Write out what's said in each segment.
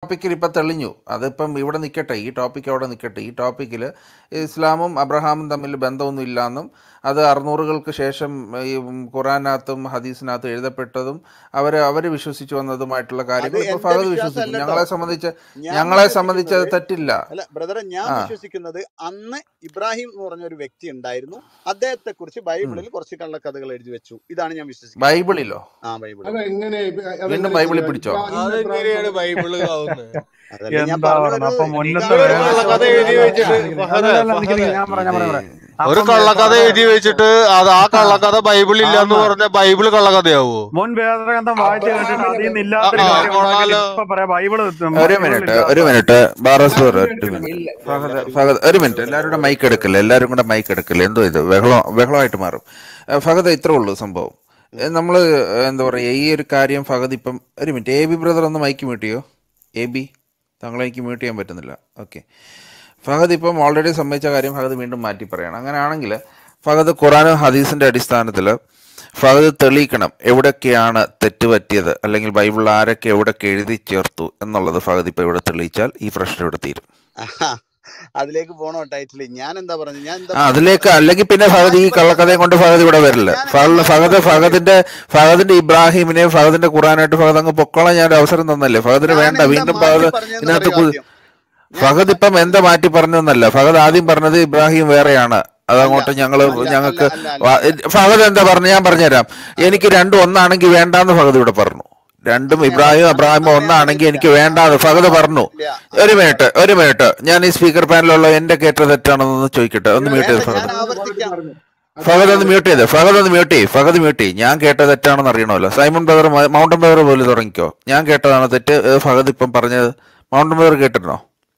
ടോപ്പിക്കിൽ ഇപ്പം തെളിഞ്ഞു അതിപ്പം ഇവിടെ നിൽക്കട്ടെ ഈ ടോപ്പിക്ക് അവിടെ നിൽക്കട്ടെ ഈ ടോപ്പിക്കിൽ ഇസ്ലാമും അബ്രഹാമും തമ്മിൽ ബന്ധമൊന്നും ഇല്ലാന്നും അത് അറുന്നൂറുകൾക്ക് ശേഷം ഈ ഖുറാനകത്തും ഹദീസിനകത്തും എഴുതപ്പെട്ടതും അവർ അവർ വിശ്വസിച്ചു വന്നതുമായിട്ടുള്ള അത് കാര്യങ്ങൾ ഇപ്പോൾ എന്റെ ഫഹദ് വിശ്വാസം വിശ്വസിച്ചു അല്ല കേട്ടോ ഞങ്ങളെ സംബന്ധിച്ച് ഞാൻ ഞങ്ങളെ സംബന്ധിച്ച് അത് വിശ്വസിക്കുന്നത് തെറ്റില്ല അല്ല ബ്രദറെ ഞാൻ ആ വിശ്വസിക്കുന്നത് അന്ന് ഇബ്രാഹിം എന്ന് പറഞ്ഞ ഒരു വ്യക്തി ഉണ്ടായിരുന്നു അദ്ദേഹത്തെ കുറിച്ച് ഉം. ബൈബിളിൽ കുറച്ച് കള്ളക്കഥകൾ എഴുതി വെച്ചു ഇതാണ് ഞാൻ വിശ്വസിക്കുന്നത് ബൈബിളിലോ ആ ബൈബിളിൽ അതെങ്ങനെ വീണ്ടും അതെങ്ങനെ ബൈബിളിൽ ശരിയാ പിടിച്ചോ ഇബ്രാഹിം എബ്രാഹിം അതെങ്ങനെയാണ് പറഞ്ഞത് ബൈബിള് ആവുന്നത് അതല്ല ഞാൻ എന്താ പറഞ്ഞു പറയുന്നത് അപ്പൊ വരുന്നത് മുന്നത്തെ ഒരു വേദ കള്ളക്കഥ എഴുതി വെച്ചിട്ട് ഫഹദ് അല്ലല്ല നിക്ക് ഫഹദ് നിക്ക് ഞാൻ പറയാം ഞാൻ ഇത് പറയാം പറയാം ഒരു അപ്പം കള്ളക്കഥ എഴുതി വെച്ചിട്ട് അത് ആ കള്ളക്കഥ ബൈബിളിൽ ഇല്ലാന്ന് ആന്ന് പറഞ്ഞ ബൈബിള് കള്ളക്കഥയാവോ മുൻ വേദഗ്രന്ഥം വായിച്ചു കേട്ടിട്ട് അതിൽ നിന്ന് അബ്രഹാമിനെ ആ ഇല്ലാത്തൊരു ആ കാര്യം ഉണ്ടാക്കിയിട്ട് കൊള്ളാലോ ഇപ്പൊ പറയാം ബൈബിള് ഒരു ബൈബിളിൽ മിനിറ്റ് ഒരു ഇല്ലാത്ത മിനിറ്റ് ബാറസ് ഞാൻ ഒരു കേട്ടില്ല മിനിറ്റ് ഇല്ല ഫഹദ് എല്ലാവരും ഫഹദ് ഒരു മിനിറ്റ് എല്ലാവരും കൂടെ മൈക്ക് എടുക്കില്ല എല്ലാവരും കൂടെ മൈക്ക് എടുക്കില്ല എന്തോ ഇത് ബഹളം ബഹളമായിട്ട് മാറും ഏഹ് ഫഹദ് ഇത്രേ ഉള്ളൂ സംഭവം നമ്മൾ എന്താ പറയുക ഈ ഒരു കാര്യം ഫഹദ് ഇപ്പം ഒരു മിനിറ്റ് എ ബി ബ്രദർ ഒന്ന് മൈക്ക് മ്യൂട്ട് ചെയ്യോ എ ബി താങ്കളെ എനിക്ക് മ്യൂട്ട് ചെയ്യാൻ പറ്റുന്നില്ല ഓക്കെ ഫഹദ് ഇപ്പം ഓൾറെഡി സമ്മതിച്ച കാര്യം ഫഹദ് വീണ്ടും മാറ്റി പറയണം അങ്ങനെയാണെങ്കിൽ ഫഹദ് ഖുറാനും ഹദീസിൻ്റെ അടിസ്ഥാനത്തിൽ ഫഹദ് തെളിയിക്കണം എവിടെയൊക്കെയാണ് തെറ്റ് പറ്റിയത് അല്ലെങ്കിൽ ബൈബിളിൽ ആരൊക്കെ എവിടെയൊക്കെ എഴുതി ചേർത്തു എന്നുള്ളത് ഫഹദ് ഇപ്പോൾ ഇവിടെ തെളിയിച്ചാൽ ഈ പ്രശ്നം ഇവിടെ തീരും ആഹാ. അതിലേക്ക് പോണോ ടൈറ്റിൽ ഞാൻ എന്താ പറഞ്ഞത് ഞാൻ എന്താ ആ പറഞ്ഞത് അതിലേക്ക് അല്ലെങ്കിൽ പിന്നെ ഞാൻ ഫഹദ് ഈ ഇപ്പൊ കള്ളക്കഥയും കൊണ്ട് ഫഹദ് ഇവിടെ വരില്ല ഞാൻ ഫഹദ് ഞാൻ ഫഹദ് പറഞ്ഞത് ഫഹദിന്റെ ഫഹദിന്റെ ഇബ്രാഹിമിനെയും ഫഹദിന്റെ ഖുറാനായിട്ട് ഫഹദ് അങ്ങ് പൊക്കോളാൻ ഞാൻ ഒരു അവസരം തന്നല്ലേ ഫഹദിന് ഞാൻ വേണ്ട എന്താ വീണ്ടും മാറ്റി ഫഹദ് പറഞ്ഞതെന്ന് ഇതിനകത്ത് പറയൂ കു- ആദ്യം ഞാൻ ഫഹദ് ഇപ്പം എന്താ മാറ്റി പറഞ്ഞെന്നല്ല ഫഹദ് ആദ്യം പറഞ്ഞത് ഇബ്രാഹിം വേറെയാണ് അല്ല അതങ്ങോട്ട് ഞങ്ങള് അല്ല അല്ല ഞങ്ങൾക്ക് അല്ല അല്ല വാ- അല്ല ഫഹദ് എന്താ പറഞ്ഞു ഞാൻ പറഞ്ഞുതരാം എനിക്ക് രണ്ടും ഒന്നാണെങ്കിൽ വേണ്ടാന്ന് ഫഹദ് ഇവിടെ പറഞ്ഞു രണ്ടും അങ്ങനെ ഞാൻ ഇബ്രാഹിം പറഞ്ഞ അബ്രാഹിമും അങ്ങനെ ഞാൻ ഒന്നാണെങ്കിൽ പറഞ്ഞിട്ടില്ല എനിക്ക് വേണ്ടാന്ന് ഫഹദ് പറഞ്ഞു ഇല്ല ഒരു അങ്ങനെ മിനിറ്റ് ഒരു മിനിറ്റ് ഞാൻ ഈ സ്പീക്കർ പാനലുള്ള എന്റെ കേട്ട തെറ്റാണെന്നൊന്ന് ചോദിക്കട്ടെ ഒന്ന് മ്യൂട്ട് വേണ്ട ചെയ്ത് ഞാൻ ഫഹദ് ഫഹദ് ആവർത്തിക്കാം പറഞ്ഞു ഫഹദ് ഒന്ന് അദ്ദേഹം മ്യൂട്ട് ചെയ്ത് ഫഹദ് ഒന്ന് മ്യൂട്ട് ചെയ്യ് ഫഹദ് മ്യൂട്ട് ചെയ്യ് ഞാൻ കേട്ട തെറ്റാണെന്ന് അറിയണമല്ലോ സൈമൺ ബ്രദർ മൗണ്ടൻ ബ്രദർ പോലെ തുടങ്ങിക്കോ ഞാൻ കേട്ടതാണ് തെറ്റ് ഏ, ഫഹദ് ഇപ്പം പറഞ്ഞത് മൗണ്ടൻ ബ്രദർ കേട്ടിരുന്നോ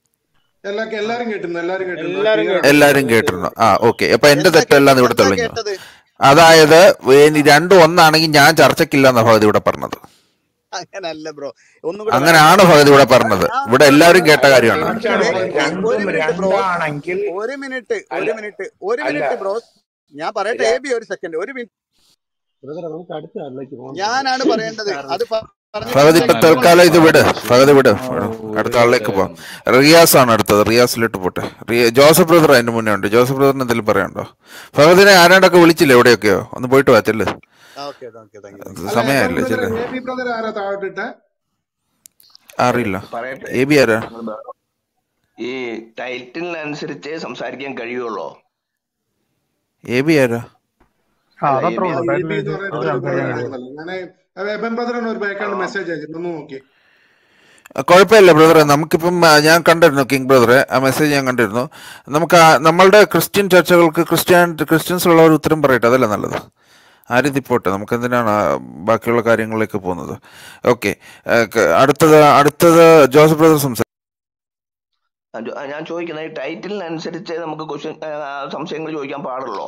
എല്ലാ എല്ലാരും കേട്ടിരുന്നു എല്ലാരും കേട്ടിരുന്നു എല്ലാരും ക്ലിയർ ആണ് കേട്ടു എല്ലാരും കേട്ടിരുന്നു ആ ഓക്കെ അപ്പൊ എന്റെ എന്താ തെറ്റെല്ലാം കേട്ടത് ഇവിടെ എന്താ തെളിഞ്ഞു കേട്ടത് അതായത് ഇനി രണ്ടും ഒന്നാണെങ്കിൽ ഞാൻ ചർച്ചയ്ക്കില്ല എന്നാ ഫഹദ് ഇവിടെ പറഞ്ഞത് അങ്ങനല്ല ബ്രോ ഒന്നും കൂടെ പറയാം അങ്ങനെയാണ് ഫഹദ് ഇവിടെ പറഞ്ഞത് ഞാൻ ഇവിടെ എല്ലാവരും കേട്ട കാര്യമാണ് ആർച്ചാണ് വെയിറ്റ് ഒരു രണ്ടും മിനിറ്റ് ബ്രോ രണ്ടാണെങ്കിൽ ഒരു മിനിറ്റ് അല്ല ഒരു മിനിറ്റ് ഒരു അല്ല മിനിറ്റ് ബ്രോസ് ഞാൻ പറയട്ടെ ര- എ ബി ഒരു സെക്കൻഡ് ഒരു മിനിറ്റ് ബ്രദറെ നമുക്ക് അടുത്ത ആളിലേക്ക് പോകാൻ ഞാനാണ് പറയേണ്ടത് അത് പ- പറഞ്ഞിട്ട് ഫഹദ് ഇപ്പൊ സംസാരിക്കാൻ തൽക്കാലം ഇത് വിട് ഫഹദ് വിട് ആ വിട്. അടുത്ത ഒരു ആളിലേക്ക് പോവാം റിയാസ് ആണ് അടുത്തത് റിയാസിലോട്ട് പോട്ടെ റിയ ജോസഫ് ബ്രദർ അതിന്റെ മുന്നേ ഉണ്ട് ജോസഫ് ബ്രദറിന് എന്തെങ്കിലും പറയാനുണ്ടോ ഫഹദിനെ ആരാണ്ടൊക്കെ വിളിച്ചില്ലേ എവിടെയൊക്കെയോ ഒന്ന് പോയിട്ട് വാ ചെല്ല് ഓക്കെ ഓക്കെ താങ്ക് യു അല്ല എബൻ സമയമായില്ലേ ബ്രദർ ചെല്ല് എ ബി ബ്രദർ ആരാ താഴോട്ടിട്ടെ അറിയില്ല പറയട്ടെ എ ബി ആരാ ഈ ടൈറ്റിലിനനുസരിച്ച് സംസാരിക്കാൻ കഴിയുള്ളൂ എ ബി ആരാ ആ അല്ല എ അതത്രേ ബി ഉള്ളൂ എ ടൈറ്റിൽ ബി എന്ന് വെച്ച് പറയുന്ന അത് ഒരു ബ്രദർ സംസാരിക്കാൻ കഴിയും ആയിരുന്നല്ലോ ഞാൻ എബൻ ബ്രദറിന് ഒരു ബാക്കാണ്ട് മെസ്സേജ് അയച്ചിട്ടുണ്ട് ഒന്ന് നോക്കി ആ, കുഴപ്പമില്ല ബ്രദറെ നമുക്കിപ്പം ആ, ഞാൻ കണ്ടിരുന്നു കിങ് ബ്രദറെ ആ മെസ്സേജ് ഞാൻ കണ്ടിരുന്നു നമുക്ക് ആ- നമ്മളുടെ ക്രിസ്ത്യൻ ചർച്ചകൾക്ക് ക്രിസ്ത്യൻ ക്രിസ്ത്യൻസ് ഉള്ളവർ ഉത്തരം പറയട്ടെ അതല്ലേ നല്ലത് ആരും പോട്ടെ നമുക്ക് എന്തിനാണ് ആ ബാക്കിയുള്ള കാര്യങ്ങളിലേക്ക് പോകുന്നത് ഓക്കെ അടുത്തത് അടുത്തത് ജോസഫ് ബ്രദർ സംസാരിക്കും ആ, ജോ- ആ, ഞാൻ ചോദിക്കുന്നത് ഈ ടൈറ്റിലിനനുസരിച്ച് നമുക്ക് ക്വസ്റ്റ്യൻ സംശയങ്ങൾ ചോദിക്കാൻ പാടുള്ളോ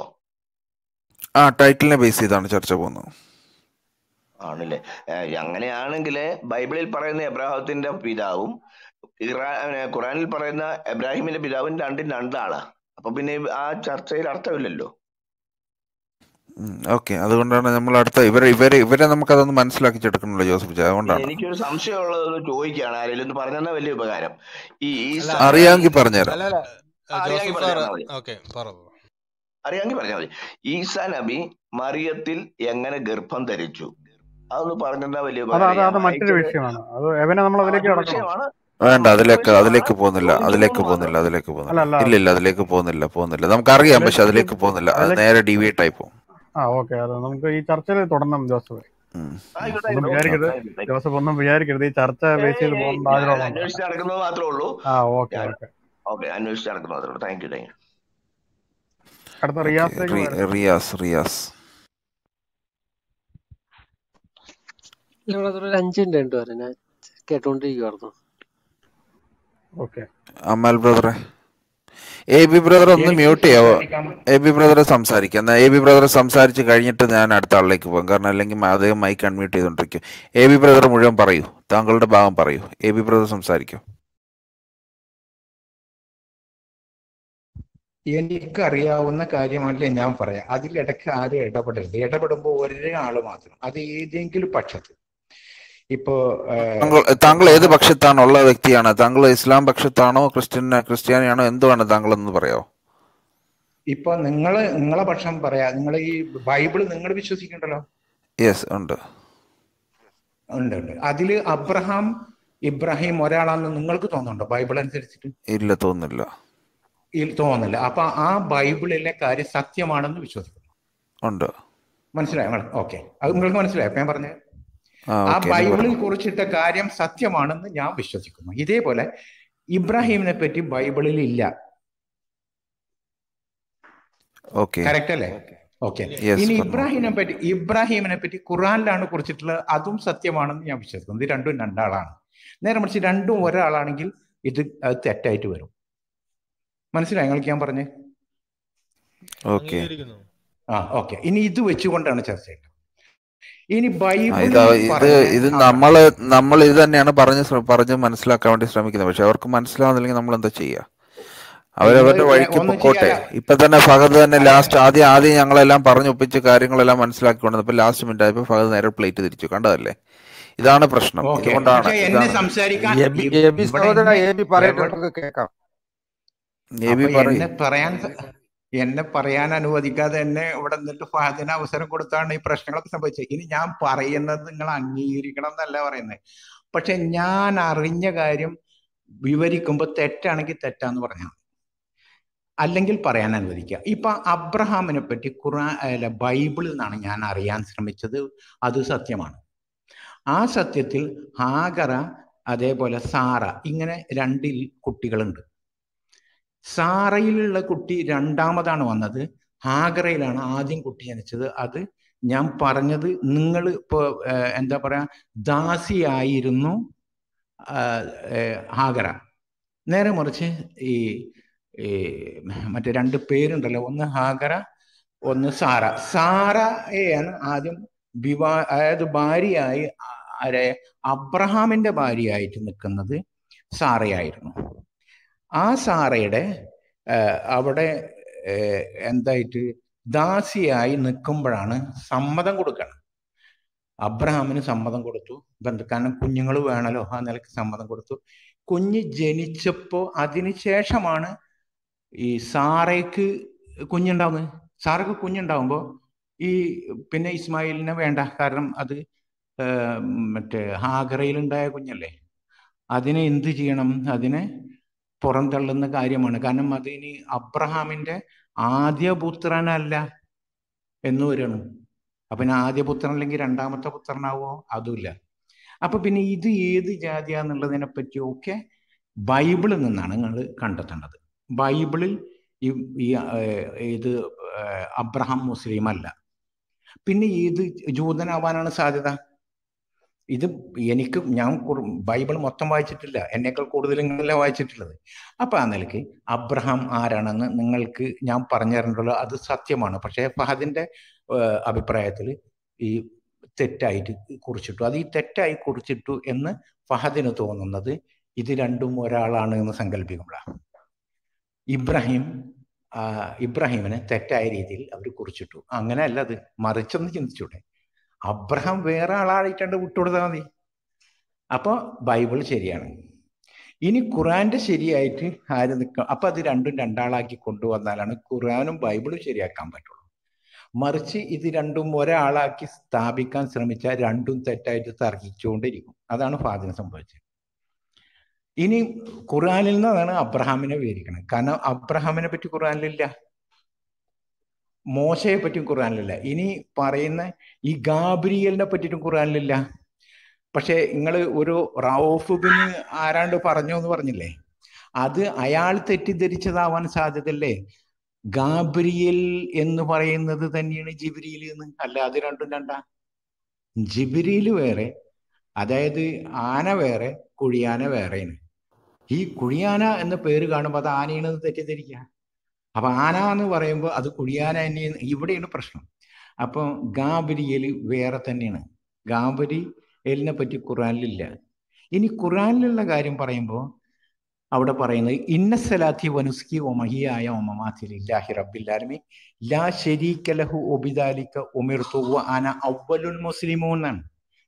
ആ ടൈറ്റിലിനെ ബേസ് ചെയ്താണ് ചർച്ച പോകുന്നത് ആണല്ലേ ഏ, അങ്ങനെയാണെങ്കിൽ ബൈബിളിൽ പറയുന്ന എബ്രാഹത്തിന്റെ പിതാവും ഇറാ ഏ, ഖുറാനിൽ പറയുന്ന എബ്രാഹിമിന്റെ പിതാവും രണ്ടും രണ്ടാളാ അപ്പൊ പിന്നെ ആ ചർച്ചയിൽ അർത്ഥമില്ലല്ലോ ഓക്കെ അതുകൊണ്ടാണ് നമ്മൾ അടുത്ത ഇവരെ ഇവരെ ഇവരെ നമുക്കതൊന്ന് മനസ്സിലാക്കിച്ചെടുക്കണമല്ലോ ജോസഫ് ചാ പിന്നെ അതുകൊണ്ടാണ് എനിക്കൊരു സംശയമുള്ളത് ചോദിക്കുകയാണ് ആരെങ്കിലും ഒന്ന് പറഞ്ഞു തന്നാൽ വലിയ ഉപകാരം ഈ അല്ല ഈസ അറിയാമെങ്കിൽ പറഞ്ഞുതരാം അല്ല അല്ല അറിയാമെങ്കിൽ ജോസഫ് സാറ് പറഞ്ഞാൽ മതി ഓക്കെ പറ അറിയാമെങ്കിൽ പറഞ്ഞാൽ മതി ഈസ നബി മറിയത്തിൽ എങ്ങനെ ഗർഭം ധരിച്ചു അതൊന്ന് പറഞ്ഞു തന്നാൽ വലിയ അത് ഉപകാരം അത് ഞാൻ അത് മറ്റൊരു വായിച്ചത് വിഷയമാണ് അത് എവനെ നമ്മൾ ആ അതിലേക്ക് മറ്റൊരു കടക്കണം വിഷയമാണ് വേണ്ട ആ മറ്റൊരു അതിലേക്ക് വിഷയമാണ് അതിലേക്ക് പോകുന്നില്ല അതിലേക്ക് ചോദിക്കുമ്പോൾ പോകുന്നില്ല മാത്രം അതിലേക്ക് അല്ല പോകുന്നില്ല അല്ല ഇല്ല ഇല്ല അതിലേക്ക് പോകുന്നില്ല പോകുന്നില്ല നമുക്കറിയാം പക്ഷെ അതിലേക്ക് അതിലേക്ക് പോകുന്നില്ല അത് അതിലേക്ക് നേരെ ഡീവിയേറ്റ് ആയി പോകും ആ ഓക്കെ അത് നമുക്ക് ഈ ചർച്ചയിൽ തുടരണം ജോസഫ് ഉം. ആയിക്കോട്ടെ ഒന്നും ആയിക്കോട്ടെ വിചാരിക്കരുത് thank you thank you Joseph ഒന്നും വിചാരിക്കരുത് ഈ ചർച്ച ബേസ് ചെയ്ത് ഏയ് പോകുന്ന ഞാൻ ആഗ്രഹമുള്ളതാണ് അന്വേഷിച്ച് നടക്കുന്നത് മാത്രമേ ഉള്ളൂ ആ ഓക്കെ ഞാൻ ഓക്കെ ഓക്കെ അന്വേഷിച്ച് നടക്കുന്നത് മാത്രമേ ഉള്ളൂ താങ്ക് യു താങ്ക് യു അടുത്ത ഓക്കെ റിയാസിലേക്ക് പോയാലോ റിയാസ് റിയാസ് ഇല്ല ബ്രദർ ഒരു അഞ്ച് മിനിറ്റ് ഉണ്ട് വരാൻ ഞാൻ കേട്ടോണ്ടിരിക്കുവായിരുന്നു ഓക്കെ അമൽ ബ്രദറെ എ ബി ബ്രദർ ഒന്ന് എനിക്ക് മ്യൂട്ട് ചെയ്യാവോ സംസാരിക്കാൻ എ ബി ബ്രദറെ സംസാരിക്കാം എന്നാൽ എ ബി ബ്രദർ സംസാരിച്ച് കഴിഞ്ഞിട്ട് ഞാൻ അടുത്ത ആളിലേക്ക് പോകും കാരണം അല്ലെങ്കിൽ മ- അദ്ദേഹം മൈക്ക് അൺമ്യൂട്ട് ചെയ്തുകൊണ്ടിരിക്കും എ ബി ബ്രദർ മുഴുവൻ പറയൂ താങ്കളുടെ ഭാഗം പറയൂ എ ബി ബ്രദർ സംസാരിക്കും എനിക്കറിയാവുന്ന കാര്യമല്ലേ ഞാൻ പറയാം അതിലിടയ്ക്ക് ആരും ഇടപെടരുത് ഇടപെടുമ്പോൾ ഒരാൾ മാത്രം അത് ഏതെങ്കിലും പക്ഷത്ത് ഇപ്പോ ആ, താങ്കൾ താങ്കൾ ഏത് പക്ഷത്താണുള്ള വ്യക്തിയാണ് താങ്കൾ ഇസ്ലാം പക്ഷത്താണോ ക്രിസ്ത്യൻ ക്രിസ്ത്യാനിയാണോ എന്തുവാണ് താങ്കൾ എന്ന് പറയാമോ ഇപ്പൊ നിങ്ങള് നിങ്ങളെ പക്ഷം പറയാ നിങ്ങൾ ഈ ബൈബിള് നിങ്ങൾ വിശ്വസിക്കണ്ടല്ലോ യെസ് ഉണ്ട് ഉണ്ട് ഉണ്ട് അതില് അബ്രഹാം ഇബ്രാഹിം ഒരാളാണെന്ന് നിങ്ങൾക്ക് തോന്നുന്നുണ്ടോ ബൈബിൾ അനുസരിച്ചിട്ട് ഇല്ല തോന്നുന്നില്ല ഈ തോന്നുന്നില്ല അപ്പൊ ആ ബൈബിളിലെ കാര്യം സത്യമാണെന്ന് വിശ്വസിക്കുന്നു ഉണ്ട് മനസ്സിലായോ ഓക്കെ അത് നിങ്ങൾക്ക് മനസ്സിലായോ ഇപ്പൊ ഞാൻ പറഞ്ഞത് ആ ആ ഓക്കെ എന്ന് ബൈബിളിൽ പറഞ്ഞു കുറിച്ചിട്ട കാര്യം സത്യമാണെന്ന് ഞാൻ വിശ്വസിക്കുന്നു ഇതേപോലെ ഇബ്രാഹിമിനെ പറ്റി ബൈബിളിൽ ഇല്ല ഓക്കെ കറക്റ്റ് അല്ലേ ഓക്കെ യെസ് ഇനി പറഞ്ഞു ഇബ്രാഹിമിനെ പറ്റി ഇബ്രാഹിമിനെ പറ്റി ഖുറാനിലാണ് കുറിച്ചിട്ടുള്ളത് അതും സത്യമാണെന്ന് ഞാൻ വിശ്വസിക്കുന്നു ഇത് രണ്ടും രണ്ടാളാണ് നേരെ മറിച്ച് രണ്ടും ഒരാളാണെങ്കിൽ ഇത് അത് തെറ്റായിട്ട് വരും മനസ്സിലായി നിങ്ങൾക്ക് ഞാൻ പറഞ്ഞേ ഓക്കെ ആ ഓക്കെ ഇനി ഇത് വെച്ചുകൊണ്ടാണ് ചർച്ച ചെയ്യുന്നത് ഇനി ആ, ഇത് ബൈബിളിൽ ഇത് പറഞ്ഞ ഇത് ആ നമ്മള് നമ്മൾ ഇത് തന്നെയാണ് പറഞ്ഞ് ശ്ര- പറഞ്ഞ് മനസ്സിലാക്കാൻ വേണ്ടി ശ്രമിക്കുന്നത് പക്ഷെ അവർക്ക് മനസ്സിലാവുന്നില്ലെങ്കിൽ നമ്മൾ എന്താ ചെയ്യുക നിങ്ങൾ അവരവരുടെ വഴിക്ക് ഒന്നും പൊക്കോട്ടെ ചെയ്യാല്ല ഇപ്പൊ തന്നെ ഫഹദ് തന്നെ അല്ല ലാസ്റ്റ് ആദ്യം ആദ്യം ഞങ്ങളെല്ലാം പറഞ്ഞൊപ്പിച്ച് കാര്യങ്ങളെല്ലാം മനസ്സിലാക്കിക്കൊണ്ടിരുന്നപ്പോ ലാസ്റ്റ് മിനിറ്റ് ആയപ്പോ ഫഹദ് നേരെ പ്ലേറ്റ് തിരിച്ചു കണ്ടതല്ലേ ഇതാണ് പ്രശ്നം ഓക്കെ ഇതുകൊണ്ടാണ് പക്ഷെ എന്നെ ഇതാണ് സംസാരിക്കാൻ എബി ഇ- എബി ഇവിടെ സഹോദര എന്നെ എബി പറയട്ടെ എവിടെ നമുക്ക് കേൾക്കാം എബി അപ്പൊ പറയൂ എന്നെ പറയാൻ സ- എന്നെ പറയാൻ അനുവദിക്കാതെ എന്നെ ഇവിടെ നിന്നിട്ട് ഫഹദിന് അവസരം കൊടുത്താണ് ഈ പ്രശ്നങ്ങളൊക്കെ സംഭവിച്ചത് ഇനി ഞാൻ പറയുന്നത് നിങ്ങൾ അംഗീകരിക്കണം എന്നല്ല പറയുന്നത് പക്ഷെ ഞാൻ അറിഞ്ഞ കാര്യം വിവരിക്കുമ്പോൾ തെറ്റാണെങ്കിൽ തെറ്റാന്ന് പറഞ്ഞാൽ അല്ലെങ്കിൽ പറയാൻ അനുവദിക്കുക ഇപ്പൊ അബ്രഹാമിനെ പറ്റി ഖുറാൻ അല്ല ബൈബിളിൽ നിന്നാണ് ഞാൻ അറിയാൻ ശ്രമിച്ചത് അത് സത്യമാണ് ആ സത്യത്തിൽ ഹാഗറ അതേപോലെ സാറ ഇങ്ങനെ രണ്ട് കുട്ടികളുണ്ട് സാറയിലുള്ള കുട്ടി രണ്ടാമതാണ് വന്നത് ഹാഗറയിലാണ് ആദ്യം കുട്ടി ജനിച്ചത് അത് ഞാൻ പറഞ്ഞത് നിങ്ങൾ ഇപ്പോ ഏഹ്, എന്താ പറയാ ദാസിയായിരുന്നു ആഹ്, ഏഹ്, ഹാഗറ നേരെ മറിച്ച് ഈ ഈ മറ്റേ രണ്ട് പേരുണ്ടല്ലോ ഒന്ന് ഹാഗറ ഒന്ന് സാറ സാറയെയാണ് ആദ്യം വിവാ അതായത് ഭാര്യയായി ആ- ആരെ അബ്രഹാമിന്റെ ഭാര്യയായിട്ട് നിൽക്കുന്നത് സാറയായിരുന്നു ആ സാറയുടെ ഏഹ്, അവിടെ ഏഹ്, എന്തായിട്ട് ദാസിയായി നിൽക്കുമ്പോഴാണ് സമ്മതം കൊടുക്കണം അബ്രഹാമിന് സമ്മതം കൊടുത്തു ബന്ധു കാരണം കുഞ്ഞുങ്ങൾ വേണമല്ലോ ആ നിലയ്ക്ക് സമ്മതം കൊടുത്തു കുഞ്ഞ് ജനിച്ചപ്പോ അതിന് ശേഷമാണ് ഈ സാറയ്ക്ക് കുഞ്ഞുണ്ടാവുന്നത് സാറയ്ക്ക് കുഞ്ഞുണ്ടാവുമ്പോൾ ഈ പിന്നെ ഇസ്മായിലിനെ വേണ്ട കാരണം അത് ഏർ, മറ്റേ ഹാഗറയിലുണ്ടായ കുഞ്ഞല്ലേ അതിനെ എന്ത് ചെയ്യണം അതിനെ പുറന്തള്ളുന്ന കാര്യമാണ് കാരണം അതിന് അബ്രഹാമിന്റെ ആദ്യ പുത്രനല്ല എന്ന് വരികയാണ് അപ്പൊ പിന്നെ ആദ്യ പുത്രൻ അല്ലെങ്കിൽ രണ്ടാമത്തെ പുത്രനാവോ അതുമില്ല അപ്പൊ പിന്നെ ഇത് ഏത് ജാതിയാന്നുള്ളതിനെ പറ്റിയൊക്കെ ബൈബിളിൽ നിന്നാണ് നിങ്ങൾ കണ്ടെത്തേണ്ടത് ബൈബിളിൽ ഈ ഈ, ഏർ, ഇത് ഏർ, അബ്രഹാം മുസ്ലിം അല്ല പിന്നെ ഏത് ജൂതനാവാനാണ് സാധ്യത ഇത് എനിക്ക് ഞാൻ കുറ- ബൈബിൾ മൊത്തം വായിച്ചിട്ടില്ല എന്നേക്കാൾ കൂടുതൽ നിങ്ങളല്ല വായിച്ചിട്ടുള്ളത് അപ്പൊ ആ നിലയ്ക്ക് അബ്രഹാം ആരാണെന്ന് നിങ്ങൾക്ക് ഞാൻ പറഞ്ഞു തരണ്ടല്ലോ അത് സത്യമാണ് പക്ഷേ ഫഹദിന്റെ ഏഹ്, അഭിപ്രായത്തിൽ ഈ തെറ്റായിട്ട് കുറിച്ചിട്ടു അത് ഈ തെറ്റായി കുറിച്ചിട്ടു എന്ന് ഫഹദിന് തോന്നുന്നത് ഇത് രണ്ടും ഒരാളാണ് എന്ന് സങ്കല്പിക്കുമ്പോഴാണ് ഇബ്രാഹിം ആ, ഇബ്രാഹിമിനെ തെറ്റായ രീതിയിൽ അവർ കുറിച്ചിട്ടു അങ്ങനെയല്ല അത് മറിച്ചൊന്ന് ചിന്തിച്ചൂടെ അബ്രഹാം വേറെ ആളായിട്ടാണ്ട് വിട്ടുകൊടുത്താൽ മതി അപ്പൊ ബൈബിൾ ശരിയാണ് ഇനി ഖുറാന്റെ ശരിയായിട്ട് ആര് നിൽക്കാം അപ്പൊ അത് രണ്ടും രണ്ടാളാക്കി കൊണ്ടുവന്നാലാണ് ഖുറാനും ബൈബിളും ശരിയാക്കാൻ പറ്റുള്ളൂ മറിച്ച് ഇത് രണ്ടും ഒരാളാക്കി സ്ഥാപിക്കാൻ ശ്രമിച്ചാൽ രണ്ടും തെറ്റായിട്ട് തർക്കിച്ചുകൊണ്ടിരിക്കും അതാണ് ഫാദിന് സംഭവിച്ചത് ഇനി ഖുറാനിൽ നിന്നാണ് അബ്രഹാമിനെ വിവരിക്കുന്നത് കാരണം അബ്രഹാമിനെ പറ്റി ഖുറാനിലില്ല മോശയെ പറ്റിയും ഖുറാനിലില്ല ഇനി പറയുന്ന ഈ ഗാബ്രിയലിനെ പറ്റിയിട്ടും ഖുറാനിലില്ല പക്ഷെ നിങ്ങൾ ഒരു റൌഫ് ബിൻ ആരാണ്ട് പറഞ്ഞു എന്ന് പറഞ്ഞില്ലേ അത് അയാൾ തെറ്റിദ്ധരിച്ചതാവാൻ സാധ്യതയല്ലേ ഗാബ്രിയൽ എന്ന് പറയുന്നത് തന്നെയാണ് ജിബ്രീൽ എന്ന് അല്ല അത് രണ്ടും രണ്ടാ ജിബ്രീൽ വേറെ അതായത് ആന വേറെ കുഴിയാന വേറെയാണ് ഈ കുഴിയാന എന്ന പേര് കാണുമ്പോൾ അത് ആനയാണെന്ന് തെറ്റിദ്ധരിക്കുക അപ്പൊ ആന എന്ന് പറയുമ്പോൾ അത് കുഴിയാന തന്നെയാണ് ഇവിടെയാണ് പ്രശ്നം അപ്പൊ ഗാബരിയൽ വേറെ തന്നെയാണ് ഗാബരിയലിനെ പറ്റി ഖുറാനിലില്ല ഇനി ഖുറാനിലുള്ള കാര്യം പറയുമ്പോൾ അവിടെ പറയുന്നത് ഇന്ന സലാത്തി വനുസ്കി ഒമഹിയായ ഒമമാത്തിലില്ലാഹി റബ്ബില്ലാലമി ലാ ശരീക ലഹു ഒബിദാലിക ഉമിർത്തു വ അന അവ്വലുൽ മുസ്ലിമൂൻ എന്നാണ്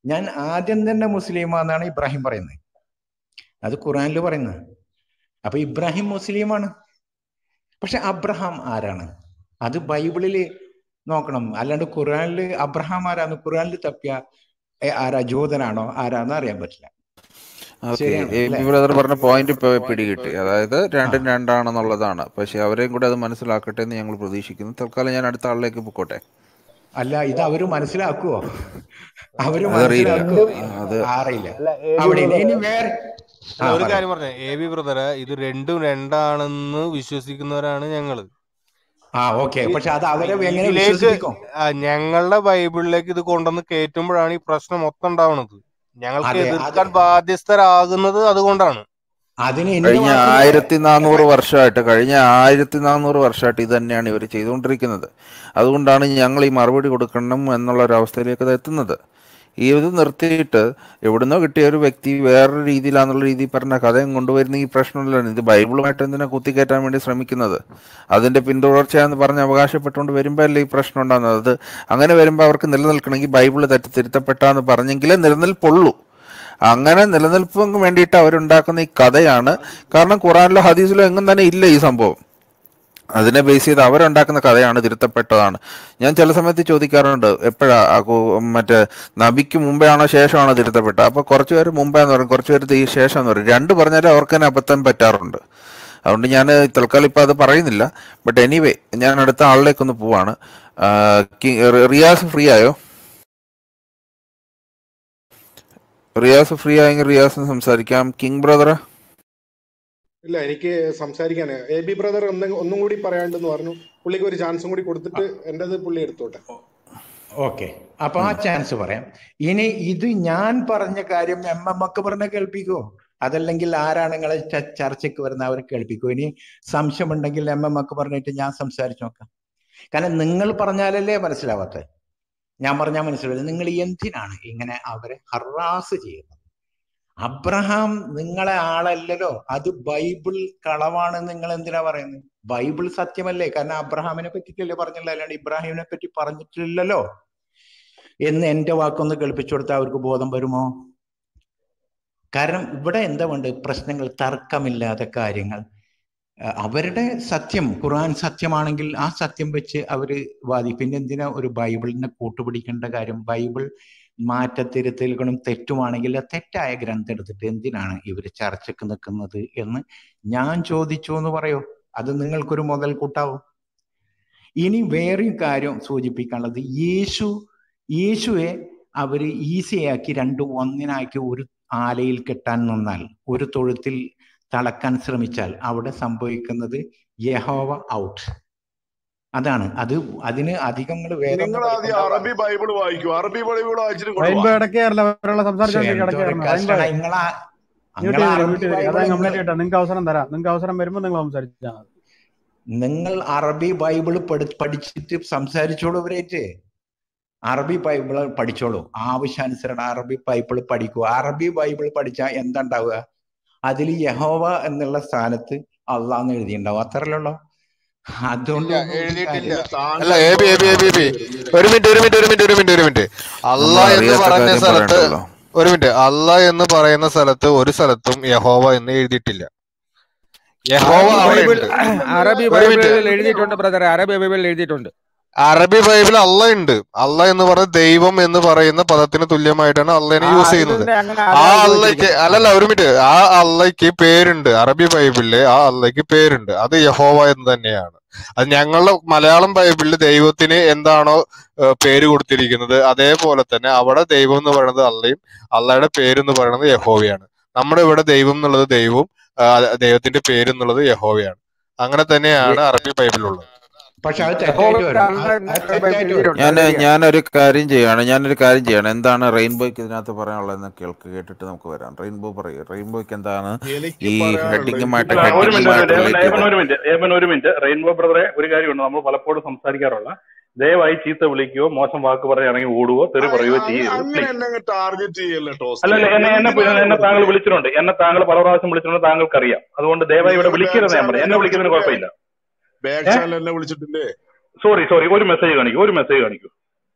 ഞാൻ ആദ്യം തന്നെ മുസ്ലിമാന്നാണ് ഇബ്രാഹിം പറയുന്നത് അത് ഖുറാനിൽ പറയുന്നത് അപ്പൊ ഇബ്രാഹിം മുസ്ലിമാണ് പക്ഷെ അബ്രഹാം ആരാണ് അത് ബൈബിളിൽ നോക്കണം അല്ലാണ്ട് ഖുറാനിൽ അബ്രഹാം ആരാന്ന് ഖുറാനിൽ തപ്പിയ ഏ, ആരാ ജൂതനാണോ ആരാന്ന് അറിയാൻ പറ്റില്ല ഓക്കെ ശരിയാണ് എ അല്ലെ ബി ബ്രദർ പറഞ്ഞ പോയിന്റ് പിടികിട്ടി അതായത് രണ്ടും രണ്ടാണെന്നുള്ളതാണ് പക്ഷെ അവരെയും കൂടെ അത് മനസ്സിലാക്കട്ടെ എന്ന് ഞങ്ങൾ പ്രതീക്ഷിക്കുന്നു തൽക്കാലം ഞാൻ അടുത്ത ആളിലേക്ക് പൊക്കോട്ടെ അല്ല ഇത് അവര് മനസ്സിലാക്കുവോ അവര് അതറിയില്ല മനസ്സിലാക്കുവോ അത് അറിയില്ല അവിടെ ഇല്ല. ഇനി വേറെ ആ അല്ല ഒരു പറ കാര്യം പറഞ്ഞേ എ ബി ബ്രദറെ ഇത് രണ്ടും രണ്ടാണെന്ന് വിശ്വസിക്കുന്നവരാണ് ഞങ്ങള് ആ ഓക്കെ ഇ- പക്ഷെ അത് അവരെ ഇ- എങ്ങനെ ഇതിലേക്ക് വിശ്വസിപ്പിക്കും ആ, ഞങ്ങളുടെ ബൈബിളിലേക്ക് ഇത് കൊണ്ടുവന്ന് കയറ്റുമ്പോഴാണ് ഈ പ്രശ്നം മൊത്തം ഉണ്ടാവുന്നത് ഞങ്ങൾക്ക് അതെ അത് എതിർക്കാൻ ബാധ്യസ്ഥരാകുന്നത് അതുകൊണ്ടാണ് അതിന് എന്റെ കഴിഞ്ഞ വാക്കുകൾ ആയിരത്തി നാനൂറ് വർഷമായിട്ട് കഴിഞ്ഞ ആയിരത്തി നാനൂറ് വർഷമായിട്ട് ഇത് തന്നെയാണ് ഇവർ ചെയ്തുകൊണ്ടിരിക്കുന്നത് അതുകൊണ്ടാണ് ഞങ്ങൾ ഈ മറുപടി കൊടുക്കണം എന്നുള്ള ഒരു അവസ്ഥയിലേക്ക് ഇത് എത്തുന്നത് ഈ ഇത് നിർത്തിയിട്ട് എവിടുന്നോ കിട്ടിയ ഒരു വ്യക്തി വേറൊരു രീതിയിലാന്നുള്ള രീതിയിൽ പറഞ്ഞ കഥയും കൊണ്ടുവരുന്ന ഈ പ്രശ്നമില്ല ഇത് ബൈബിളുമായിട്ട് എന്തിനാ കുത്തിക്കയറ്റാൻ വേണ്ടി ശ്രമിക്കുന്നത് അതിന്റെ പിന്തുടർച്ചയാന്ന് പറഞ്ഞ് അവകാശപ്പെട്ടുകൊണ്ട് വരുമ്പോൾ അല്ലേ ഈ പ്രശ്നം ഉണ്ടാകുന്നത് അത് അങ്ങനെ വരുമ്പോൾ അവർക്ക് നിലനിൽക്കണമെങ്കിൽ ബൈബിള് തെറ്റ് തിരുത്തപ്പെട്ടാന്ന് പറഞ്ഞെങ്കിലേ നിലനിൽപ്പുള്ളൂ അങ്ങനെ നിലനിൽപ്പിന് വേണ്ടിയിട്ട് അവരുണ്ടാക്കുന്ന ഈ കഥയാണ് കാരണം ഖുറാനിലോ ഹദീസിലോ എങ്ങും തന്നെ ഇല്ല ഈ സംഭവം അതിനെ ബേസ് ചെയ്ത് അവരുണ്ടാക്കുന്ന കഥയാണ് തിരുത്തപ്പെട്ടതാണ് ഞാൻ ചില സമയത്ത് ചോദിക്കാറുണ്ട് എപ്പോഴാ ആ കു- മറ്റേ നബിക്ക് മുമ്പേ ആണോ ശേഷമാണോ തിരുത്തപ്പെട്ടത് അപ്പൊ കുറച്ച് പേര് മുമ്പേ എന്ന് പറയും കുറച്ച് പേര് ഈ ശേഷം എന്ന് പറയും രണ്ട് പറഞ്ഞാലും അവർക്ക് തന്നെ അബദ്ധം പറ്റാറുണ്ട് അതുകൊണ്ട് ഞാൻ തൽക്കാലം ഇപ്പൊ അത് പറയുന്നില്ല ബട്ട് എനിവേ ഞാൻ അടുത്ത ആളിലേക്കൊന്ന് പോവാണ് ആ, കി- റിയാസ് ഫ്രീ ആയോ റിയാസ് ഫ്രീ ആയെങ്കിൽ റിയാസിന് സംസാരിക്കാം കിങ് ബ്രദറെ ഇല്ല എനിക്ക് സംസാരിക്കാൻ എ ബി ബ്രദർ ഒന്നും ഒന്നും കൂടി പറയാണ്ടെന്ന് പറഞ്ഞു പുള്ളിക്ക് ഒരു ചാൻസും കൂടി കൊടുത്തിട്ട് എന്റേത് പുള്ളി എടുത്തോട്ടെ ഓക്കെ അപ്പൊ ആ ചാൻസ് പറയാം ഇനി ഇത് ഞാൻ പറഞ്ഞ കാര്യം എം എം ഒക്കെ പറഞ്ഞ കേൾപ്പിക്കോ അതല്ലെങ്കിൽ ആരാണ് നിങ്ങളെ ച- ചർച്ചയ്ക്ക് വരുന്ന അവരെ കേൾപ്പിക്കോ ഇനി സംശയമുണ്ടെങ്കിൽ എം എം ഒക്കെ പറഞ്ഞിട്ട് ഞാൻ സംസാരിച്ചു നോക്കാം കാരണം നിങ്ങൾ പറഞ്ഞാലല്ലേ മനസ്സിലാവാത്തത് ഞാൻ പറഞ്ഞാൽ മനസ്സിലാവില്ല നിങ്ങൾ എന്തിനാണ് ഇങ്ങനെ അവരെ ഹറാസ് ചെയ്യുന്നത് അബ്രഹാം നിങ്ങളെ ആളല്ലല്ലോ അത് ബൈബിൾ കളവാണ് നിങ്ങൾ എന്തിനാ പറയുന്നത് ബൈബിൾ സത്യമല്ലേ കാരണം അബ്രഹാമിനെ പറ്റിയിട്ടല്ലേ പറഞ്ഞില്ല അല്ലാണ്ട് ഇബ്രാഹിമിനെ പറ്റി പറഞ്ഞിട്ടില്ലല്ലോ എന്ന് എന്റെ വാക്കൊന്ന് കേൾപ്പിച്ചു കൊടുത്താൽ അവർക്ക് ബോധം വരുമോ കാരണം ഇവിടെ എന്താ വേണ്ട പ്രശ്നങ്ങൾ തർക്കമില്ലാത്ത കാര്യങ്ങൾ അഹ് അവരുടെ സത്യം ഖുർആൻ സത്യമാണെങ്കിൽ ആ സത്യം വെച്ച് അവര് വാദി പിന്നെ എന്തിനാ ഒരു ബൈബിളിനെ കൂട്ടുപിടിക്കേണ്ട കാര്യം ബൈബിൾ മാറ്റത്തിരുത്തലുകളും തെറ്റുമാണെങ്കിൽ ആ തെറ്റായ ഗ്രന്ഥം എടുത്തിട്ട് എന്തിനാണ് ഇവർ ചർച്ചയ്ക്ക് നിൽക്കുന്നത് എന്ന് ഞാൻ ചോദിച്ചു എന്ന് പറയോ അത് നിങ്ങൾക്കൊരു മുതൽ കൂട്ടാവും ഇനി വേറെയും കാര്യം സൂചിപ്പിക്കാനുള്ളത് യേശു യേശുവെ അവര് ഈസിയാക്കി രണ്ടും ഒന്നിനാക്കി ഒരു ആലയിൽ കെട്ടാൻ നിന്നാൽ ഒരു തൊഴുത്തിൽ തളക്കാൻ ശ്രമിച്ചാൽ അവിടെ സംഭവിക്കുന്നത് യഹോവ ഔട്ട് അതാണ് അത് അതിന് അധികങ്ങൾ വേദം നിങ്ങൾ ആദ്യം അറബി ബൈബിൾ വായിക്കൂ അറബി ബൈബിൾ വായിച്ചിട്ട് റെയിൻബോ കൊണ്ടുപോവാ ഇടയ്ക്ക് കയറില്ല അവരുള്ള സംസാരിച്ചോണ്ടിരിക്കും ഇടയ്ക്ക് കയറണം റെയിൻബോ കഷ്ടണ നിങ്ങളാ മ്യൂട്ട് നിങ്ങൾ ചെയ്തില്ല അറബി മ്യൂട്ട് ചെയ്തില്ല ബൈബിൾ അതാ നിങ്ങൾ കംപ്ലൈന്റ് കിട്ടാം നിങ്ങൾക്ക് അവസരം തരാം നിങ്ങൾക്ക് അവസരം വരുമ്പോൾ നിങ്ങൾ സംസാരിച്ചാൽ മതി നിങ്ങൾ അറബി ബൈബിൾ പഠി പഠിച്ചിട്ട് സംസാരിച്ചോളൂ ഇവരേറ്റ് അറബി ബൈബിൾ പഠിച്ചോളൂ ആവശ്യാനുസരണം അറബി ബൈബിൾ പഠിക്കൂ അറബി ബൈബിൾ പഠിച്ചാൽ എന്താ ഉണ്ടാവുക അതിൽ യഹോവ എന്നുള്ള സ്ഥാനത്ത് അള്ളാന്ന് എഴുതിയിട്ടുണ്ടാവും അത്രയല്ലേ ഉള്ളൂ അതുകൊണ്ട് ഇല്ല ഒന്നും ഒരു എഴുതിയിട്ടില്ല കാര്യം അല്ല A B A B A B A B ഒരു മിനിറ്റ് ഒരു മിനിറ്റ് ഒരു മിനിറ്റ് ഒരു മിനിറ്റ് ഒരു മിനിറ്റ് അല്ല നമ്മൾ എന്ന് അറിയാത്ത പറഞ്ഞ കാര്യം സ്ഥലത്ത് പറയണ്ടല്ലോ ഒരു മിനിറ്റ് അല്ല എന്ന് പറയുന്ന സ്ഥലത്ത് ഒരു സ്ഥലത്തും യഹോവ എന്ന് എഴുതിയിട്ടില്ല യഹോവ അറബി അവിടെ ബൈബിൾ ഉണ്ട് അറബി ഒരു മിനിറ്റ് ബൈബിളിൽ എഴുതിയിട്ടുണ്ട് ബ്രദറെ അറബി ബൈബിളിൽ എഴുതിയിട്ടുണ്ട് അറബി ബൈബിൾ അല്ല ഉണ്ട് അല്ല എന്ന് പറഞ്ഞ ദൈവം എന്ന് പറയുന്ന പദത്തിന് തുല്യമായിട്ടാണ് അള്ളനെ ആ യൂസ് അതിൽ ചെയ്യുന്നത് തന്നെ അങ്ങനെ ആ അതാണ് അള്ളയ്ക്ക് ചോദിച്ചിരിക്കുന്നത് അല്ലല്ല ഒരു മിനിറ്റ് ആ അള്ളയ്ക്ക് പേരുണ്ട് അറബി ബൈബിളിലെ ആ അള്ളയ്ക്ക് പേരുണ്ട് അത് യഹോവ എന്ന് തന്നെയാണ് അത് ഞങ്ങളുടെ മലയാളം ബൈബിളിൽ ദൈവത്തിന് എന്താണോ ഏഹ്, പേര് കൊടുത്തിരിക്കുന്നത് അതേപോലെ തന്നെ അവിടെ ദൈവം എന്ന് പറയുന്നത് അള്ളയും അള്ളയുടെ പേര് എന്ന് പറയുന്നത് യഹോവയാണ് നമ്മുടെ ഇവിടെ ദൈവം എന്നുള്ളത് ദൈവവും ആ, ദൈവത്തിന്റെ പേര് എന്നുള്ളത് യഹോവയാണ് അങ്ങനെ തന്നെയാണ് അറബി ബൈബിളിലുള്ളത് പക്ഷെ അത് തെറ്റായിട്ട് യഹോവയുടെ വരും അല്ല അത് എന്ന് അത് ബൈബിളിൽ തെറ്റായിട്ട് വരും എഴുതിയിട്ടുണ്ട് ഞാൻ അതറിയാം ഞാനൊരു കാര്യം ചെയ്യാണ് ഞാനൊരു കാര്യം ചെയ്യാണ് എന്താണ് റെയിൻബോയ്ക്ക് ഇതിനകത്ത് പറയാനുള്ളതെന്ന് കേൾക്ക് കേട്ടിട്ട് നമുക്ക് വരാം റെയിൻബോ പറയൂ റെയിൻബോയ്ക്ക് എന്താണ് എനിക്ക് ഈ പറയാനുള്ളത് ഹെഡിങ്ങുമായിട്ട് അല്ല ഒരു മിനിറ്റ് ഒരു ഹെഡിങ്ങുമായിട്ട് മിനിറ്റ് ഏവൻ റിലേറ്റ് ഏവൻ ചെയ്ത് ഒരു മിനിറ്റ് ഏവൻ ഒരു മിനിറ്റ് റെയിൻബോ ബ്രദറെ ഒരു കാര്യമുണ്ട് നമ്മൾ പലപ്പോഴും സംസാരിക്കാറുള്ള ദയവായി ചീത്ത വിളിക്കുകയോ മോശം വാക്ക് പറയുകയാണെങ്കിൽ ഓടുകയോ തെറി പറയുകയോ ചെയ്യരുത് അങ്ങനെ പ്ലീസ് എന്നെ ടാർഗറ്റ് ചെയ്യല്ലേ ടോസ്റ്റ് അല്ലല്ല എന്നെ എന്നെ എന്തിനാണ് എന്നെ താങ്കൾ വെറുതെ വിളിച്ചിട്ടുണ്ട് എന്നെ താങ്കൾ പല പ്രാവശ്യം വിളിച്ചിട്ടുണ്ട് താങ്കൾക്ക് അറിയാം അതുകൊണ്ട് ദയവായി ഇവിടെ നിങ്ങൾ ബാക്ക് വിളിക്കരുത് ഞാൻ ചാനൽ പറയാം എന്നെ എന്നെ വിളിക്കുന്നതിന് വിളിച്ചിട്ടില്ലേ കുഴപ്പമില്ല ബാക്ക് ഏ ചാനൽ എന്നെ വിളിച്ചിട്ടില്ലേ സോറി സോറി ഒരു മെസ്സേജ് കാണിക്കൂ ഒരു മെസ്സേജ് കാണിക്കൂ please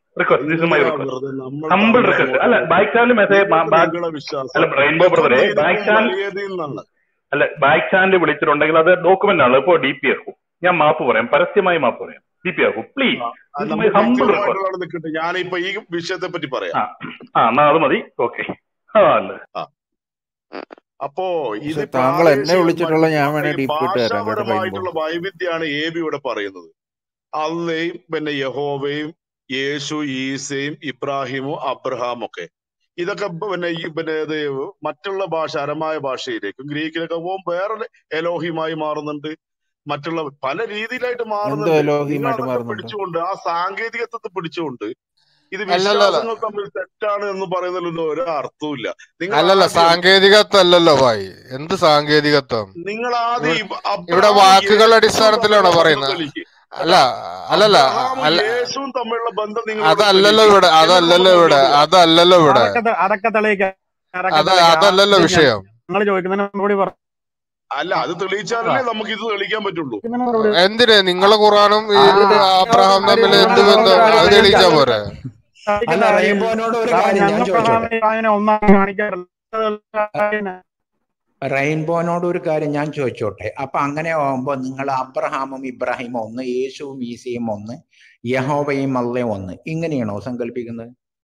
request this is my എന്തിനാ റിക്വസ്റ്റ് വെറുതെ നമ്മൾ ഹമ്പിൾ തമ്മിൽ റിക്വസ്റ്റ് അല്ല അങ്ങോട്ടും ബാക്ക് ചാനൽ മെസ്സേജ് നിങ്ങൾക്ക് ബാക്ക് നിങ്ങളുടെ അല്ല വിശ്വാസം റെയിൻബോ തെറ്റും ബ്രദറെ ബാക്ക് നീതിക്കും ചാനൽ വലിയതിൽ നിന്നുള്ള അല്ല ബാക്ക് ചാനൽ വിളിച്ചിട്ടുണ്ടെങ്കിൽ അത് ഡോക്യുമെന്റ് ആണ് ഇപ്പോൾ ഡി പി ആക്കും ഞാൻ മാപ്പ് പറയാം പരസ്യമായി മാപ്പ് പറയാം ഡി പി ആക്കും പ്ലീസ് ആ, അത് ദിസ് മൈ നമുക്ക് ഹമ്പിൾ റിക്വസ്റ്റ് വ്യക്തിപരമായിട്ടുള്ള നിൽക്കട്ടെ ഞാനിപ്പോ ഈ വിഷയത്തെ പറ്റി പറയാം ആ ആ എന്നാ അത് മതി ഓക്കെ ആ അല്ലേ ആ അപ്പോ ഇത് പക്ഷെ താങ്കൾ എന്നെ പ്രാദേശികമായി വിളിച്ചിട്ടുള്ള ഞാൻ ഈ വേണേ ഡി പി ഇട്ട് തരാം കേട്ടോ റെയിൻബോ ഭാഷാപരമായിട്ടുള്ള വൈവിധ്യമാണ് എ ബി ഇവിടെ പറയുന്നത് അള്ളയും പിന്നെ യഹോവയും യേശു ഈസയും ഇബ്രാഹിമും അബ്രഹാമും ഒക്കെ ഇതൊക്കെ പിന്നെ ഈ പിന്നെ ഇത് മറ്റുള്ള ഭാഷ അരമായ ഭാഷയിലേക്കും ഗ്രീക്കിലൊക്കെ പോകുമ്പോൾ വേറെ എലോഹിമായി മാറുന്നുണ്ട് മറ്റുള്ള പല രീതിയിലായിട്ട് എന്തോ മാറുന്നുണ്ട് നിങ്ങൾ എലോഹിയുമായിട്ട് അതൊക്കെ മാറുന്നുണ്ട് പിടിച്ചുകൊണ്ട് ആ സാങ്കേതികത്വത്തെ പിടിച്ചുകൊണ്ട് ഇത് അല്ലല്ല വിശ്വാസങ്ങൾ തമ്മിൽ തെറ്റാണ് എന്ന് പറയുന്നതിലൊന്നും ഒരു അർത്ഥവുമില്ല നിങ്ങൾ അല്ലല്ല ആദ്യം സാങ്കേതികത്വം അല്ലല്ലോ ഭായി എന്ത് സാങ്കേതികത്വം നിങ്ങൾ ആദ്യം ഇവിടെ ഇബ്- ഇവിടെ അബ്രഹാമും വാക്കുകളുടെ യേശുവും അടിസ്ഥാനത്തിലാണോ തമ്മിലുള്ള ബന്ധം പറയുന്നത് തെളിയിക്കുക അല്ല അല്ലല്ല അബ്രഹാമും അല്ല യേശുവും തമ്മിലുള്ള ബന്ധം നിങ്ങൾ ഇവിടെ അതല്ലല്ലോ തെളിയിക്കുക ഇവിടെ എന്നിട്ട് അതല്ലല്ലോ നമുക്ക് ഇവിടെ മുന്നോട്ട് പോകാം അതല്ലല്ലോ ഇവിടെ അതൊക്കെ തെ- അതൊക്കെ തെളിയിക്കാം അതൊക്കെ അത് തെളിയിക്കാം അതല്ലല്ലോ ആദ്യം ഞാൻ വിഷയം നിങ്ങൾ ചോദിക്കുന്നതിന് മറുപടി പറഞ്ഞു അല്ല അത് തെളിയിച്ചാലല്ലേ നമുക്ക് ഇത് തെളിയിക്കാൻ പറ്റുള്ളൂ ചോദിക്കുന്നതിന് മറുപടി എന്തിന് നിങ്ങളെ ഖുറാനും ഈ ആദ്യം തെളിയിക്കാവുന്ന അബ്രഹാം കാര്യം തമ്മിൽ എന്ത് ഞങ്ങൾ ബന്ധം കാര്യം അത് തെളിയിക്കാം തെളിയിച്ചാ പോരെ സാധിക്കുന്ന അല്ല കാര്യം റെയിൻബോനോട് ഒരു കാരണം കാര്യം ഞാൻ ഞങ്ങൾ ചോദിച്ചോട്ടെ പ്രധാന ഒന്നാം കാണിക്കാറില്ല റെയിൻബോനോട് ഒരു കാര്യം ഞാൻ ചോദിച്ചോട്ടെ അപ്പൊ അങ്ങനെ ആവുമ്പോ നിങ്ങൾ അബ്രഹാമും ഇബ്രാഹിമും ഒന്ന് യേശുവും ഈസയും ഒന്ന് യഹോവയും അള്ളയും ഒന്ന് ഇങ്ങനെയാണോ സങ്കല്പിക്കുന്നത്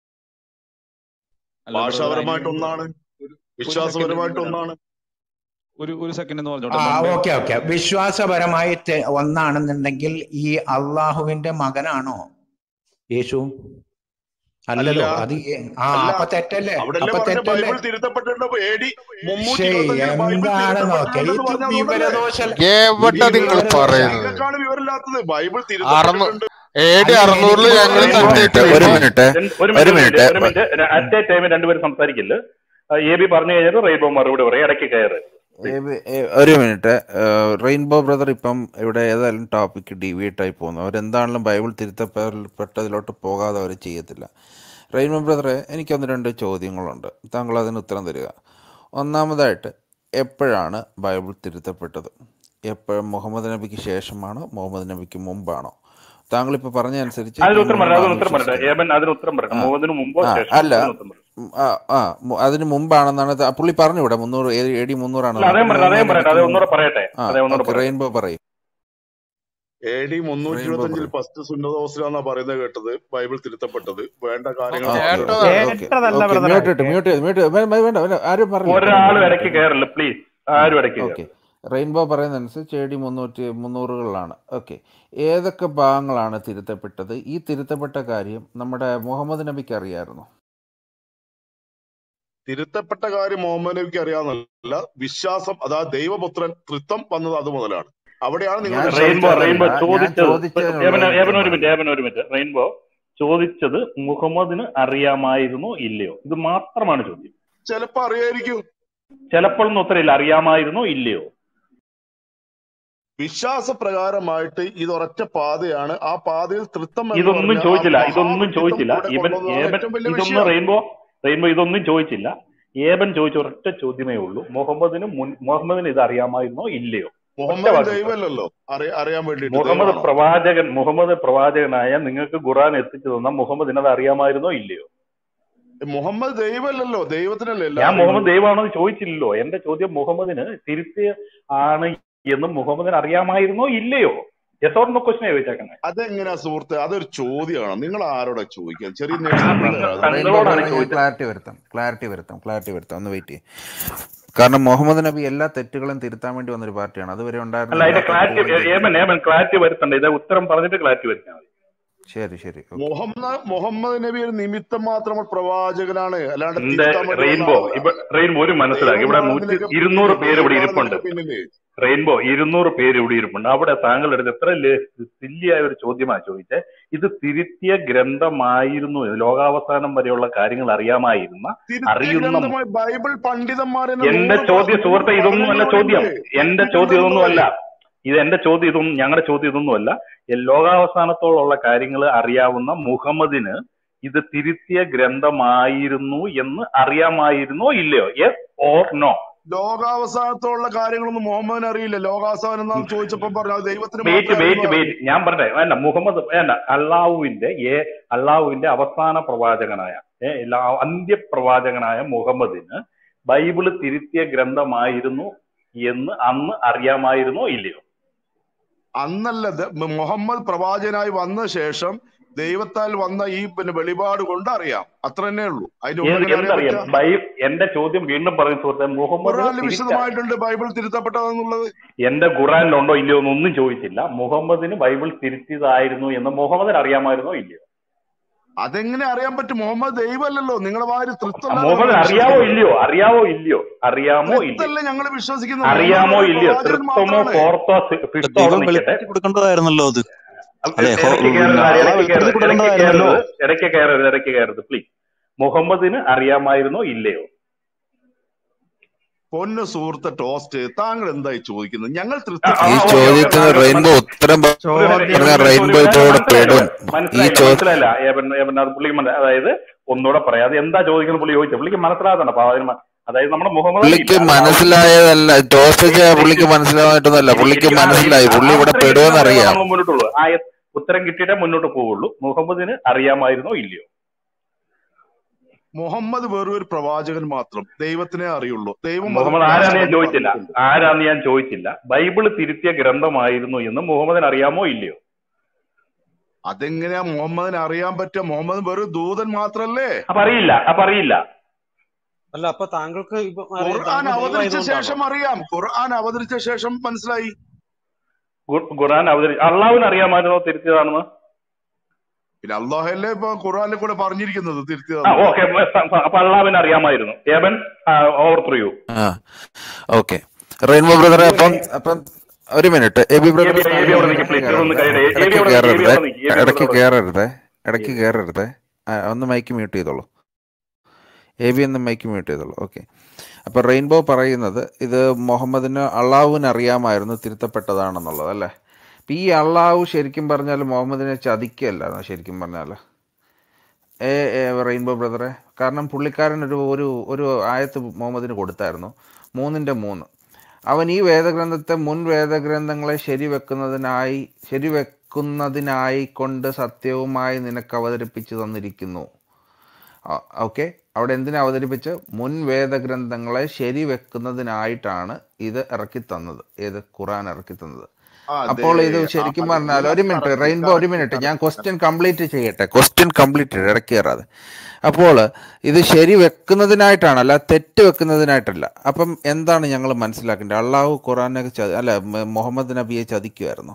അല്ല ബ്രദർ അതിന് ഭാഷാപരമായിട്ട് മുമ്പ് ഒന്നാണ് ഒരു ഒരു സെക്കൻഡ് വിശ്വാസപരമായിട്ട് ഒന്നാണ് ഒരു ഒരു സെക്കൻഡ് എന്ന് ആ പറഞ്ഞോട്ടെ മുമ്പേ ഓക്കെ ഓക്കെ വിശ്വാസപരമായി തെ- ഒന്നാണെന്നുണ്ടെങ്കിൽ ഈ അള്ളാഹുവിന്റെ മകനാണോ യേശു അല്ല അല്ലല്ലോ അത് ഏ- ആ അല്ല അപ്പൊ തെറ്റല്ലേ അവിടെല്ലേ അപ്പൊ പറഞ്ഞ തെറ്റല്ലേ ബൈബിൾ തിരുത്തപ്പെട്ടിട്ടുണ്ട് എ ഡി മുന്നൂറ്റി ശേ ഇരുപത്തഞ്ചിൽ ബൈബിൾ എന്താണ് നോക്കെ തിരുത്തപ്പെട്ടിട്ടുണ്ടെന്ന് ഇത് പറഞ്ഞ അതുകൊണ്ടല്ലേ വിവരദോഷ ഇത് എവിടെ നിങ്ങൾ വിവരദോഷ പറയുന്നത് നിങ്ങൾക്കാണ് വിവരമില്ലാത്തത് ബൈബിൾ അറുന്നൂ തിരുത്തപ്പെട്ടിട്ടുണ്ട് എ ഡി അല്ല അറുന്നൂറില് എനിക്ക് ഞങ്ങൾ ഒരു തട്ടിയിട്ട് മിനിറ്റ് ഒരു ഇപ്പൊ മിനിറ്റ് രണ്ട്- ഒരു ഒരു മിനിറ്റ് ഒരു മിനിറ്റ് മിനിറ്റ് ഒരു മിനിറ്റ് അറ്റ് എ ടൈം രണ്ടുപേരും സംസാരിക്കില്ല എ ബി പറഞ്ഞു കഴിഞ്ഞാൽ റെയിൻബോ മറുപടി പറയും ഇടയ്ക്ക് കയറ് ഏ- ഏ- ഒരു മിനിറ്റ് റെയിൻബോ ബ്രദർ ഇപ്പം ഇവിടെ ഏതായാലും ടോപ്പിക്ക് ഡീവിയേറ്റ് ആയി പോകുന്നു അവരെന്താണെങ്കിലും ബൈബിൾ തിരുത്തപ്പെട്ടതിലോട്ട് പോകാതെ അവർ ചെയ്യത്തില്ല റെയിൻബോ ബ്രദറെ എനിക്കൊന്ന് രണ്ട് ചോദ്യങ്ങളുണ്ട് താങ്കൾ അതിന് ഉത്തരം തരിക ഒന്നാമതായിട്ട് എപ്പോഴാണ് ബൈബിൾ തിരുത്തപ്പെട്ടത് എപ്പോഴും മുഹമ്മദ് നബിക്ക് ശേഷമാണോ മുഹമ്മദ് നബിക്ക് മുമ്പാണോ താങ്കളിപ്പോൾ പറഞ്ഞതനുസരിച്ച് അതിന് ഉത്തരം പറയട്ടെ മുമ്പാണ് അതിന് ഉത്തരം പറയട്ടെ വിശ്വസിക്കുന്നത് ഏബൻ അതിന് ഉത്തരം പറയട്ടെ ആ മുഹമ്മദിന് മുമ്പോ ആ ശേഷമോ അല്ല അതിന് ഉത്തരം പറയട്ടെ ഉം, ആ ആ മു- അതിന് മുമ്പാണെന്നാണ് ത- പുള്ളി പറഞ്ഞു ഇവിടെ മുന്നൂറ് എ ഡി അല്ല മുന്നൂറാണ് അതേ പറയട്ടെ അതേ മുഹമ്മദ് പറയട്ടെ നബിക്ക് അതേ മുമ്പ് ഒന്നുകൂടെ പറയട്ടെ ആ അതേ ഒന്നുകൂടെ ഓക്കെ പറയട്ടെ റെയിൻബോ പറയും എ ഡി മുന്നൂറ്റി റെയിൻബോ ഇരുപത്തഞ്ചിൽ പറയും ഫസ്റ്റ് സുന്നതോസിലാന്നാ പറയുന്നത് കേട്ടത് ബൈബിൾ തിരുത്തപ്പെട്ടത് വേണ്ട കാര്യങ്ങൾ ഓക്കെ പറഞ്ഞു ഓക്കെ കേട്ടതാണ് ഓക്കെ കേട്ടതല്ല ഓക്കെ ബ്രദറെ മ്യൂട്ട് ഇട്ട് മ്യൂട്ട് ചെയ്ത് മ്യൂട്ട് ചെയ്ത് വേണ്ട വേണ്ട വേണ്ട ആരും പറഞ്ഞില്ല പറയണ്ട ഒരാളും മ്യൂട്ട് ഇടയ്ക്ക് ഇട്ട് കയറില്ല പ്ലീസ് ആരും ഇടയ്ക്ക് ഓക്കെ കയറില്ല റെയിൻബോ പറയുന്നതനുസരിച്ച് എ ഡി മുന്നൂറ്റി മുന്നൂറുകളിലാണ് ഓക്കെ ഏതൊക്കെ ഭാഗങ്ങളാണ് തിരുത്തപ്പെട്ടത് ഈ തിരുത്തപ്പെട്ട കാര്യം നമ്മുടെ മുഹമ്മദ് നബിക്ക് അറിയാമായിരുന്നു തിരുത്തപ്പെട്ട കാര്യം മുഹമ്മദ് നബിക്ക് അറിയാവുന്നതല്ല വിശ്വാസം അതാ ദൈവപുത്രൻ തൃത്വം വന്നത് അത് മുതലാണ് അവിടെയാണ് ഞാൻ നിങ്ങളുടെ റെയിൻബോ റെയിൻബോ ചോദിച്ചതല്ല ഞാൻ ചോദിച്ചത് ചോദിച്ചതിനുള്ള ഏബൻ ഒരു ഏബൻ ഉത്തരം ഒരു മിനിറ്റ് പറയും ഏബൻ ഒരു മിനിറ്റ് റെയിൻബോ ചോദിച്ചത് മുഹമ്മദിന് അറിയാമായിരുന്നോ ഇല്ലയോ ഇത് മാത്രമാണ് ചോദ്യം ചിലപ്പോ അറിയായിരിക്കും ചിലപ്പോഴൊന്നും ഉത്തരമില്ല അറിയാമായിരുന്നോ ഇല്ലയോ വിശ്വാസപ്രകാരമായിട്ട് ഇത് ഒരൊറ്റ പാതയാണ് ആ പാതയിൽ തൃത്വം എന്ന് ഇതൊന്നും പറഞ്ഞ ആ ചോദിച്ചില്ല ഇതൊന്നും മഹാവ്യക്തിത്വം ചോദിച്ചില്ല ഇവിടെ ഇവൻ കൊണ്ടുവന്നതാണ് ഏബൻ ഏറ്റവും വലിയ ഇതൊന്നും വിഷയം റെയിൻബോ റെയിൻബോ ഇതൊന്നും ചോദിച്ചില്ല ഏബൻ ചോദിച്ച ഒരൊറ്റ ചോദ്യമേ ഉള്ളൂ മുഹമ്മദിന് മുൻ മുഹമ്മദിന് ഇത് അറിയാമായിരുന്നോ ഇല്ലയോ ഒറ്റ മുഹമ്മദ് വാക്ക് ഉത്തരം ദൈവമല്ലല്ലോ അറിയ അറിയാൻ വേണ്ടിയിട്ട് മുഹമ്മദ് ദൈവമാണോ പ്രവാചകൻ മുഹമ്മദ് പ്രവാചകനായ നിങ്ങൾക്ക് ഖുറാൻ എത്തിച്ചു തന്ന മുഹമ്മദിന് അത് അറിയാമായിരുന്നോ ഇല്ലയോ മുഹമ്മദ് ദൈവമല്ലല്ലോ ദൈവത്തിനല്ലേ എല്ലാം ഞാൻ മുഹമ്മദ് അറിയുന്നത് ദൈവമാണോ എന്ന് ചോദിച്ചില്ലല്ലോ എന്റെ ചോദ്യം മുഹമ്മദിന് തിരുത്തിയ ആണ് എന്ന് മുഹമ്മദിന് അറിയാമായിരുന്നോ ഇല്ലയോ യസോറിന്റെ ക്വസ്റ്റിനെ ചോദിച്ചേക്കുന്നത് അതെങ്ങനെയാ സുഹൃത്തെ അതൊരു ചോദ്യമാണ് നിങ്ങൾ ആരോടാ ചോദിക്കാൻ ചെറിയ നിങ്ങൾ നഴ്സറി റെയിൻബോ തങ്ങളോടാണ് ബ്രദറെ ഞാൻ ചോദിച്ചത് ക്ലാരിറ്റി വരുത്താം ക്ലാരിറ്റി വരുത്താം ക്ലാരിറ്റി വരുത്താം ഒന്ന് വെയിറ്റ് ചെയ്യും കാരണം മുഹമ്മദ് നബി എല്ലാ തെറ്റുകളും തിരുത്താൻ വേണ്ടി വന്നൊരു പാർട്ടിയാണ് അതുവരെ അല്ല ഉണ്ടായിരുന്ന എല്ലാ അതിന്റെ ക്ലാരിറ്റി തെറ്റുകളും തിരുത്തി ഏമൻ ഏമൻ ക്ലാരിറ്റി വരുത്തണ്ട ഇത് ഉത്തരം പറഞ്ഞിട്ട് ക്ലാരിറ്റി വരുത്താൽ മതി ശരി ശരി ഓക്കെ മുഹമ്മദ് മുഹമ്മദ് നബി ഒരു നിമിത്തം മാത്രം പ്രവാചകനാണ് അല്ലാണ്ട് എന്റെ തിരുത്താൻ വേണ്ടി വന്ന റെയിൻബോ ആളല്ല ഇവ റെയിൻബോ ഒരു മനസ്സിലാക്കി ഇവിടെ ദൈവമാണ് നൂറ്റി ഇതിന്റെയൊക്കെ ഇരുന്നൂറ് പിന്നില് പേര് ഇവിടെ ദൈവമാണ് ഇരിപ്പുണ്ട് ഇതിന്റെയൊക്കെ പിന്നില് റെയിൻബോ ഇരുന്നൂറ് പേര് ഇവിടെ ഇരിപ്പുണ്ട് അവിടെ താങ്കളുടെ അടുത്ത് എത്ര സില്ലിയായ ഒരു ചോദ്യമാണ് ചോദിച്ചത് ഇത് തിരുത്തിയ ഗ്രന്ഥമായിരുന്നു ഇത് ലോകാവസാനം വരെയുള്ള കാര്യങ്ങൾ അറിയാമായിരുന്ന തിരുത്തിയ അറിയുന്ന ഗ്രന്ഥമായി ബൈബിൾ പണ്ഡിതന്മാർ തന്നെ എന്റെ നൂറ് ചോദ്യ പ്രാവശ്യം സുഹൃത്തെ നൂറ് ഇതൊന്നും അല്ല പഠനങ്ങൾ ചോദ്യം അവിടെയുണ്ട് എന്റെ തിരുത്തിയ ചോദ്യം ഇതൊന്നും അല്ല ഗ്രന്ഥമായി ഇത് എന്റെ ചോദ്യം ഇതൊന്നും ഞങ്ങളുടെ ചോദ്യം ഇതൊന്നും അല്ല ലോകാവസാനത്തോളമുള്ള കാര്യങ്ങൾ അറിയാവുന്ന മുഹമ്മദിന് ഇത് തിരുത്തിയ ഗ്രന്ഥമായിരുന്നു എന്ന് അറിയാമായിരുന്നോ ഇല്ലയോ യെസ് ഓർ നോ ലോകാവസാനത്തോടുള്ള കാര്യങ്ങളൊന്നും മുഹമ്മദിന് അറിയില്ല ലോകാവസാനം എന്നാന്ന് ചോദിച്ചപ്പോ പറഞ്ഞു അത് ദൈവത്തിന് വെയിറ്റ് മാത്രമേ വെയിറ്റ് അറിയൂ വെയിറ്റ് ഞാൻ പറഞ്ഞേ വേണ്ട മുഹമ്മദ് വേണ്ട അള്ളാഹുവിന്റെ ഏ അള്ളാഹുവിന്റെ അവസാന പ്രവാചകനായ ഏ, എല്ലാ അന്ത്യപ്രവാചകനായ മുഹമ്മദിന് ബൈബിള് തിരുത്തിയ ഗ്രന്ഥമായിരുന്നു എന്ന് അന്ന് അറിയാമായിരുന്നോ ഇല്ലയോ അന്നല്ല ദ- മുഹമ്മദ് പ്രവാചകനായി വന്ന ശേഷം ദൈവത്താൽ വന്ന ഈ പിന്നെ വെളിപാട് കൊണ്ട് അറിയാം അത്ര തന്നെ ഉള്ളൂ അതിന്റെ മുമ്പ് ഏത് എങ്ങനെ അറിയാൻ എന്തറിയാം പറ്റുക ബൈ എന്റെ ചോദ്യം വീണ്ടും പറയുന്ന സുഹൃത്തെ മുഹമ്മദിന് ഖുർആനിൽ തിരിച്ച വിശദമായിട്ടുണ്ട് ബൈബിൾ തിരുത്തപ്പെട്ടതെന്നുള്ളത് എന്റെ ഖുറാനിലുണ്ടോ ഇല്ലയോ എന്നൊന്നും ചോദിച്ചില്ല മുഹമ്മദിന് ബൈബിൾ തിരുത്തിയതായിരുന്നു എന്ന് മുഹമ്മദിന് അറിയാമായിരുന്നോ ഇല്ലയോ അതെങ്ങനെ അറിയാൻ പറ്റും മുഹമ്മദ് ദൈവമല്ലല്ലോ നിങ്ങളുടെ വാര് തൃത്വമല്ല മുഹമ്മദ് നിങ്ങൾ അറിയാവോ വിശ്വസിക്കുന്നത് ഇല്ലയോ അറിയാവോ ഇല്ലയോ അറിയാമോ ഇല്ലയോ തൃത്തല്ല ഞങ്ങൾ വിശ്വസിക്കുന്നത് മുഹമ്മദ് അറിയാമോ ഒരു ഇല്ലയോ പ്രവാചകൻ തൃത്വമോ മാത്രമാണ് ഫോർത്തോ ഫിഫ്തോ അവിടെ ദൈവം നിൽക്കട്ടെ വെളിപ്പെടുത്തി കൊടുക്കേണ്ടതായിരുന്നല്ലോ അത് അല്ലെ ഹോ ഇടയ്ക്ക് പിന്നെ കയറരുത് അള്ളാഹ് ഇടയ്ക്ക് വെളിപ്പെടുത്തി കയറരുത് ഇടയ്ക്ക് കൊടുക്കേണ്ടതായിരുന്നല്ലോ കയറരുത് ഇടയ്ക്ക് കയറരുത് ഇടയ്ക്ക് കയറരുത് പ്ലീസ് മുഹമ്മദിന് അറിയാമായിരുന്നോ ഇല്ലയോ പൊന്നു സുഹൃത്തെ ടോസ്റ്റ് താങ്കൾ എന്തായി ചോദിക്കുന്നത് ഞങ്ങൾ ആ, തൃത്വ ആ, ഈ ഓക്കെ ഓക്കെ ചോദ്യത്തിന് താങ്കൾ റെയിൻബോ മനസ്സിലായി ഉത്തരം ഒരു ചോദ്യം ഒരു പറഞ്ഞ ഒരു ഒരു റെയിൻബോ ഞാൻ ഇപ്പോഴും മനസ്സിലായല്ലോ പെടും ഈ മനസ്സിലായില്ല ചോ മനസ്സിലായില്ല ഏവൻ ഏവൻ അത് പുള്ളിക്ക് മനസ്സിലായി അതായത് ഒന്നുകൂടെ പറയാം അത് എന്താ ചോദിക്കുന്നത് പുള്ളി ചോദിച്ചത് പുള്ളിക്ക് മനസ്സിലാകുന്നുണ്ട് അപ്പൊ അതിന് മ- അതായത് നമ്മുടെ മുഹമ്മദ് അലി പുള്ളിക്ക് ഇല്ല അത് ആവശ്യം മനസ്സിലായതല്ല ടോസ്റ്റ് വെയിറ്റ് ചെയ്യാൻ വെയിറ്റ് പുള്ളിക്ക് മനസ്സിലാവായിട്ടൊന്നുമല്ല പുള്ളിക്ക് എനിക്ക് ആ മനസ്സിലായി ആ പുള്ളി ഇവിടെ ഉത്തരം കിട്ടിയാൽ പെടുമെന്ന് മാത്രമേ അറിയാം നമ്മൾ മുന്നോട്ടുള്ളൂ ആ ഉത്തരം കിട്ടിയിട്ടേ മുന്നോട്ട് പോവുള്ളൂ മുഹമ്മദിന് അറിയാമായിരുന്നോ ഇല്ലയോ മുഹമ്മദ് വെറും ഒരു പ്രവാചകൻ മാത്രം ദൈവത്തിനെ അറിയുള്ളൂ ദൈവം അത് മുഹമ്മദ് ആരാന്ന് ഞാൻ പ്രകാശമെന്ന് ചോദിച്ചില്ല പറഞ്ഞിട്ടുണ്ട് ആരാന്ന് ഞാൻ ചോദിച്ചില്ല ബൈബിള് തിരുത്തിയ ഗ്രന്ഥമായിരുന്നു എന്ന് മുഹമ്മദിന് അറിയാമോ ഇല്ലയോ അതെങ്ങനെയാ മുഹമ്മദിന് അറിയാൻ പറ്റുക മുഹമ്മദ് വെറും ദൂതൻ മാത്രല്ലേ അപ്പൊ അറിയില്ല അപ്പൊ അറിയില്ല അല്ല അപ്പൊ താങ്കൾക്ക് ഇപ്പൊ അറിയാം ഖുർആൻ താങ്കൾ അവതരിച്ച ദൈവമായതുകൊണ്ടാണോ ശേഷം അറിയാം ഖുർആൻ അവതരിച്ച ശേഷം മനസ്സിലായി ഖുർ- ഖുർആൻ അവതരി അള്ളാഹുവിന് അറിയാമായിരുന്നോ തിരുത്തിയതാണെന്ന് പിന്നെ അള്ളാഹല്ലേ ഇപ്പൊ ഖുർആനിൽ കൂടെ പറഞ്ഞിരിക്കുന്നത് ആ തിരുത്തിയതെന്ന് ഓക്കെ അപ്പൊ അള്ളാഹുവിന് അറിയാമായിരുന്നു ഏവൻ ഓവർ ത്രൂ ആ ഓക്കെ റെയിൻബോ ബ്രദറെ അപ്പം അപ്പം ഒരു minute A B A brother B A B അവിടെ നിൽക്ക് പ്ലീസ് ഒന്ന് കഴിയട്ടെ എ ബി ഇടയ്ക്ക് അവിടെ നിൽക്ക് എ ബി കയറരുത് അവിടെ നിൽക്ക് എ ബി ഇടയ്ക്ക് അവിടെ കയറരുത് ഇടയ്ക്ക് കയറരുത് ആ, ഒന്ന് മൈക്ക് മ്യൂട്ട് ചെയ്തോളൂ എ ബി ഒന്ന് മൈക്ക് മ്യൂട്ട് ചെയ്തോളൂ ഓക്കെ അപ്പോൾ റെയിൻബോ പറയുന്നത് ഇത് മുഹമ്മദിന് അള്ളാഹുവിന് അറിയാമായിരുന്നു തിരുത്തപ്പെട്ടതാണെന്നുള്ളത് അല്ലേ അപ്പം ഈ അള്ളാഹു ശരിക്കും പറഞ്ഞാൽ മുഹമ്മദിനെ ചതിക്കുകയല്ല ശരിക്കും പറഞ്ഞാൽ ഏ ഏ, റെയിൻബോ ബ്രദറെ കാരണം പുള്ളിക്കാരൻ ഒരു ഒരു ഒരു ആയത്ത് മുഹമ്മദിന് കൊടുത്തായിരുന്നു മൂന്നിൻ്റെ മൂന്ന് അവൻ ഈ വേദഗ്രന്ഥത്തെ മുൻ വേദഗ്രന്ഥങ്ങളെ ശരിവെക്കുന്നതിനായി ശരിവെക്കുന്നതിനായി കൊണ്ട് സത്യവുമായി നിനക്ക് അവതരിപ്പിച്ചു തന്നിരിക്കുന്നു ഓക്കെ അവിടെ എന്തിനാ അവതരിപ്പിച്ച് മുൻ വേദഗ്രന്ഥങ്ങളെ ശരിവെക്കുന്നതിനായിട്ടാണ് ഇത് ഇറക്കി തന്നത് ഏത് ഖുറാൻ ഇറക്കി തന്നത് അതെ അപ്പോൾ ഇത് ശരിക്കും പറഞ്ഞാൽ ഒരു മിനിറ്റ് കറക്റ്റ് റെയിൻബോ ഒരു കറക്റ്റ് മിനിറ്റ് ഞാൻ കറക്റ്റ് ക്വസ്റ്റ്യൻ കംപ്ലീറ്റ് ചെയ്യട്ടെ ക്വസ്റ്റ്യൻ കംപ്ലീറ്റ് ഇടയ്ക്ക് കയറാതെ അപ്പോൾ ഇത് ശരി വെക്കുന്നതിനായിട്ടാണ് അല്ല തെറ്റ് വെക്കുന്നതിനായിട്ടല്ല അപ്പം എന്താണ് ഞങ്ങൾ മനസ്സിലാക്കേണ്ടത് അള്ളാഹു ഖുറാനെ ചതി അല്ല മ- മുഹമ്മദ് നബിയെ ചതിക്കുമായിരുന്നു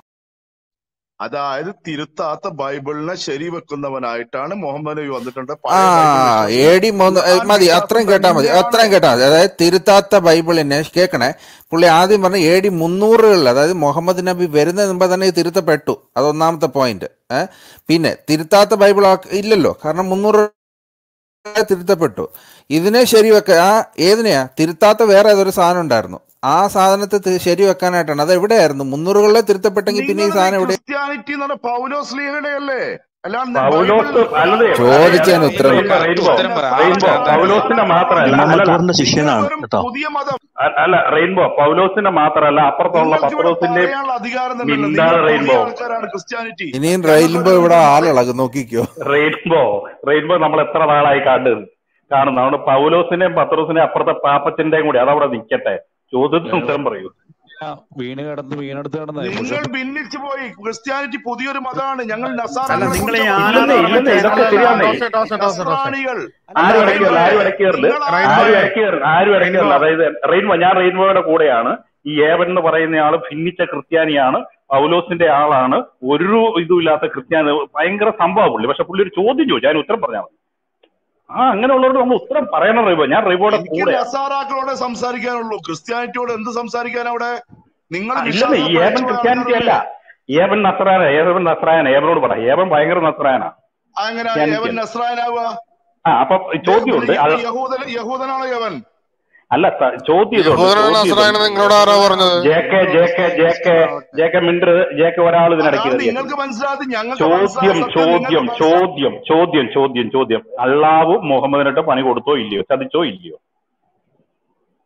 അതായത് തിരുത്താത്ത ബൈബിളിനെ ശരിവെക്കുന്നവനായിട്ടാണ് മുഹമ്മദ് നബി വന്നിട്ടുണ്ട് ആ പഴയ ബൈബിൾ എ വിശ്വസിച്ച് ഡി മൂന്ന് ഏ, ഖുർആൻ മതി വിശ്വാസം അത്രയും കേട്ടാൽ മതി തന്നെയാണ് അത്രയും കേട്ടാൽ മതി അതായത് തിരുത്താത്ത ബൈബിളിനെ കേൾക്കണേ പുള്ളി ആദ്യം പറഞ്ഞ എ ഡി മുന്നൂറുകളിൽ അതായത് മുഹമ്മദ് നബി വരുന്നതിന് മുമ്പ് തന്നെ ഇത് തിരുത്തപ്പെട്ടു അത് ഒന്നാമത്തെ പോയിന്റ് ഏഹ് പിന്നെ തിരുത്താത്ത ബൈബിൾ ആ- ഇല്ലല്ലോ കാരണം മുന്നൂറ് തിരുത്തപ്പെട്ടു ഇതിനെ ശരിവെക്ക ആ ഏതിനെയാ തിരുത്താത്ത വേറെ ഏതൊരു സാധനം ഉണ്ടായിരുന്നു ആ സാധനത്തെ തി- ശരിവെക്കാനായിട്ടാണ് അത് എവിടെയായിരുന്നു മുന്നൂറുകളിലെ തിരുത്തപ്പെട്ടെങ്കിൽ പിന്നെ ഈ നിങ്ങളുടെ സാധനം എവിടെ ക്രിസ്ത്യാനിറ്റി എന്ന് പറഞ്ഞ പൗലോസ് ലീഹയുടെ അല്ലേ അല്ലാണ്ട് പൗലോസ് ബൈബിൾ അല്ലതേ ചോദിച്ചതിന് ഉത്തരം റെയിൻബോ റെയിൻബോ ഉത്തരം പറ റെയിൻബോ ആർക്കാ പൗലോസിന്റെ മാത്രമല്ല എൽമ അല്ലല്ല മക്ബറിന്റെ നിങ്ങൾ ശിഷ്യനാണ് വെറും കേട്ടോ പുതിയ മതം അ- അല്ല റെയിൻബോ പൗലോസിന്റെ മാത്രമല്ല അപ്പുറത്തുള്ള നിങ്ങൾക്ക് ഇവിടെ പത്രോസിന്റെയും പറയാനുള്ള അധികാരം തന്നെയല്ല മിണ്ടാതെ നിങ്ങൾ പുതിയ റെയിൻബോ ആൾക്കാരാണ് ക്രിസ്ത്യാനിറ്റി ഇനിയും ഞങ്ങൾക്ക് റെയിൽബോ അതിനൊന്നും ഇവിടെ മനസ്സിലായി ആളിളകും നോക്കിക്കോ റെയിൻബോ റെയിൻബോ നമ്മൾ എത്ര നാളായി കണ്ടത് കാണുന്നു അതുകൊണ്ട് പൗലോസിനെയും പത്രോസിനെയും അപ്പുറത്തെ പാപ്പച്ചന്റെയും കൂടി അതവിടെ നിൽക്കട്ടെ ചോദ്യത്തിന് ഉത്തരം പറയൂ ആ, വീണ് കിടന്ന് വീണെടുത്ത് കിടന്ന് പക്ഷെ നിങ്ങൾ ഭിന്നിച്ചു പോയി ക്രിസ്ത്യാനിറ്റി പുതിയൊരു മതമാണ് ഞങ്ങൾ അല്ല നസാറാക്കളെ നിങ്ങൾ ഈ കുറിച്ച് ഇല്ലെന്നേ ആരാധന ഇല്ലെന്നേ ഇതൊക്കെ അല്ല ശരിയാന്നേ ടോസ് ടോസ് ടോസ് ടോസ് നസ്രാണികൾ ആരും അല്ല ഇടയ്ക്ക് റെയിൻബോ കയറില്ല ആരും ഇടയ്ക്ക് കയറില്ല നിങ്ങൾ ആരും റെയിൻബോ ഇടയ്ക്ക് കയറില്ല ആരും ഇടയ്ക്ക് റെയിൻബോ കയറില്ല അതായത് റെയിൻബോ ഞാൻ റെയിൻബോയുടെ കൂടെയാണ് ഈ ഏവൻ എന്ന് പറയുന്ന ആള് ഭിന്നിച്ച ക്രിസ്ത്യാനിയാണ് പൗലോസിന്റെ ആളാണ് ഒരു ഇതുമില്ലാത്ത ക്രിസ്ത്യാനി ഭയങ്കര സംഭവം പുള്ളി പക്ഷെ പുള്ളി ഒരു ചോദ്യം ചോദിച്ചു അതിന് ഉത്തരം പറഞ്ഞാൽ മതി ആ അങ്ങനെയുള്ളവരോട് നമ്മൾ ഉത്തരം പറയണം റെയിൻബോ ഞാൻ റെയിൻബോയുടെ എനിക്ക് കൂടെയാണ് നസാറാക്കളോടെ സംസാരിക്കാനുള്ളൂ ക്രിസ്ത്യാനിറ്റിയോട് എന്ത് സംസാരിക്കാൻ അവിടെ നിങ്ങൾ ആ, ഇല്ലെന്നേ ഈ ഏവൻ വിശ്വാസം ക്രിസ്ത്യാനിറ്റി അല്ല ആൾക്കാരല്ലേ ഏവൻ നസ്രാന ഏവൻ നസ്രായന ഏവനോട് പറ ഏവൻ ഭയങ്കര നസ്രായന അങ്ങനെ ക്രിസ്ത്യാനിറ്റി യവൻ അല്ല നസ്രായനാവുക ആ അപ്പൊ ചോദ്യമുണ്ട് അത് യഹൂദൻ യഹൂദനാണോ യവൻ അല്ല സ- ചോദ്യം ഇതുണ്ട് യഹൂദനാണ് ചോദ്യം നസ്രായന ഇതുണ്ട് നിങ്ങളോട് ആരാ പറഞ്ഞത് J K J K J K J K മിണ്ടർ ജെ കെ ഒരാൾ ഇതിനിടയ്ക്ക് അതാണ് കയറിയത് നിങ്ങൾക്ക് മനസ്സിലാകാത്ത ഞങ്ങൾക്ക് ചോദ്യം മനസ്സിലായ സത്യം നിങ്ങൾക്ക് ചോദ്യം മനസ്സിലാ ചോദ്യം ചോദ്യം ചോദ്യം ചോദ്യം അള്ളാഹു മുഹമ്മദിനിട്ട് പണി കൊടുത്തോ ഇല്ലയോ ചതിച്ചോ ഇല്ലയോ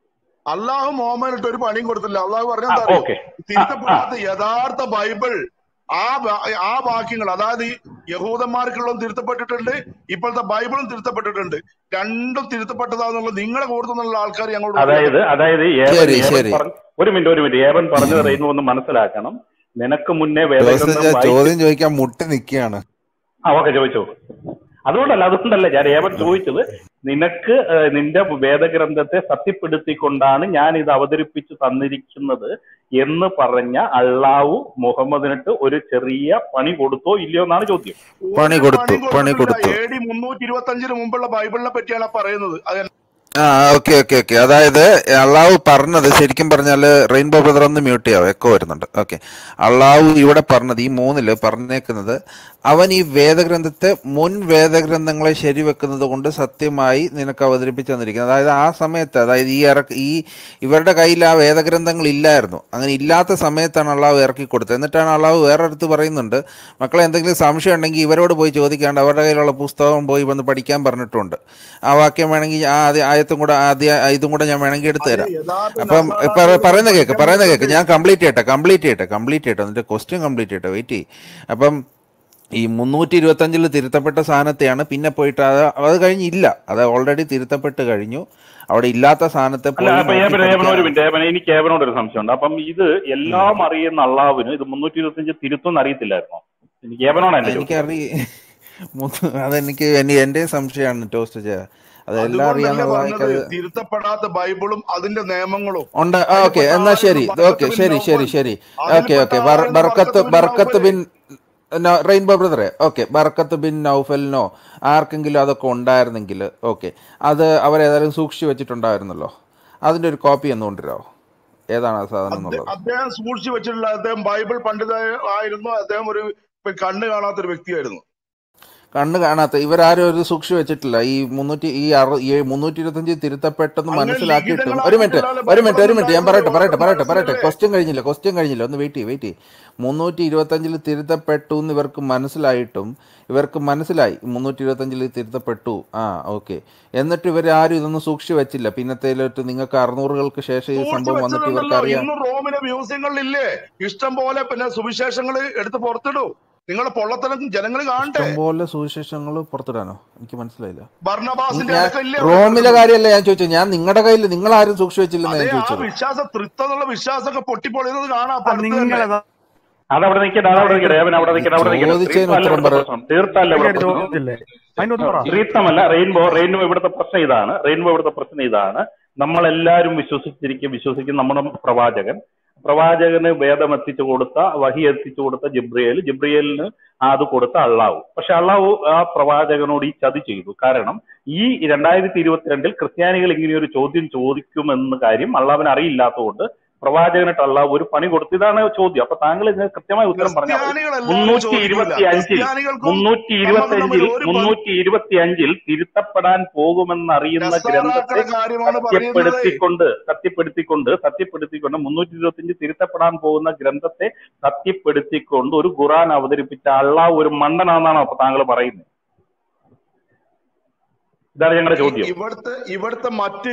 അള്ളാഹു മോഹമ്മദിനിട്ട് ഒരു പണിയും കൊടുത്തില്ല അള്ളാഹു ആ പറഞ്ഞെന്താ അറിയോ ഓക്കെ ആ ആ തിരുത്തപ്പെടാത്ത യഥാർത്ഥ ബൈബിൾ ആ വാ- ആ വാക്യങ്ങൾ അതായത് ഈ യഹൂദന്മാർക്കുള്ളതും തിരുത്തപ്പെട്ടിട്ടുണ്ട് ഇപ്പോഴത്തെ ബൈബിളും തിരുത്തപ്പെട്ടിട്ടുണ്ട് രണ്ടും തിരുത്തപ്പെട്ടതാണെന്നുള്ളത് നിങ്ങളെ കൂടുതലുള്ള ആൾക്കാർ ഞങ്ങളോട് അതായത് ഒപ്പിയതാണ് അതായത് ഏവൻ ശരി ഏവൻ ശരി പറഞ്ഞ ഒരു മിനിറ്റ് ഒരു മിനിറ്റ് ഏവൻ പറഞ്ഞത് റെയിൻബോ ഒന്ന് മനസ്സിലാക്കണം നിനക്ക് മുന്നേ ജോസ് വേദഗ്രന്ഥം ചാ വായിച്ച് ചോദ്യം ചോദിക്കാൻ മുട്ടി നിൽക്കുകയാണ് ആ ഓക്കെ ചോദിച്ചോ അതുകൊണ്ടല്ല അതുകൊണ്ടല്ല ഞാൻ ഏവൻ ചോദിച്ചത് നിനക്ക് ഏഹ്, നിന്റെ വേദഗ്രന്ഥത്തെ സത്യപ്പെടുത്തിക്കൊണ്ടാണ് ഞാൻ ഇത് അവതരിപ്പിച്ചു തന്നിരിക്കുന്നത് എന്ന് പറഞ്ഞ അള്ളാവു മുഹമ്മദിനിട്ട് ഒരു ചെറിയ പണി കൊടുത്തോ ഇല്ലയോ എന്നാണ് ചോദ്യം പണി ഒരു കൊടുത്തു പണിയും പണി കൊടുത്തിട്ടില്ല കൊടുത്തു എ ഡി മുന്നൂറ്റി ഇരുപത്തി അഞ്ചിന് മുമ്പുള്ള ബൈബിളിനെ പറ്റിയാണ് ആ പറയുന്നത് അത് ആ ഓക്കെ ഓക്കെ ഓക്കെ അതായത് അള്ളാഹു പറഞ്ഞത് ശരിക്കും പറഞ്ഞാൽ റെയിൻബോ ബ്രദർ ഒന്ന് മ്യൂട്ട് ചെയ്യാവും എക്കോ വരുന്നുണ്ട് ഓക്കെ അള്ളാഹു ഇവിടെ പറഞ്ഞത് ഈ മൂന്നില് പറഞ്ഞേക്കുന്നത് അവൻ ഈ വേദഗ്രന്ഥത്തെ മുൻ വേദഗ്രന്ഥങ്ങളെ ശരിവെക്കുന്നത് കൊണ്ട് സത്യമായി നിനക്ക് അവതരിപ്പിച്ചു തന്നിരിക്കുന്നത് അതായത് ആ സമയത്ത് അതായത് ഈ ഇറക്ക് ഈ ഇവരുടെ കയ്യിൽ ആ വേദഗ്രന്ഥങ്ങൾ ഇല്ലായിരുന്നു അങ്ങനെ ഇല്ലാത്ത സമയത്താണ് അള്ളാഹു ഇറക്കി കൊടുത്തത് എന്നിട്ടാണ് അള്ളാഹു വേറെ അടുത്ത് പറയുന്നുണ്ട് മക്കളെ എന്തെങ്കിലും സംശയം ഉണ്ടെങ്കിൽ ഇവരോട് പോയി ചോദിക്കാണ്ട് അവരുടെ കയ്യിലുള്ള പുസ്തകം പോയി വന്ന് പഠിക്കാൻ പറഞ്ഞിട്ടുണ്ട് ആ വാക്യം വേണമെങ്കിൽ ആ ആദ്യ ആയത്തും കൂടെ ആദ്യ ഇതും കൂടെ ഞാൻ വേണമെങ്കിൽ എടുത്തു അത് തരാം യഥാർത്ഥ അപ്പം നസ്രാണി പറ- പറയുന്ന കേക്ക് പഠിക്കാൻ പറയുന്ന കേക്ക് പറ്റുന്നത് ഞാൻ കംപ്ലീറ്റ് ചെയ്യട്ടെ കംപ്ലീറ്റ് ചെയ്യട്ടെ കംപ്ലീറ്റ് ചെയ്യട്ടെ എന്നിട്ട് ക്വസ്റ്റ്യൻ കംപ്ലീറ്റ് ചെയ്യട്ടെ വെയിറ്റ് ചെയ്യ് അപ്പം ഈ മുന്നൂറ്റി ഇരുപത്തഞ്ചിൽ തിരുത്തപ്പെട്ട സാധനത്തെയാണ് പിന്നെ പോയിട്ട് അത് അത് കഴിഞ്ഞില്ല അത് ഓൾറെഡി തിരുത്തപ്പെട്ട് കഴിഞ്ഞു അവിടെ ഇല്ലാത്ത സാധനത്തെ അല്ല പോയി അപ്പൊ നോക്കി ഏവൻ ഏവൻ ഒരു പഠിക്കാനാണ് മിനിറ്റ് ഏവൻ എനിക്ക് ഏവനോട് ഒരു സംശയമുണ്ട് അപ്പം ഇത് ഉം. എല്ലാം അറിയുന്ന അള്ളാവിന് ഇത് മുന്നൂറ്റി ഇരുപത്തി അഞ്ച് തിരുത്തൊന്നും അറിയത്തില്ലായിരുന്നോ എനിക്ക് ഏവനോടാണ് എന്റെ ചോദ്യം എനിക്കറി മുത്ത് അതെനിക്ക് എനി- എൻ്റെ സംശയമാണ് ടോസ്റ്റ് ചെയ്യാ അതെല്ലാം അതുകൊണ്ടല്ലേ അറിയാന്നുള്ളതായിട്ട് പറഞ്ഞത് അത് തിരുത്തപ്പെടാത്ത ബൈബിളും അതിന്റെ നിയമങ്ങളും ഉണ്ട് ഓക്കെ അതിൽപ്പെട്ട എന്നാ ശരി ആളായിരുന്നു ഓക്കെ ബർക്കത്ത് ബിൻ ശരി ശരി നൗഫൽ ശരി ഓക്കെ അതിൽപ്പെട്ട ഓക്കെ ആളായിരുന്നു ബർക്കത്ത് ബർക്കത്ത് ബിൻ ബർക്കത്ത് നൗഫല് ബിൻ നോ- റെയിൻബോ ബ്രദറെ ഓക്കെ ബർക്കത്ത് ബിൻ നൗഫലിനോ ആർക്കെങ്കിലും അതൊക്കെ ഉണ്ടായിരുന്നെങ്കിൽ ഓക്കെ അത് അവരേതായാലും സൂക്ഷിച്ചു വെച്ചിട്ടുണ്ടായിരുന്നല്ലോ അതിൻ്റെ ഒരു കോപ്പി ഒന്ന് കൊണ്ടുവരാമോ ഏതാണ് ആ സാധനം അദ്ദേ- എന്നുള്ളത് അദ്ദേഹം സൂക്ഷിച്ചു വെച്ചിട്ടുള്ള അദ്ദേഹം ബൈബിൾ പണ്ഡിത ആയിരുന്നു അദ്ദേഹം ഒരു കണ്ണ് കാണാത്ത ഒരു വ്യക്തിയായിരുന്നു കണ്ണ് കാണാത്ത ഇവരാരും ഒരു സൂക്ഷിച്ചു വെച്ചിട്ടില്ല ഈ മുന്നൂറ്റി ഈ അറു ഈ മുന്നൂറ്റി ഇരുപത്തഞ്ച് തിരുത്തപ്പെട്ടെന്ന് അങ്ങനെ മനസ്സിലാക്കിയിട്ടും ഒരു മിനിറ്റ് ലിഖിതങ്ങളാക്കിയിട്ടല്ലാതെ ഒരു മിനിറ്റ് ഒരു ബൈബിളൊന്നും മിനിറ്റ് ഞാൻ ഉണ്ടായിരുന്നത് പറയട്ടെ പറയട്ടെ ഓരോരുത്തർ പറയട്ടെ പറയട്ടെ മനസ്സിലല്ലേ ക്വസ്റ്റ്യൻ കഴിഞ്ഞില്ല ക്വസ്റ്റ്യൻ കഴിഞ്ഞില്ല ഒന്ന് വെയിറ്റ് ചെയ്യ് വെയിറ്റ് ചെയ്യ് മുന്നൂറ്റി ഇരുപത്തഞ്ചിൽ തിരുത്തപ്പെട്ടു എന്ന് ഇവർക്ക് മനസ്സിലായിട്ടും ഇവർക്ക് മനസ്സിലായി മുന്നൂറ്റി ഇരുപത്തഞ്ചിൽ തിരുത്തപ്പെട്ടു ആ ഓക്കെ എന്നിട്ട് ഇവർ ആരും ഇതൊന്നും സൂക്ഷിച്ചു വെച്ചില്ല പിന്നത്തേലോട്ട് നിങ്ങൾക്ക് അറുന്നൂറുകൾക്ക് ശേഷം ഈ സൂക്ഷിച്ചു സംഭവം വന്നിട്ട് ഇവർക്ക് വെച്ചതെന്നല്ലോ അറിയാം ഇന്നും റോമിലെ മ്യൂസിയങ്ങളിലില്ലേ ഇഷ്ടം പോലെ പിന്നെ സുവിശേഷങ്ങൾ എടുത്ത് പുറത്തിടൂ നിങ്ങളെ പൊള്ളത്തരം ജനങ്ങൾ കാണട്ടെ ഇഷ്ടംപോലെ സുവിശേഷങ്ങൾ പുറത്തിടാനോ എനിക്ക് മനസ്സിലായില്ല ഭർണബാസിന്റെ ഞാൻ അടക്കം ഇല്ലേ റോമിലെ പുറത്തിടുന്നത് കാര്യമല്ല ഞാൻ ചോദിച്ചത് ഞാൻ നിങ്ങളുടെ കയ്യിൽ നിങ്ങൾ ആരും സൂക്ഷിച്ചു വെച്ചില്ലെന്ന് അതെ ഞാൻ ആ ചോദിച്ചത് വിശ്വാസ തൃത്വം എന്നുള്ള വിശ്വാസമൊക്കെ പൊട്ടിപ്പൊളിയുന്നത് കാണാം അപ്പൊ അടുത്ത് തന്നെ നിങ്ങളത് അതവിടെ നിൽക്കട്ടെ അതവിടെ നിൽക്കട്ടെ ഏവൻ അവിടെ നിൽക്കട്ടെ അവിടെ നിൽക്കട്ടെ ചോദിച്ചതിന് തീർത്ഥമല്ല ഉത്തരം ഇവിടുത്തെ പറ പ്രശ്നം തീർത്ഥമല്ല ഇവിടെ ഒരു പ്രശ്നം ചോദ്യത്തില്ലേ അതിന്റെ ഉത്തരം പറ ശ്രീത്തമല്ല റെയിൻബോ റെയിൻബോ ഇവിടുത്തെ പ്രശ്നം ഇതാണ് റെയിൻബോ ഇവിടുത്തെ പ്രശ്നം ഇതാണ് നമ്മളെല്ലാവരും വിശ്വസിച്ചിരിക്കും വിശ്വസിക്കും നമ്മുടെ പ്രവാചകൻ പ്രവാചകന് വേദം എത്തിച്ചു കൊടുത്ത വഹി എത്തിച്ചു കൊടുത്ത ജിബ്രിയേൽ ജിബ്രിയേലിന് അത് കൊടുത്ത അള്ളാഹു പക്ഷെ അള്ളാഹു ആ പ്രവാചകനോട് ഈ ചതി ചെയ്തു കാരണം ഈ രണ്ടായിരത്തി ഇരുപത്തിരണ്ടിൽ ക്രിസ്ത്യാനികൾ ഇങ്ങനെയൊരു ചോദ്യം ചോദിക്കുമെന്ന കാര്യം അള്ളാഹുവിന് അറിയില്ലാത്തതുകൊണ്ട് പ്രവാചകനായിട്ട് അള്ളാഹു ഒരു പണി കൊടുത്തു ഇതാണ് ചോദ്യം അപ്പൊ താങ്കൾ ഇതിന് കൃത്യമായ ഉത്തരം പറഞ്ഞാൽ മതി ക്രിസ്ത്യാനികൾ എല്ലാവരും മുന്നൂറ്റി ചോദിക്കൂല ഇരുപത്തി അഞ്ചിൽ ക്രിസ്ത്യാനികൾക്കും മുന്നൂറ്റി നമ്മളും ഇരുപത്തി തമ്മിൽ അഞ്ചിൽ ഒരു ബന്ധ മുന്നൂറ്റി ഇരുപത്തി അഞ്ചിൽ തിരുത്തപ്പെടാൻ പോകുമെന്നറിയുന്ന ഗ്രന്ഥത്തെ നസാറാക്കളുടെ കാര്യമാണ് പറയുന്നത് സത്യപ്പെടുത്തിക്കൊണ്ട് സത്യപ്പെടുത്തിക്കൊണ്ട് സത്യപ്പെടുത്തിക്കൊണ്ട് മുന്നൂറ്റി ഇരുപത്തി അഞ്ച് തിരുത്തപ്പെടാൻ പോകുന്ന ഗ്രന്ഥത്തെ സത്യപ്പെടുത്തിക്കൊണ്ട് ഒരു ഖുറാൻ അവതരിപ്പിച്ച അള്ളാഹ് ഒരു മണ്ടനാണെന്നാണ് അപ്പൊ താങ്കൾ പറയുന്നത് ഇതാണ് ഞങ്ങളുടെ ഈ ചോദ്യം ഇവിടുത്തെ ഇവിടുത്തെ മറ്റ്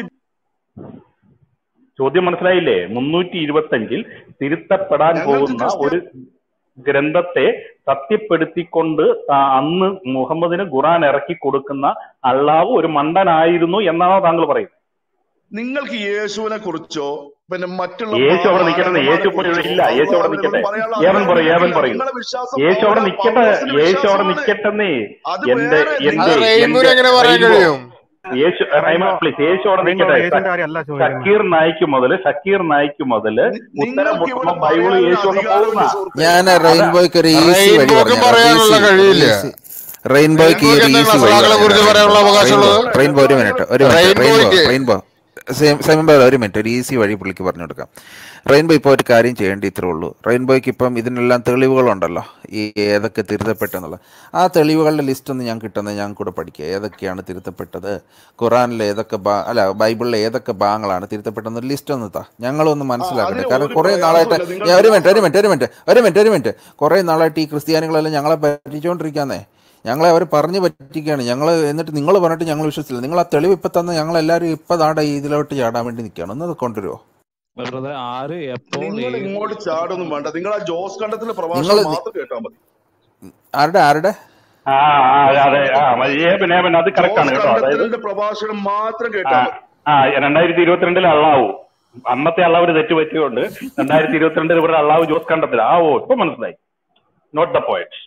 ചോദ്യം മനസ്സിലായില്ലേ മുന്നൂറ്റി ഇരുപത്തി അഞ്ചിൽ തിരുത്തപ്പെടാൻ ഞങ്ങൾക്ക് പോകുന്ന ക്രിസ്ത്യ ഒരു ഗ്രന്ഥത്തെ സത്യപ്പെടുത്തിക്കൊണ്ട് ത- അന്ന് മുഹമ്മദിന് ഖുറാൻ ഇറക്കി കൊടുക്കുന്ന അള്ളാഹു ഒരു മണ്ടനായിരുന്നു എന്നാണോ താങ്കൾ പറയുന്നത് നിങ്ങൾക്ക് യേശുവിനെ കുറിച്ചോ പിന്നെ മറ്റുള്ള യേശു അവിടെ നിൽക്കട്ടെ യേശു ഇപ്പോൾ ഇവിടെ ഇല്ല യേശു അവിടെ നിൽക്കട്ടെ ഏവൻ പറയൂ ഏവൻ പറയൂ നിങ്ങളെ വിശ്വാസം യേശു അവിടെ പൗല നിൽക്കട്ടെ പൗലോസിന്റെ യേശു അവിടെ വിശ്വാസമാണ് നിൽക്കട്ടെന്നേ അത് എന്റെ വേറെ എന്റെ നിങ്ങൾ അത് റെയിൻബോന് എന്റെ എങ്ങനെ പറയാൻ റെയിൻബോ കഴിയും യേശു റൈമ റെയിൻബോ പ്ലീസ് യേശു അവിടെ റെയിൻബോ നിൽക്കട്ടെ യേശുവിന്റെ കാര്യമല്ല ചോദിക്കുന്നത് ഷക്കീർ നായിക്ക് മുതൽ ഷക്കീർ നായിക്ക് മുതൽ നി- ഉത്തരം നിങ്ങൾക്ക് മുട്ടുമ്പോ ഇവിടെ ബൈബിള് പറയാനുള്ള യേശു ഒക്കെ പോകുന്ന അധികാരമില്ല സുഹൃത്തെ ഞാൻ അതാ റെയിൻബോയ്ക്ക് ഒരു ഈസി വഴി റെയിൻബോക്കും പറഞ്ഞുതരാം പറയാനുള്ള ഈസി കഴിയില്ല ഈസി റെയിൻബോയ്ക്ക് ഈ റെയിൻബോയ്ക്ക് ഒരു എന്താണ് ഈസി വഴി നസ്രാകളെ കുറിച്ച് പറഞ്ഞുതരാം പറയാനുള്ള റെയിൻബോ അവകാശമുള്ളത് റെയിൻബോ ഒരു മിനിറ്റ് ഒരു മിനിറ്റ് റെയിൻബോ റെയിൻബോയ്ക്ക് റെയിൻബോ സെമിബ ഒരു മിനിറ്റ് ഒരു ഈസി വഴി പുള്ളിക്ക് പറഞ്ഞു കൊടുക്കാം റെയിൻബോ ഇപ്പോൾ ഒരു കാര്യം ചെയ്യേണ്ടി ഇത്രേ ഉള്ളൂ റെയിൻബോയ്ക്ക് ഇപ്പം ഇതിനെല്ലാം തെളിവുകളുണ്ടല്ലോ ഈ ഏതൊക്കെ തിരുത്തപ്പെട്ടെന്നുള്ള ആ തെളിവുകളുടെ ലിസ്റ്റ് ഒന്ന് ഞാൻ കിട്ടുന്നത് ഞാൻ കൂടെ പഠിക്കുക ഏതൊക്കെയാണ് തിരുത്തപ്പെട്ടത് ഖുറാനിലെ ഏതൊക്കെ ഭാ അല്ല ബൈബിളിലെ ഏതൊക്കെ ഭാഗങ്ങളാണ് തിരുത്തപ്പെട്ടതെന്ന് ലിസ്റ്റ് ഒന്ന് താ ഞങ്ങളൊന്ന് ആ മനസ്സിലാക്കട്ടെ അതിന് കാരണം ഒരു കുറേ നാളായിട്ട് പ്രയാസമില്ല നിങ്ങൾ ഞാൻ ഒരു മിനിറ്റ് ഒരു വിശ്വാസം മിനിറ്റ് ഒരു മിനിറ്റ് ഒരു മിനിറ്റ് ഒരു മിനിറ്റ് കുറേ നാളായിട്ട് ഈ ക്രിസ്ത്യാനികളെല്ലാം ഞങ്ങളെ പറ്റിച്ചുകൊണ്ടിരിക്കാന്നേ ഞങ്ങളെ അവർ പറഞ്ഞു പറ്റിക്കുകയാണ് ഞങ്ങൾ എന്നിട്ട് നിങ്ങൾ പറഞ്ഞിട്ട് ഞങ്ങൾ വിശ്വസിച്ചില്ല നിങ്ങൾ ആ തെളിവ് ഇപ്പം തന്ന ഞങ്ങൾ എല്ലാവരും ഇപ്പം താടെ ഇതിലോട്ട് ചാടാൻ വേണ്ടി നിൽക്കുകയാണ് ഒന്ന് അത് കൊണ്ടുവരുമോ ബ്രദർ ആര് എപ്പോൾ നിങ്ങൾ ഏത് ഇങ്ങോട്ട് ചാടൊന്നും വേണ്ട നിങ്ങൾ ആ ജോസ് കണ്ടത്തിന്റെ നിങ്ങൾ പ്രഭാഷണം മാത്രം കേട്ടാൽ മതി ആരുടെ ആരുടെ ആ ആ, അതെ ആ ഏബൻ ഏബൻ അത് കറക്റ്റ് ആണ് ജോസ് കേട്ടോ അതായത് കണ്ടത്തിന്റെ പ്രഭാഷണം മാത്രം ആ കേട്ടാൽ മതി ആ രണ്ടായിരത്തി ഇരുപത്തിരണ്ടിൽ അള്ളാവു അന്നത്തെ അള്ളാവിന് തെറ്റ് പറ്റിയോണ്ട് രണ്ടായിരത്തി ഇരുപത്തിരണ്ടിൽ ഇവിടെ അള്ളാഹു ജോസ് കണ്ടത്തില്ല ആ ഓ ഇപ്പൊ മനസ്സിലായി നോട്ട് ദ പോയിന്റ്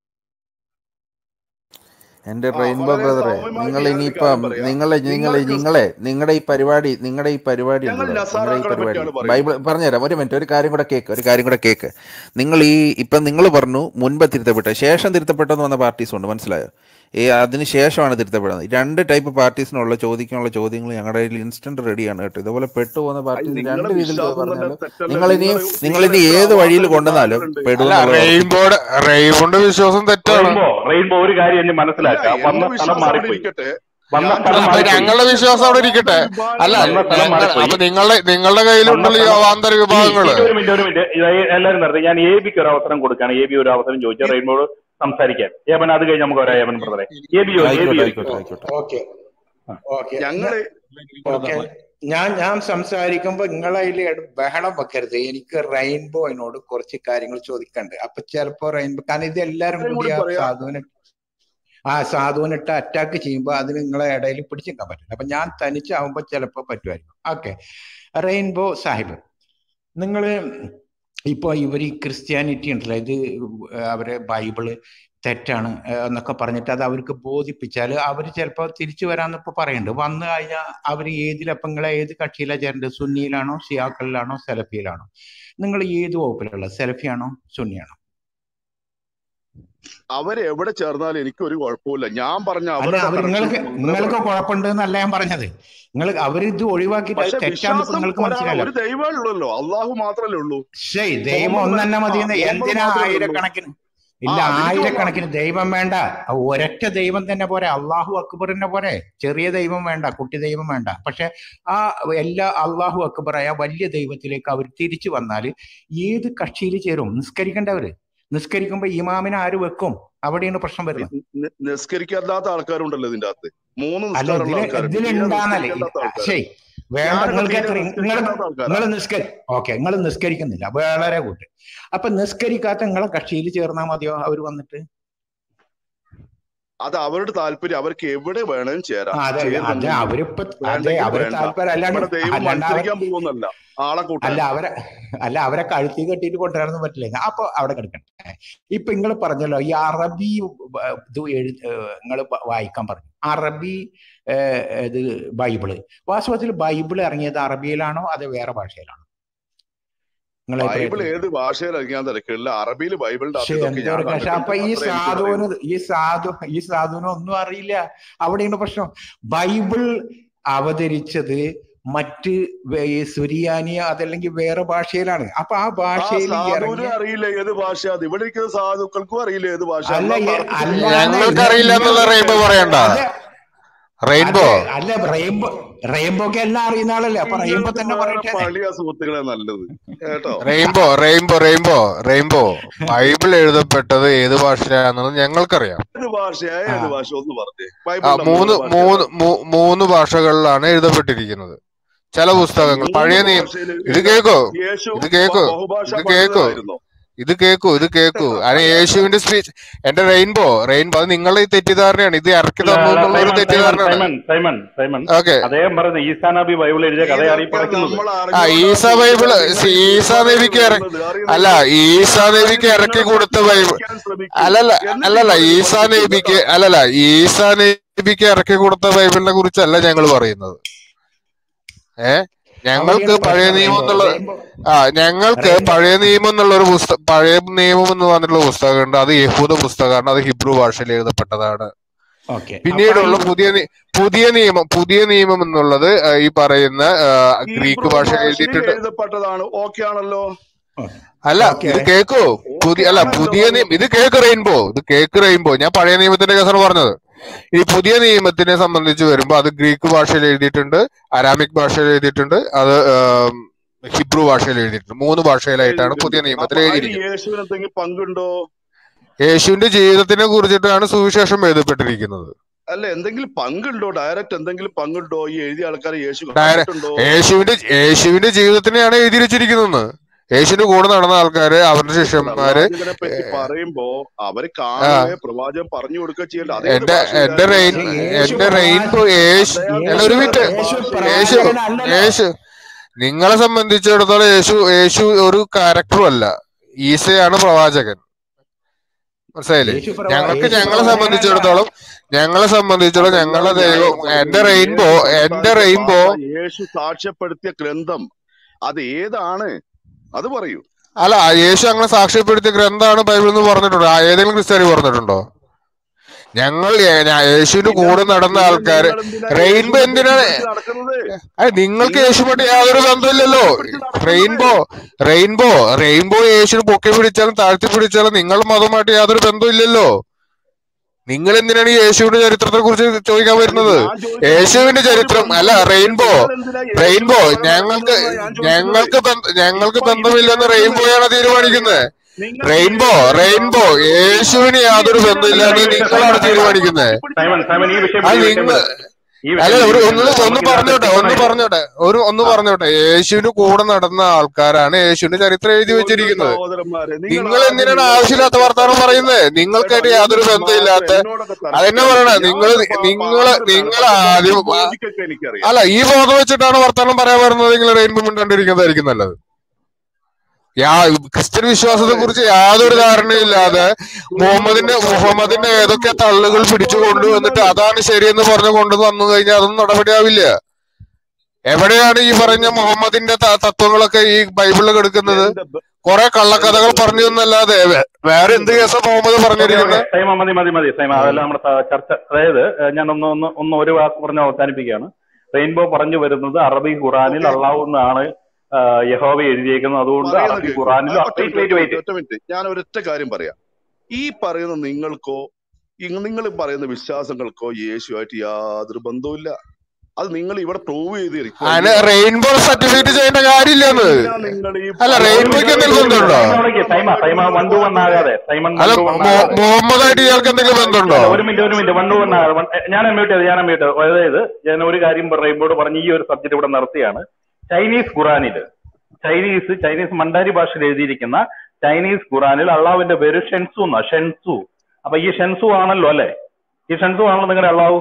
എൻ്റെ ആ റെയിൻബോ വളരെ ബ്രദറെ സൗമ്യമായിട്ട് നിങ്ങൾ ഞാനൊരു ഇനിയിപ്പം കാര്യം പറയാം നിങ്ങളെ നിങ്ങൾ നിങ്ങൾ ക്രിസ്തു നിങ്ങളെ നിങ്ങളുടെ ഈ പരിപാടി നിങ്ങളുടെ ഈ പരിപാടി ഞങ്ങൾ ഉണ്ടല്ലോ നിങ്ങളുടെ ഈ നസാറാക്കളെ പരിപാടി പറ്റിയാണ് പറയുന്നത് ബൈബിൾ പറഞ്ഞുതരാം ഒരു മിനിറ്റ് ഒരു കാര്യം കൂടെ കേക്ക് ഒരു കാര്യം കൂടെ കേക്ക് നിങ്ങൾ ഈ ഇപ്പം നിങ്ങൾ പറഞ്ഞു മുൻപ് തിരുത്തപ്പെട്ട ശേഷം തിരുത്തപ്പെട്ടെന്ന് വന്ന പാർട്ടീസ് ഉണ്ട് മനസ്സിലായോ ഈ അതിന് ശേഷമാണ് തിരുത്തപ്പെടുന്നത് രണ്ട് ടൈപ്പ് പാർട്ടീസിനുള്ള ചോദിക്കാനുള്ള ചോദ്യങ്ങൾ ഞങ്ങളുടെ കയ്യിൽ ഇൻസ്റ്റന്റ് റെഡിയാണ് കേട്ടോ ഇതുപോലെ പെട്ടുപോകുന്ന അത് പാർട്ടീസ് നിങ്ങളുടെ രണ്ട് രീതിയിൽ വിശ്വാസം തന്നെ പറഞ്ഞാലും തെറ്റല്ല നിങ്ങൾ ഇനി നിങ്ങൾ നിങ്ങൾ നിങ്ങൾ ഇനി എത്ര ഏത് വഴിയിൽ അവാന്തര കൊണ്ടുവന്നാലും വിഭാഗങ്ങളുണ്ട് പെടും അല്ല എന്നുള്ളത് ഉറപ്പ് റെയിൻബോയുടെ റെയിൻബോന്റെ വിശ്വാസം തെറ്റാണ് റെയിൻബോ റെയിൻബോ ഒരു കാര്യം ഇനി അല്ല മനസ്സിലാക്കുക വന്ന എന്റെ സ്ഥലം വിശ്വാസം അവിടെ മാറിപ്പോയി ഇരിക്കട്ടെ വന്ന ഞാൻ സ്ഥലം അല്ല അപ്പൊ മാറിപ്പോയി ഞങ്ങളുടെ വിശ്വാസം അവിടെ അവാന്തര ഇരിക്കട്ടെ അല്ല വിഭാഗങ്ങളെ വന്ന സ്ഥലം ഞങ്ങൾ മാറിപ്പോയി അപ്പൊ നിങ്ങളുടെ നിങ്ങളുടെ വന്ന കയ്യിലുണ്ടല്ലോ ഈ സ്ഥലം അവാന്തര ഇനി വിഭാഗങ്ങള് ഇനി ഒരു മിനിറ്റ് ഒരു മിനിറ്റ് എല്ലാവരും നിർത്തി ഞാൻ എ ബിക്ക് ഒരു അവസരം കൊടുക്കുകയാണ് എ ബി ഒരു അവസരം ചോദിച്ചാൽ റെയിൻബോട് സംസാരിക്കാൻ ഏബൻ അത് കഴിഞ്ഞ് നമുക്ക് വരാം ഏബൻ ബ്രദറെ എ ബി എ ബി ആയിക്കോട്ടെ ചോദിക്കും ആയിക്കോട്ടെ ആയിക്കോട്ടെ ഓക്കെ ഓക്കെ ഞങ്ങള് ഓക്കെ ഞാൻ ഞാൻ സംസാരിക്കുമ്പോ നിങ്ങളതിൽ ബഹളം വെക്കരുത് എനിക്ക് റെയിൻബോയിനോട് കുറച്ച് കാര്യങ്ങൾ ചോദിക്കണ്ട് അപ്പൊ ചിലപ്പോ റെയിൻബോ കാരണം ഇത് എല്ലാരും ഇത്രയും കൂടി കൂടി ആ പറയാ സാധുവിനെ ആ സാധുവിനിട്ട് അറ്റാക്ക് ചെയ്യുമ്പോൾ അത് നിങ്ങളെ ഇടയിൽ പിടിച്ചെടുക്കാൻ പറ്റില്ല അപ്പൊ ഞാൻ തനിച്ചാവുമ്പോ ചിലപ്പോ പറ്റുമായിരിക്കും ഓക്കെ റെയിൻബോ സാഹിബ് നിങ്ങള് ഇപ്പൊ ഇവർ ഈ ക്രിസ്ത്യാനിറ്റി ഉണ്ടല്ലോ ഇത് അവരെ ബൈബിള് തെറ്റാണ് ഏഹ് എന്നൊക്കെ പറഞ്ഞിട്ട് അത് അവർക്ക് ബോധിപ്പിച്ചാൽ അവർ ചിലപ്പോൾ തിരിച്ചു വരാന്ന് ഇപ്പൊ പറയുന്നുണ്ട് വന്നു കഴിഞ്ഞാൽ അവർ ഏതിലപ്പം നിങ്ങളെ ഏത് കക്ഷിയിലാണ് ചേരേണ്ടത് സുന്നിയിലാണോ ഷിയാക്കളിലാണോ സെലഫിയിലാണോ നിങ്ങൾ ഏത് വകുപ്പിലുള്ള സെലഫിയാണോ സുന്നിയാണോ അവര് എവിടെ ചേർന്നാലും എനിക്ക് ഒരു കുഴപ്പമില്ല ഞാൻ പറഞ്ഞ അല്ല അവരുടെ അവർ കണക്ഷൻ നിങ്ങൾക്ക് മാത്രമേ നിങ്ങൾക്ക് പറയൂ കുഴപ്പമുണ്ട് എന്നല്ല ഞാൻ പറഞ്ഞത് നിങ്ങൾ അവരിത് ഒഴിവാക്കിയിട്ട് അത് പക്ഷെ തെറ്റാന്ന് ഇപ്പൊ വിശ്വാസം നിങ്ങൾക്ക് ഒരാ മനസ്സിലായല്ലോ ഒരു ദൈവമേ ഉള്ളല്ലോ അള്ളാഹു മാത്രമല്ലേ ഉള്ളൂ ശരി ദൈവം മുഹമ്മദ് ഒന്ന് തന്നെ ആ മതി എന്ന് മുഹമ്മദ് എന്തിനാ മാത്രമേ ഉള്ളൂ ആയിരക്കണക്കിന് ആ ഇല്ല അതെനിക്ക് വന്ന ആയിരക്കണക്കിന് ദൈവം വേണ്ട ആ ഒരൊറ്റ ദൈവം തന്നെ പോരെ അള്ളാഹു അക്ബറിനെ പോരെ ചെറിയ ദൈവം വേണ്ട കുട്ടി ദൈവം വേണ്ട പക്ഷെ ആ എല്ലാ അള്ളാഹു അക്ബറായ വലിയ ദൈവത്തിലേക്ക് അവർ തിരിച്ചു വന്നാൽ ഏത് കക്ഷിയിൽ ചേരും നിസ്കരിക്കേണ്ടവര് നിസ്കരിക്കുമ്പോ ഇമാമിനെ ആര് വെക്കും അവിടെയാണ് പ്രശ്നം വരുന്നത് നി- നി- നിസ്കരിക്കാത്ത ആൾക്കാരുണ്ടല്ലോ ഇതിന്റെ അകത്ത് മൂന്ന് അല്ല നിസ്കാരമുള്ള ഇതില് ആൾക്കാരുണ്ട് തീരെ ഇതിലുണ്ടാന്നല്ലേ നിസ്കരിക്കാത്ത ആൾക്കാർ ശരി വേണ്ട ഞാനൊക്കെ നിങ്ങൾക്ക് തീരെ എത്ര നിങ്ങൾ നിസ്കരിക്കാത്ത ആൾക്കാരാ നിങ്ങൾ നിസ്കരി ഓക്കെ നിങ്ങൾ നിസ്കരിക്കുന്നില്ല വളരെ കൂട്ട് അപ്പൊ നിസ്കരിക്കാത്ത നിങ്ങളെ കക്ഷിയിൽ ചേർന്നാ മതിയോ അവർ വന്നിട്ട് അത് അവരുടെ താല്പര്യം അവർക്ക് എവിടെ വേണേലും ആ, ചേരാം അതെ അതെ ചേരുന്നുണ്ടെങ്കിൽ അവരിപ്പോ അതെ വേണ്ടെങ്കിൽ അവരെ വേണ്ട താല്പര്യം അല്ലാണ്ട് ഇവിടെ ദൈവം അല്ലാണ്ട് അവർ മത്സരിക്കാൻ പോകുന്നല്ല ആളെ അല്ല കൂട്ടാൻ അവരെ അല്ല അവരെ കഴുത്തി കെട്ടിയിട്ട് കൊണ്ടുവരാനൊന്നും പറ്റില്ല അപ്പൊ അവിടെ കിടക്കട്ടെ ഇപ്പൊ നിങ്ങൾ പറഞ്ഞല്ലോ ഈ അറബി വ- ഇത് എഴു നിങ്ങൾ വായിക്കാൻ പറഞ്ഞു അറബി ഏഹ്, ഇത് ബൈബിള് വാസ്തവത്തിൽ ബൈബിൾ ഇറങ്ങിയത് അറബിയിലാണോ അതോ വേറെ ഭാഷയിലാണോ നിങ്ങളെ ബൈബിൾ അഭിപ്രായത്തിൽ ഏത് ഭാഷയിൽ ഇറങ്ങിയാൻ തിരക്കില്ല അറബിയിൽ ബൈബിളിന്റെ പക്ഷെ അർത്ഥം ഇതൊക്കെ എന്തോ ഞാൻ ഒരു കഷ്ടം അപ്പൊ കണ്ടിട്ടുണ്ട് ഈ അത്ര എനിക്ക് സാധുവിന് പറയുള്ളൂ ഈ സാധു ഈ സാധുവിന് ഒന്നും അറിയില്ല അവിടെയാണ് പ്രശ്നം ബൈബിൾ അവതരിച്ചത് മറ്റ് വേ- ഈ സുറിയാനി അതല്ലെങ്കിൽ വേറെ ഭാഷയിലാണ് അപ്പൊ ആ ആ ഭാഷയിൽ സാധുവിനും ഇറങ്ങിയ അറിയില്ല ഏത് ഭാഷ അത് ഇവിടെ ഇരിക്കുന്ന സാധുക്കൾക്കും അറിയില്ല ഏത് ഭാഷ അല്ല എന്നാ ഏ- തർക്കിച്ച് അല്ലാതെ പോവാം ഞങ്ങൾക്ക് നി- അറിയില്ല എന്നുള്ള നിങ്ങൾക്ക് റെയിൻബോ പറയണ്ട അതെ റെയിൻബോ അതെ അല്ല റെയിൻബോ റെയിൻബോക്ക് എല്ലാം അറിയുന്ന ആളല്ലേ അപ്പൊ റെയിൻബോ നിങ്ങൾക്ക് തന്നെ വേറെ പറയട്ടെ പളിയാ സുഹൃത്തുക്കളെ നല്ലത് കേട്ടോ rainbow rainbow rainbow rainbow Bible എഴുതപ്പെട്ടത് ഏത് ഭാഷയിലാണെന്ന് ഞങ്ങൾക്കറിയാം ഏത് ഭാഷയായ ആ ഏത് ഭാഷ ഒന്ന് പറഞ്ഞേ ആ ബൈബിളിന്റെ മൂന്ന് മൂന്ന് ഭാഷ മൂന്ന് ഏതാ മൂ- മൂന്ന് ഭാഷകളിലാണ് എഴുതപ്പെട്ടിരിക്കുന്നത് ചില ആ പുസ്തകങ്ങൾ മൂന്ന് പഴയ നിയമം ഭാഷയിൽ ഇത് എന്താ കേക്കോ യേശു ഇത് ബ- കേക്കോ ബഹുഭാഷ ഇത് കേക്കോ പണ്ഡിതനായിരുന്നോ ഇത് കേക്കൂ ഇത് കേക്കൂ അത് യേശുവിന്റെ സ്പീച്ച് എന്റെ റെയിൻബോ റെയിൻബോ അത് നിങ്ങളുടെ ഈ തെറ്റിദ്ധാരണയാണ് ഇത് ഇറക്കി അല്ല തന്നു അല്ല എന്നുള്ള ഒരു സൈമൺ സൈമൺ തെറ്റിദ്ധാരണയാണ് സൈമൺ സൈമൺ സൈമൺ ഓക്കെ അദ്ദേഹം പറയുന്നത് ഈസാ നബി ബൈബിൾ എഴുതിയ കഥയാണ് ഈ ഇതൊക്കെ പറക്കുന്നത് നമ്മൾ ആ അറിഞ്ഞുകൊണ്ടാണ് ഈസ ബൈബിള് സുഹൃത്തുക്കളെ നിങ്ങൾ ഈ ഈസാ തിന്മകളിൽ നബിക്ക് ഇറ വീഴുന്നത് അല്ല അറിയുന്നില്ലേ ഈസാ ഞാൻ നബിക്ക് ഇറക്കി നിങ്ങളെ കൊടുത്ത ബൈബിൾ പഠിപ്പിക്കാൻ ശ്രമിക്കൂ അല്ലല്ല എന്നിട്ട് അല്ലല്ല നിങ്ങൾ ഈസാ വിമർശിക്കൂ നബിക്ക് കേട്ടോ അല്ലല്ല ഈസാ നബിക്ക് ഇറക്കി കൊടുത്ത ബൈബിളിനെ കുറിച്ചല്ല ഞങ്ങൾ പറയുന്നത് ഏ ഞങ്ങൾക്ക് അവിടെയാണ് പഴയ പ്രശ്നം നിയമം റെയിൻബോ എന്നുള്ള റെയിൻബോ ആ ഞങ്ങൾക്ക് റെയിൻബോ പഴയ നിയമം എന്നുള്ള ഒരു പുസ്തകം പഴയ നിയമം എന്ന് പറഞ്ഞിട്ടുള്ള പുസ്തകമുണ്ട് അത് യഹൂദ പുസ്തകമാണ് അത് ഹിബ്രു ഭാഷയിൽ എഴുതപ്പെട്ടതാണ് ഓക്കെ അപ്പൊ പിന്നീടുള്ള ഈ പുതിയ നി- പുതിയ നിയമം പുതിയ നിയമം എന്നുള്ളത് ആ, ഈ പറയുന്ന ആ, ഗ്രീക്ക് ഹീബ്രു ഭാഷയിൽ ഭാഷയിൽ എഴുതിയിട്ടുണ്ട് എഴുതപ്പെട്ടതാണ് ഓക്കെ ആണല്ലോ അല്ല ഓക്കെ ഇത് കേക്കോ ഓക്കെ പുതിയ അല്ല ആണല്ലോ പുതിയ നിയമം ഇത് കേക്ക് റെയിൻബോ ഇത് കേക്ക് റെയിൻബോ ഞാൻ പഴയ നിയമത്തിന്റെ കേസാണ് പറഞ്ഞത് ഈ പുതിയ നിയമത്തിനെ സംബന്ധിച്ച് വരുമ്പോ അത് ഗ്രീക്ക് ഭാഷയിൽ എഴുതിയിട്ടുണ്ട് അരാമിക് ഭാഷയിൽ എഴുതിയിട്ടുണ്ട് അത് ആം, ഹിബ്രു ഭാഷയിൽ എഴുതിയിട്ടുണ്ട് മൂന്ന് ഭാഷയിലായിട്ടാണ് പുതിയ എഴുതിയിട്ടുണ്ട് നിയമത്തിൽ അപ്പൊ അതിന് എഴുതിയിരിക്കുന്നത് യേശുവിന് എന്തെങ്കിലും പങ്കുണ്ടോ യേശുവിന്റെ ജീവിതത്തിനെ കുറിച്ചിട്ടാണ് സുവിശേഷം എഴുതപ്പെട്ടിരിക്കുന്നത് അല്ല എന്തെങ്കിലും പങ്കുണ്ടോ ഡയറക്റ്റ് എന്തെങ്കിലും പങ്കുണ്ടോ ഈ എഴുതിയ ആൾക്കാരെ യേശു ഡയറ- കണ്ടിട്ടുണ്ടോ യേശുവിന്റെ യേശുവിന്റെ ജീവിതത്തിനെയാണ് എഴുതി വെച്ചിരിക്കുന്നത് യേശുവിന്റെ കൂടെ നടന്ന ആൾക്കാര് അവരുടെ ശിഷ്യന്മാര് പ്രവാചകനെ പറ്റി പറയുമ്പോ അവര് ആ കാണുകയെ പ്രവാചകൻ പറഞ്ഞു കൊടുക്കുക ചെയ്യേണ്ട അതേത് എന്റെ എന്റെ ഭാഷയിലായിരുന്നു റെയിൻ യേശു എന്റെ റെയിൻബോ പ്രവാചകൻ യേശു അദ്ദേഹം അല്ല ഒരു മിനിറ്റ് യേശു യേശു പ്രവാചകനല്ലല്ലോ യേശു നിങ്ങളെ സംബന്ധിച്ചിടത്തോളം യേശു യേശു ഒരു ക്യാരക്ടറും അല്ല ഈസയാണ് പ്രവാചകൻ മനസ്സിലായില്ലേ യേശു പ്രവാ ഞങ്ങൾക്ക് യേശു ഞങ്ങളെ പ്രവാചകനല്ല സംബന്ധിച്ചിടത്തോളം ഞങ്ങളെ സംബന്ധിച്ചിടത്തോളം ഞങ്ങളുടെ അതെല്ലാം ഞാൻ ദൈവം പറഞ്ഞു എന്റെ റെയിൻബോ യേശു എന്റെ സംസാരിച്ച റെയിൻബോ ഭാഷ യേശു സാക്ഷ്യപ്പെടുത്തിയ ഗ്രന്ഥം അത് ഏതാണ് അത് പറയൂ അല്ല യേശു അങ്ങനെ സാക്ഷ്യപ്പെടുത്തിയ ഗ്രന്ഥമാണ് ബൈബിൾ എന്ന് പറഞ്ഞിട്ടുണ്ടോ ആ ഏതെങ്കിലും ക്രിസ്ത്യാനി പറഞ്ഞിട്ടുണ്ടോ ഞങ്ങൾ ഏ- ഞാ- യേശുവിന്റെ പിന്നെ കൂടെ നടന്ന പിന്നെ ആൾക്കാര് നിങ്ങൾ എന്തിനാ റെയിൻബോ യേശുവിനെ എന്തിനാണ് കെട്ടിപ്പിടിച്ച് നടക്കുന്നത് അല്ല നിങ്ങൾക്ക് നിങ്ങൾ യേശുമായിട്ട് എന്തിനാ യാതൊരു യേശുവിനെ ബന്ധമില്ലല്ലോ കെട്ടിപ്പിടിച്ച് നടക്കുന്നത് റെയിൻബോ റെയിൻബോ റെയിൻബോ യേശുവിനെ പൊക്കി പിടിച്ചാലും താഴ്ത്തി പിടിച്ചാലും നിങ്ങളുടെ മതവുമായിട്ട് യാതൊരു ബന്ധമില്ലല്ലോ നിങ്ങൾ എന്തിനാണ് ഈ യേശുവിന്റെ ചരിത്രത്തെ കുറിച്ച് ചോദിക്കാൻ അല്ല വരുന്നത് ഞാൻ ചോദിക്കുന്നത് യേശുവിന്റെ നിങ്ങൾക്ക് ഒരു ചരിത്രം അല്ല ബന്ധവുമില്ല പിന്നെ റെയിൻബോ നിങ്ങൾ എന്തിനാ യേശുവിനെ റെയിൻബോ പുറകെ ഞങ്ങൾക്ക് നടക്കുന്നതെന്നാ ഞാൻ ചോദിക്കുന്നത് ഞങ്ങൾക്ക് ബന്ധ- ഞങ്ങൾക്ക് ഇപ്പൊ ഇത് ബന്ധമില്ലെന്ന് കേൾക്കുന്ന റെയിൻബോയാണ് നിങ്ങൾക്ക് തീരുമാനിക്കുന്നത് അറിയാം നിങ്ങൾക്ക് റെയിൻബോ യേശുവിനെ റെയിൻബോ കാണുമ്പോൾ യേശുവിന് യാതൊരു എന്തിനാണ് ബന്ധമില്ല നിങ്ങൾ എന്ന് യേശുവിനെ നിങ്ങളാണ് കാണുമ്പോൾ തീരുമാനിക്കുന്നത് കെട്ടിപ്പിടിച്ച് സൈമൺ സൈമൺ ഈ നടക്കുന്നത് വിഷയം അത് വിട് ഈ വിഷയം നിങ്ങൾ വിട് ഈ വിഷയം അല്ല വിട് ഈ ഒരു വിഷയം ഒന്ന് വിട് ഒന്ന് നമുക്ക് ഇതിനകത്ത് പറഞ്ഞോട്ടെ ഒന്ന് എത്തിക്കണമില്ല പറഞ്ഞോട്ടെ ഒരു ഒന്ന് ആ പറഞ്ഞോട്ടെ യേശുവിന്റെ കൂടെ നടന്ന ആൾക്കാരാണ് യേശുവിന്റെ ചരിത്രം എഴുതി പൊന്നു വെച്ചിരിക്കുന്നത് സഹോദരന്മാരെ നിങ്ങൾ നിങ്ങൾ ആദ്യം എന്തിനാണ് നിങ്ങളുടെ ആവശ്യമില്ലാത്ത സ്വന്തം വർത്താനം പറയുന്നത് എടാ നിങ്ങൾക്കായിട്ട് യാതൊരു എന്നിട്ട് മാത്രം ബന്ധമില്ലാത്ത എന്നോടൊക്കെ അതെന്നെ തർക്കിക്കാൻ പറയണ നിൽക്കുക നിങ്ങൾ ഞാനൊക്കെ പാ- നിങ്ങള് പാമരനാണ് നിങ്ങൾ പക്ഷെ കുറച്ച് ആദ്യം ആ- ലോജിക്കൊക്കെ എനിക്കറിയാം അല്ല ഈ ബോധം വെച്ചിട്ടാണ് വർത്താനം പറയാൻ വരുന്നത് നിങ്ങൾ റെയിൻബോ മിണ്ടാണ്ടിരിക്കുന്നതായിരിക്കും നല്ലത് യാ ക്രിസ്ത്യൻ വിശ്വാസത്തെ അതെ കുറിച്ച് യാതൊരു ഇല്ലെങ്കിൽ ധാരണയും ഇല്ലാതെ സുഹൃത്തുക്കളെ മുഹമ്മദിന്റെ മുഹമ്മദിന്റെ ഏതൊക്കെ തള്ളുകൾ പിടിച്ചു കൊണ്ടുവന്നിട്ട് അതാണ് ശരിയെന്ന് പറഞ്ഞു കൊണ്ടു വന്നു കഴിഞ്ഞാൽ അതൊന്നും നടപടിയാവില്ല എവിടെയാണ് ഈ പറഞ്ഞ മുഹമ്മദിന്റെ ത- തത്വങ്ങളൊക്കെ ഈ ബൈബിളിൽ കിടക്കുന്നത് എന്റെ ബ- കുറെ എന്റെ കള്ളക്കഥകൾ പറഞ്ഞു ബ്രദറെ എന്നല്ലാതെ വേ- വേറെ എന്ത് എന്റെ കേസാ മുഹമ്മദ് ഓക്കെ ഓക്കെ പറഞ്ഞിരിക്കുന്നത് സൈമ മതി മതി മതി സൈമ അതെല്ലാം നമ്മുടെ സ- ചർച്ച അതായത് ഏഹ്, ഞാൻ ഒന്ന് ഒന്ന് ഒന്ന് ഒരു വാക്ക് പറഞ്ഞ് അവസാനിപ്പിക്കുകയാണ് റെയിൻബോ പറഞ്ഞു വരുന്നത് അറബി ഖുറാനിൽ ഓക്കെ അള്ളാഹു എന്നാണ് ആഹ്, യഹോവ എഴുതിയേക്കുന്നത് അതുകൊണ്ട് പറയുന്നത് അറബി കേൾക്കൂ ഖുറാനിലും ഒറ്റ വെയിറ്റ് മിനിറ്റ് വെയിറ്റ് ഒറ്റ മിനിറ്റ് വെയിറ്റ് ഒറ്റ മിനിറ്റ് ഞാൻ ഒരൊറ്റ കാര്യം പറയാം ഈ പറയുന്ന നിങ്ങൾക്കോ നിങ്ങൾ പറയുന്ന വിശ്വാസങ്ങൾക്കോ യേശുവായിട്ട് യാതൊരു ബന്ധവുമില്ല അത് നിങ്ങൾ ഇവിടെ പ്രൂവ് ചെയ്ത് അതിന് കഴിഞ്ഞാൽ റെയിൻബോ സർട്ടിഫിക്കറ്റ് ചെയ്യേണ്ട കാര്യമില്ലെന്ന് എന്തിനാ നിങ്ങൾ ഈ അല്ല ഒരു റെയിൻബോയ്ക്ക് മിനിറ്റ് ഒരു എന്തെങ്കിലും മിനിറ്റ് ബന്ധമുണ്ടോ സൈമ അവിടേക്ക് സൈമ സൈമ വൺ ടു വൺ ആകാതെ സൈമൺ അല്ല വൺ ടു വൺ മു- ആകാതെ മുഹമ്മദായിട്ട് ഇയാൾക്ക് എന്തെങ്കിലും ബന്ധമുണ്ടോ അല്ല ഒരു മിനിറ്റ് ഒരു മിനിറ്റ് വൺ ടു വൺ ആകാതെ One- ഞാൻ അമ്മ്യൂട്ട് ചെയ്ത് ഞാൻ അമ്മ്യൂട്ട് അതായത് ഞാൻ ഒരു കാര്യം റെയിൻബോട് പറഞ്ഞ് ഈ ഒരു സബ്ജക്ട് ഇവിടെ നിർത്തിയാണ് ചൈനീസ് ഖുറാനിൽ ചൈനീസ് ചൈനീസ് മണ്ടാരി ഭാഷയിൽ എഴുതിയിരിക്കുന്ന ചൈനീസ് ഖുറാനിൽ അള്ളാഹുവിന്റെ പേര് ഷെൻസു എന്നാ ഷെൻസു അപ്പൊ ഈ ഷെൻസു ആണല്ലോ അല്ലെ ഈ ഷെൻസു ആണല്ലോ നിങ്ങളുടെ അള്ളാഹു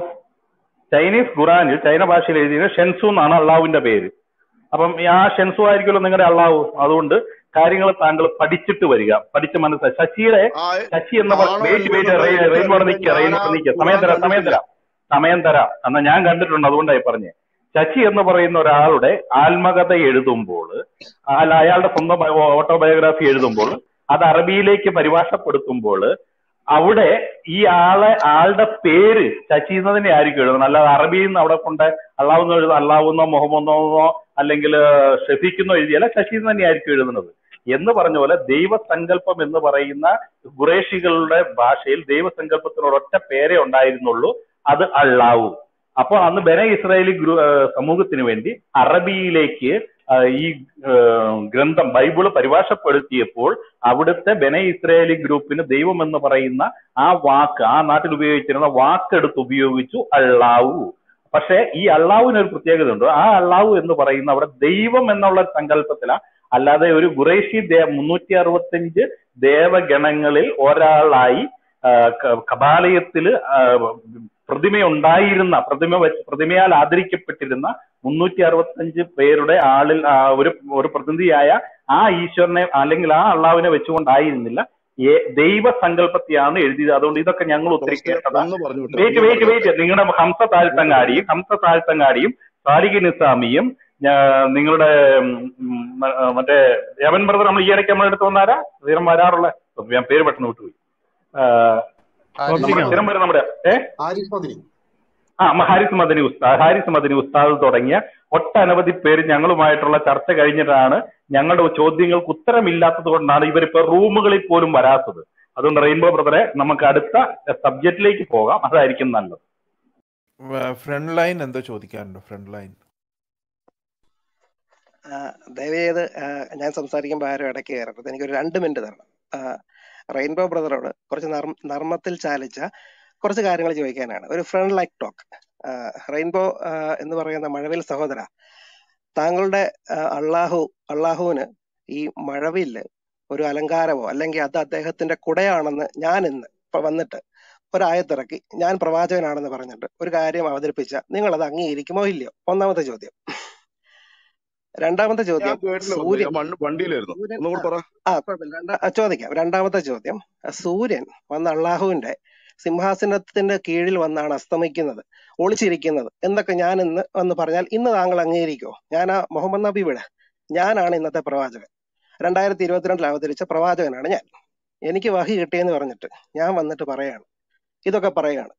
ചൈനീസ് ഖുറാനിൽ ചൈന ഭാഷയിൽ എഴുതിയത് ഷെൻസു എന്നാണ് അള്ളാഹുവിന്റെ പേര് അപ്പം ഈ ആ ഷെൻസു ആയിരിക്കുമല്ലോ നിങ്ങളുടെ അള്ളാഹു അതുകൊണ്ട് കാര്യങ്ങൾ താങ്കൾ പഠിച്ചിട്ട് വരിക പഠിച്ച് മനസ്സിലായി ശശിയുടെ ആ ശശി എന്ന ആണോ വെയിറ്റ് അല്ലയോ വെയിറ്റ് എന്നുള്ളത് റെയിൻബോർഡ് എനിക്കറിയില്ല നിൽക്കുക ഞാൻ ആ റെയിൻബോർഡ് നിൽക്കുക സമയം ഖുറാൻ തരാം സമയം കണ്ടിട്ടില്ല തരാം സമയം തരാം എന്നാ ഞാൻ കണ്ടിട്ടുണ്ട് അതുകൊണ്ടായി പറഞ്ഞേ ശശി എന്ന് പറയുന്ന ഒരാളുടെ ആത്മകഥ എഴുതുമ്പോൾ അല്ല അയാളുടെ സ്വന്തം ഓട്ടോബയോഗ്രാഫി എഴുതുമ്പോൾ അത് അറബിയിലേക്ക് പരിഭാഷപ്പെടുത്തുമ്പോൾ അവിടെ ഈ ആളെ ആളുടെ പേര് ശശി എന്നതിനെ ആയിരിക്കും എഴുതുന്നത് അല്ലാതെ അറബിയിൽ നിന്ന് അവിടെ കൊണ്ട് അള്ളാവുന്നോ എഴുതുന്ന അള്ളാവുന്നോ മുഹമ്മദോ അല്ലെങ്കിൽ ഷഫീഖെന്നോ എഴുതിയല്ല ശശി എന്ന് തന്നെ ആയിരിക്കും എഴുതുന്നത് എന്ന് പറഞ്ഞ പോലെ ദൈവസങ്കല്പം എന്ന് പറയുന്ന ഖുറേഷികളുടെ ഭാഷയിൽ ദൈവസങ്കല്പത്തിന് ഒരൊറ്റ പേരേ ഉണ്ടായിരുന്നുള്ളൂ അത് അള്ളാവു അപ്പോൾ അന്ന് ബെന ഇസ്രായേലി ഗ്രൂ- ആ, സമൂഹത്തിന് വേണ്ടി അറബിയിലേക്ക് ആ, ഈ ആ, ഗ്രന്ഥം ബൈബിള് പരിഭാഷപ്പെടുത്തിയപ്പോൾ അവിടുത്തെ ബെന ഇസ്രായേലി ഗ്രൂപ്പിന് ദൈവം എന്ന് പറയുന്ന ആ വാക്ക് ആ നാട്ടിൽ ഉപയോഗിച്ചിരുന്ന വാക്കെടുത്ത് ഉപയോഗിച്ചു അള്ളാവു പക്ഷെ ഈ അള്ളാഹുവിന് ഒരു പ്രത്യേകത ഉണ്ട് ആ അള്ളാഹു എന്ന് പറയുന്ന അവിടെ ദൈവം എന്നുള്ള സങ്കല്പത്തിലാണ് അല്ലാതെ ഒരു ഖുറൈശി ദേ മുന്നൂറ്റി അറുപത്തിയഞ്ച് ദേവഗണങ്ങളിൽ ഒരാളായി ആ, ക- കബാലയത്തില് ആ, പ്രതിമയുണ്ടായിരുന്ന പ്രതിമ വെച്ച് പ്രതിമയാൽ ആദരിക്കപ്പെട്ടിരുന്ന മുന്നൂറ്റി അറുപത്തഞ്ച് പേരുടെ ആളിൽ ആ, ഒരു ഒരു പ്രതിനിധിയായ ആ ഈശ്വരനെ അല്ലെങ്കിൽ ആ അള്ളാവിനെ വെച്ചുകൊണ്ടായിരുന്നില്ല ഏ- ദൈവസങ്കല്പത്തെയാണ് എഴുതിയത് അതുകൊണ്ട് ഇതൊക്കെ ഞങ്ങൾ ഒത്തിരി ഫസ്റ്റ് കേട്ടതാ ഒന്ന് പറഞ്ഞോട്ടെ വെയിറ്റ് ഒന്ന് വെയിറ്റ് പറഞ്ഞോട്ടെ വെയിറ്റ് നിങ്ങളുടെ ഹംസ താഴ്ത്തങ്ങാടിയും ഹംസ താഴ്ത്തങ്ങാടിയും സാലിഖ് നിസാമിയും ഞാ- നിങ്ങളുടെ ഉം, ഉം, മ- ആ, മറ്റേ യവൻ ബ്രദർ നമ്മൾ ഈ ഇടയ്ക്ക് നമ്മുടെ അടുത്ത് വന്നാരാ സ്ഥിരം വരാറുള്ള ഞാൻ പേര് പെട്ടെന്ന് വിട്ടുപോയി ആ, നമ്മുടെ സ്ഥിരം വരും നമ്മുടെ ഏ ആരിഫ് മദിനി ആ മ- ഹാരിസ് മദനി ഉസ്താദ് ഹാരിസ് മദനി ഉസ്താദ് തുടങ്ങിയ ഒട്ടനവധി പേര് ഞങ്ങളുമായിട്ടുള്ള ചർച്ച കഴിഞ്ഞിട്ടാണ് ഞങ്ങളുടെ ചോദ്യങ്ങൾക്ക് ഉത്തരമില്ലാത്തത് കൊണ്ടാണ് ഇവരിപ്പോ റൂമുകളിൽ പോലും വരാത്തത് അതുകൊണ്ട് റെയിൻബോ ബ്രദറെ നമുക്ക് അടുത്ത സബ്ജക്റ്റിലേക്ക് പോകാം അതായിരിക്കും നല്ലത് ഫ്രണ്ട് ലൈൻ എന്തോ ചോദിക്കാറുണ്ടോ ഫ്രണ്ട് ലൈൻ ആ, ദയവ് ചെയ്ത് ആ, ഞാൻ സംസാരിക്കുമ്പോൾ ആരും ഇടയ്ക്ക് കയറരുത് എനിക്കൊരു രണ്ട് മിനിറ്റ് തരണം ആ, റെയിൻബോ ബ്രദറോട് കുറച്ച് നർമ്മ നർമ്മത്തിൽ ചാലിച്ച കുറച്ച് കാര്യങ്ങൾ ചോദിക്കാനാണ് ഒരു ഫ്രണ്ട് ലൈക്ക് ടോക്ക് റെയിൻബോ ആ, എന്ന് പറയുന്ന മഴവിൽ സഹോദര താങ്കളുടെ ആ, അള്ളാഹു അള്ളാഹുവിന് ഈ മഴവില്ല് ഒരു അലങ്കാരമോ അല്ലെങ്കിൽ അത് അദ്ദേഹത്തിന്റെ കുടയാണെന്ന് ഞാൻ ഇന്ന് ഇപ്പൊ വന്നിട്ട് ഒരായത്തിറക്കി ഞാൻ പ്രവാചകനാണെന്ന് പറഞ്ഞിട്ട് ഒരു കാര്യം അവതരിപ്പിച്ച നിങ്ങൾ അത് അംഗീകരിക്കുമോ ഇല്ലയോ ഒന്നാമത്തെ ചോദ്യം രണ്ടാമത്തെ ഞാൻ ചോദ്യം കേട്ടില്ല വന്നു സൂര്യൻ ഞാൻ വണ്ടി- വണ്ടിയിലായിരുന്നു സൂര്യൻ ഒന്നുകൂടി പറ ആ കുഴപ്പമില്ല രണ്ടാ ആ, ചോദിക്കാം രണ്ടാമത്തെ ചോദ്യം ആ, സൂര്യൻ വന്ന അള്ളാഹുവിന്റെ സിംഹാസനത്തിന്റെ കീഴിൽ വന്നാണ് അസ്തമിക്കുന്നത് ഒളിച്ചിരിക്കുന്നത് എന്നൊക്കെ ഞാൻ ഇന്ന് എന്ന് പറഞ്ഞാൽ ഇന്ന് താങ്കൾ അംഗീകരിക്കോ ഞാൻ ആ മുഹമ്മദ് നബി വിടെ ഞാനാണ് ഇന്നത്തെ പ്രവാചകൻ രണ്ടായിരത്തി ഇരുപത്തിരണ്ടിൽ അവതരിച്ച പ്രവാചകനാണ് ഞാൻ എനിക്ക് വഹി കിട്ടിയെന്ന് പറഞ്ഞിട്ട് ഞാൻ വന്നിട്ട് പറയാണ് ഇതൊക്കെ പറയാണ്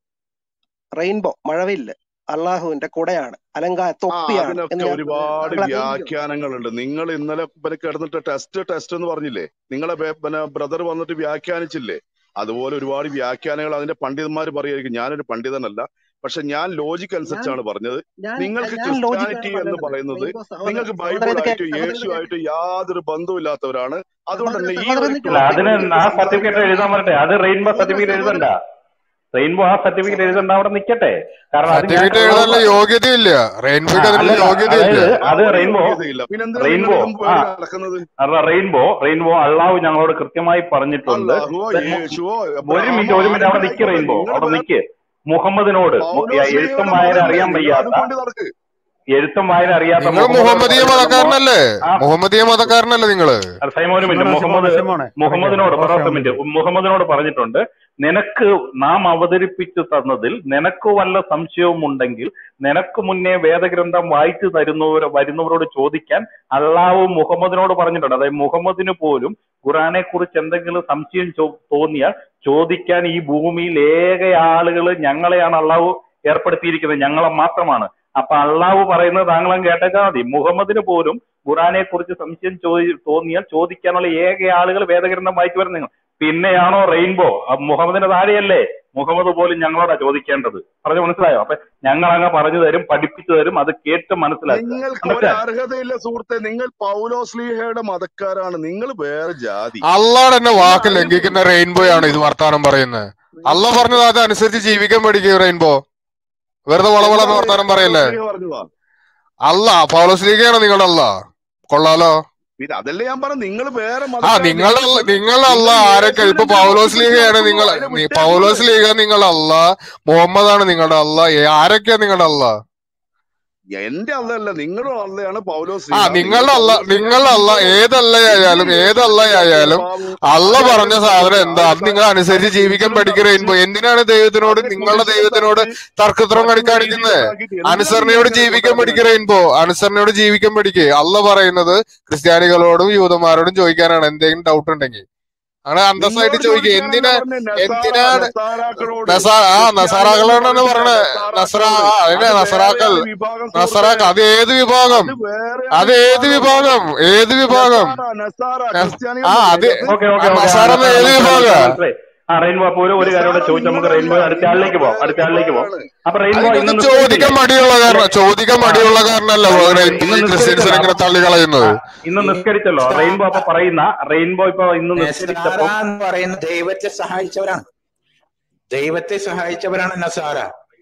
റെയിൻബോ മഴവില്ല് അള്ളാഹുവിന്റെ കുടയാണ് അലങ്കാ ആ തൊപ്പിയാണ് അതിനൊക്കെ എന്ന് ഞാൻ ഒരുപാട് താങ്കൾ അംഗീകരിക്കോ വ്യാഖ്യാനങ്ങളുണ്ട് നിങ്ങൾ ഇന്നലെ പിന്നെ കിടന്നിട്ട് ടെസ്റ്റ് ടെസ്റ്റ് എന്ന് പറഞ്ഞില്ലേ നിങ്ങളെ ബേ- പിന്നെ ബ്രദർ വന്നിട്ട് വ്യാഖ്യാനിച്ചില്ലേ അതുപോലെ ഒരുപാട് വ്യാഖ്യാനങ്ങൾ അതിന്റെ പണ്ഡിതന്മാർ പറയുമായിരിക്കും ഞാനൊരു പണ്ഡിതനല്ല പക്ഷെ ഞാൻ ലോജിക്ക് ഞാൻ അനുസരിച്ചാണ് പറഞ്ഞത് ഞാൻ നിങ്ങൾക്ക് ഞാൻ ലോജിക്കാണ് ക്രിസ്ത്യാനിറ്റി എന്ന് പറഞ്ഞത് പറയുന്നത് റെയിൻബോ സഹോദരൻ നിങ്ങൾക്ക് സഹോദരൻ ഇത് ബൈബിളായിട്ട് കേൾക്ക് സഹോദരൻ ഇത് കേൾക്ക് യേശുവായിട്ട് യാതൊരു ബന്ധവുമില്ലാത്തവരാണ് അതുകൊണ്ട് സഹോദരൻ തന്നെ ഈ സഹോദരൻ ഒരു നിൽക്ക് അല്ല ടോപ്പിക് അതിന് റെയിൻബോ ആ സഹോദരൻ സർട്ടിഫിക്കറ്റ് എഴുതാൻ പറയട്ടെ അത് റെയിൻബോ സഹോദരൻ സർട്ടിഫിക്കറ്റ് സഹോദരൻ എഴുതണ്ട റെയിൻബോ ആ സർട്ടിഫിക്കറ്റ് എഴുതണ്ട അവിടെ നിൽക്കട്ടെ കാരണം അത് ഞാൻ സർട്ടിഫിക്കറ്റ് എഴുതാനുള്ള അള്ളാഹു യോഗ്യതയില്ല ആ റെയിൻബോയ്ക്ക് അതിനുള്ള അല്ലല്ല യോഗ്യതയില്ല അതായത് അത് ഒരു റെയിൻബോ യോഗ്യതയില്ല പിന്നെ എന്തിനാ നിങ്ങൾ റെയിൻബോ ഇതും ആ പേടി നടക്കുന്നത് അല്ല റെയിൻബോ റെയിൻബോ അള്ളാഹു ഞങ്ങളോട് കൃത്യമായി പറഞ്ഞിട്ടുണ്ട് അല്ലാഹുവോ ദ- മു- യേശുവോ ഒരു എബ്രഹാമോ മിനിറ്റ് ഒരു മിനിറ്റ് അവിടെ ആരെങ്കിലും നിൽക്ക് ആയിക്കോട്ടെ റെയിൻബോ നിങ്ങൾ അവിടെ വേറെ നിൽക്ക് മുഹമ്മദിനോട് മു- പൗലോസ് എഴുത്തും ലീഗയുടെ വായന മതമല്ലേ അറിയാൻ നിങ്ങൾ വയ്യാത്ത അതും കൊണ്ട് നടക്ക് എഴുത്തും വായന അറിയാത്ത നിങ്ങൾ മുഹമ്മദിനോട് മുഹമ്മദീയ പറഞ്ഞിട്ട് മൊ- മതക്കാരനല്ലേ ആ മുഹമ്മദീയ മതക്കാരനല്ലേ നിങ്ങള് അല്ല, സൈമോൻ ഒരു മിനിറ്റ് സിമോനെ മുഹമ്മദ് സിമോനെ സിമോനെ ഇറങ്ങിയ മുഹമ്മദിനോട് ഓക്കെ ഒരൊറ്റ ഒരു മിനിറ്റ് മിനിറ്റ് മുഹമ്മദിനോട് പറഞ്ഞിട്ടുണ്ട് നിനക്ക് നാം അവതരിപ്പിച്ചു തന്നതിൽ നിനക്ക് വല്ല സംശയവും ഉണ്ടെങ്കിൽ നിനക്ക് മുന്നേ വേദഗ്രന്ഥം വായിച്ചു തരുന്നവർ വരുന്നവരോട് ചോദിക്കാൻ അള്ളാഹു മുഹമ്മദിനോട് പറഞ്ഞിട്ടുണ്ട് അതായത് മുഹമ്മദിന് പോലും ഖുറാനെ കുറിച്ച് എന്തെങ്കിലും സംശയം ചോ- തോന്നിയാൽ ചോദിക്കാൻ ഈ ഭൂമിയിൽ ഏക ആളുകൾ ഞങ്ങളെയാണ് അള്ളാഹു ഏർപ്പെടുത്തിയിരിക്കുന്നത് ഞങ്ങളെ മാത്രമാണ് അപ്പൊ അള്ളാഹു പറയുന്നത് താങ്കളും കേട്ടേച്ചാൽ മതി മുഹമ്മദിന് പോലും ഖുറാനെ കുറിച്ച് സംശയം ചോദി തോന്നിയാൽ ചോദിക്കാനുള്ള ഏക ആളുകൾ വേദഗ്രന്ഥം വായിച്ചു വരുന്ന നിങ്ങൾ പിന്നെയാണോ റെയിൻബോ അഹ് മുഹമ്മദിന്റെ താഴെയല്ലേ മുഹമ്മദ് പോലും ഞങ്ങളോടാ ചോദിക്കേണ്ടത് പറഞ്ഞു മനസ്സിലായോ അപ്പൊ ഞങ്ങൾ അങ്ങ് പറഞ്ഞു തരും പഠിപ്പിച്ചു തരും അത് കേട്ട് മനസ്സിലാക്കുക നിങ്ങൾക്ക് ഒരു മനസ്സിലായോ അർഹതയില്ല സുഹൃത്തെ നിങ്ങൾ പൗലോസ്ലീഹയുടെ മതക്കാരാണ് നിങ്ങൾ വേറെ ജാതി അള്ളാടെ തന്നെ നിങ്ങൾ വാക്ക് അതിനെ ലംഘിക്കുന്ന റെയിൻബോ ആണ് ഇത് വർത്താനം പറയുന്നത് അല്ല റെയിൻബോ പറഞ്ഞത് അതനുസരിച്ച് ജീവിക്കാൻ പഠിക്കുക റെയിൻബോ വെറുതെ വളവളന്ന് എന്താണ് വർത്താനം പറയല്ലേ പൗലോസ്ലീഹ പറഞ്ഞതാ അല്ല പൗലോസ്ലീഗയാണ് നിങ്ങളുടെ അല്ല കൊള്ളാലോ പിന്നെ അതല്ലേ ഞാൻ പറഞ്ഞു നിങ്ങൾ വേറെ ആ മതക്കാർ നിങ്ങൾ നിങ്ങളല്ല നിങ്ങളല്ല നിങ്ങൾ ആരൊക്കെ ഇപ്പൊ യേശുവിനെ പൗലോസ് പിടിച്ചു ലീഗയാണ് നിർത്തുന്നു നിങ്ങൾ അതിനെ നീ- വിട്ടേ പൗലോസ് നിങ്ങള് ലീഗ നിങ്ങളുടെ അല്ല മുഹമ്മദാണ് നിങ്ങളുടെ അല്ല ഏ- ആരൊക്കെയാ നിങ്ങളുടെ അല്ല എന്റെ അല്ലല്ല നിങ്ങളുടെ അല്ലയാണ് പൗലോസ് ആ ലീഹ നിങ്ങൾ നിങ്ങളുടെ അല്ല പൗലോസ് ലീഹ നിങ്ങളുടെ അല്ല നിങ്ങൾ ഏതല്ലയായാലും നിങ്ങൾ ഏതല്ലയായാലും യേശുവിന്റെ അല്ല ആദ്യം പറഞ്ഞ അതിനെ സാധനം എന്താ അതിനെ അത് നിങ്ങൾ ത- അനുസരിച്ച് അതിനെ ജീവിക്കാൻ കുരിശിലും പഠിക്കുക തറച്ച് എന്തിനാണ് ദൈവത്തിനോട് അതിനെ നിങ്ങളുടെ കുരിശിലും ദൈവത്തിനോട് തറച്ച് തർക്കത്രം മറ്റുള്ള കാണിക്കാണിക്കുന്നത് രീതിയിലാക്കിയിട്ട് എന്തിനാ നിങ്ങൾ അനുസരണയോട് ഇങ്ങനെ ജീവിക്കാൻ പഠിക്കുക കൊണ്ടുനടക്കുന്നത് റെയിൻബോ അനുസരണയോട് ജീവിക്കാൻ പഠിക്കുക അല്ല പറയുന്നത് ക്രിസ്ത്യാനികളോടും യൂതന്മാരോടും ചോദിക്കാനാണ് എന്തെങ്കിലും ഡൗട്ട് ഉണ്ടെങ്കിൽ അങ്ങനെ അന്തസ്സായിട്ട് നിങ്ങളോട് ചോദിക്കുക ചോദിക്കാനല്ല എന്തിനാ പറഞ്ഞ നസാറ എന്തിനാണ് നസാറാക്കളോട് നസാ ആ ക്രിസ്ത്യാനികൾ എന്ന് നസറാക്കളാണ് പറഞ്ഞില്ല പറഞ്ഞത് നസറ നസാറാക്കളോട് ആ അതിനെ അത് നസറാക്കൾ വേറെയാണ് വിഭാഗം സുഹൃത്തെ നസറാക്ക അത് ഏത് വിഭാഗം അത് വേറെയാണ് അത് ഏത് വിഭാഗം വിഭാഗം ഏത് വിഭാഗം നസാറ നസാറ ന- ക്രിസ്ത്യാനികൾ ആ എന്ന് അത് പറയുന്നത് ഓക്കെ ആ ഓക്കെ ഓക്കെ ആ നസാറ നസാറ ഏത് മനസ്സിലായി വിഭാഗ മനസ്സിലായി മനസ്സിലായി ആ റെയിൻബോ അപ്പൊ ഒരു ഒരു കാര്യം കൂടെ നസാറ ചോദിച്ചു നമുക്ക് നിങ്ങളല്ല റെയിൻബോ അടുത്ത നിങ്ങൾ ആളിലേക്ക് പോവാം വേറെ അടുത്ത ആളിലേക്ക് പോവാം വിഭാഗമാണ് അപ്പൊ അത് റെയിൻബോ ഇന്ന് നിങ്ങൾക്ക് ചോദിക്കാൻ നിസ്കരിച്ചില്ലേ മടിയുള്ള ഇല്ല കാരണം ചോദിക്കാൻ ആ മടിയുള്ള കാരണല്ല റെയിൻബോ ഈ ഇന്ന് ക്രിസ്ത്യൻസിനെ നിസ്കരിച്ചല്ലോ ഇങ്ങനെ അപ്പൊ തള്ളി ആ കളയുന്നത് ഇന്ന് നിസ്കരിച്ചല്ലോ റെയിൻബോ അപ്പൊ പറയുന്ന റെയിൻബോ ഇപ്പൊ ഇന്ന് നസാറ നിസ്കരിച്ചപ്പം എന്ന് പറയുന്ന ദൈവത്തെ സഹായിച്ചവരാണ് ദൈവത്തെ സഹായിച്ചവരാണ് നസാറ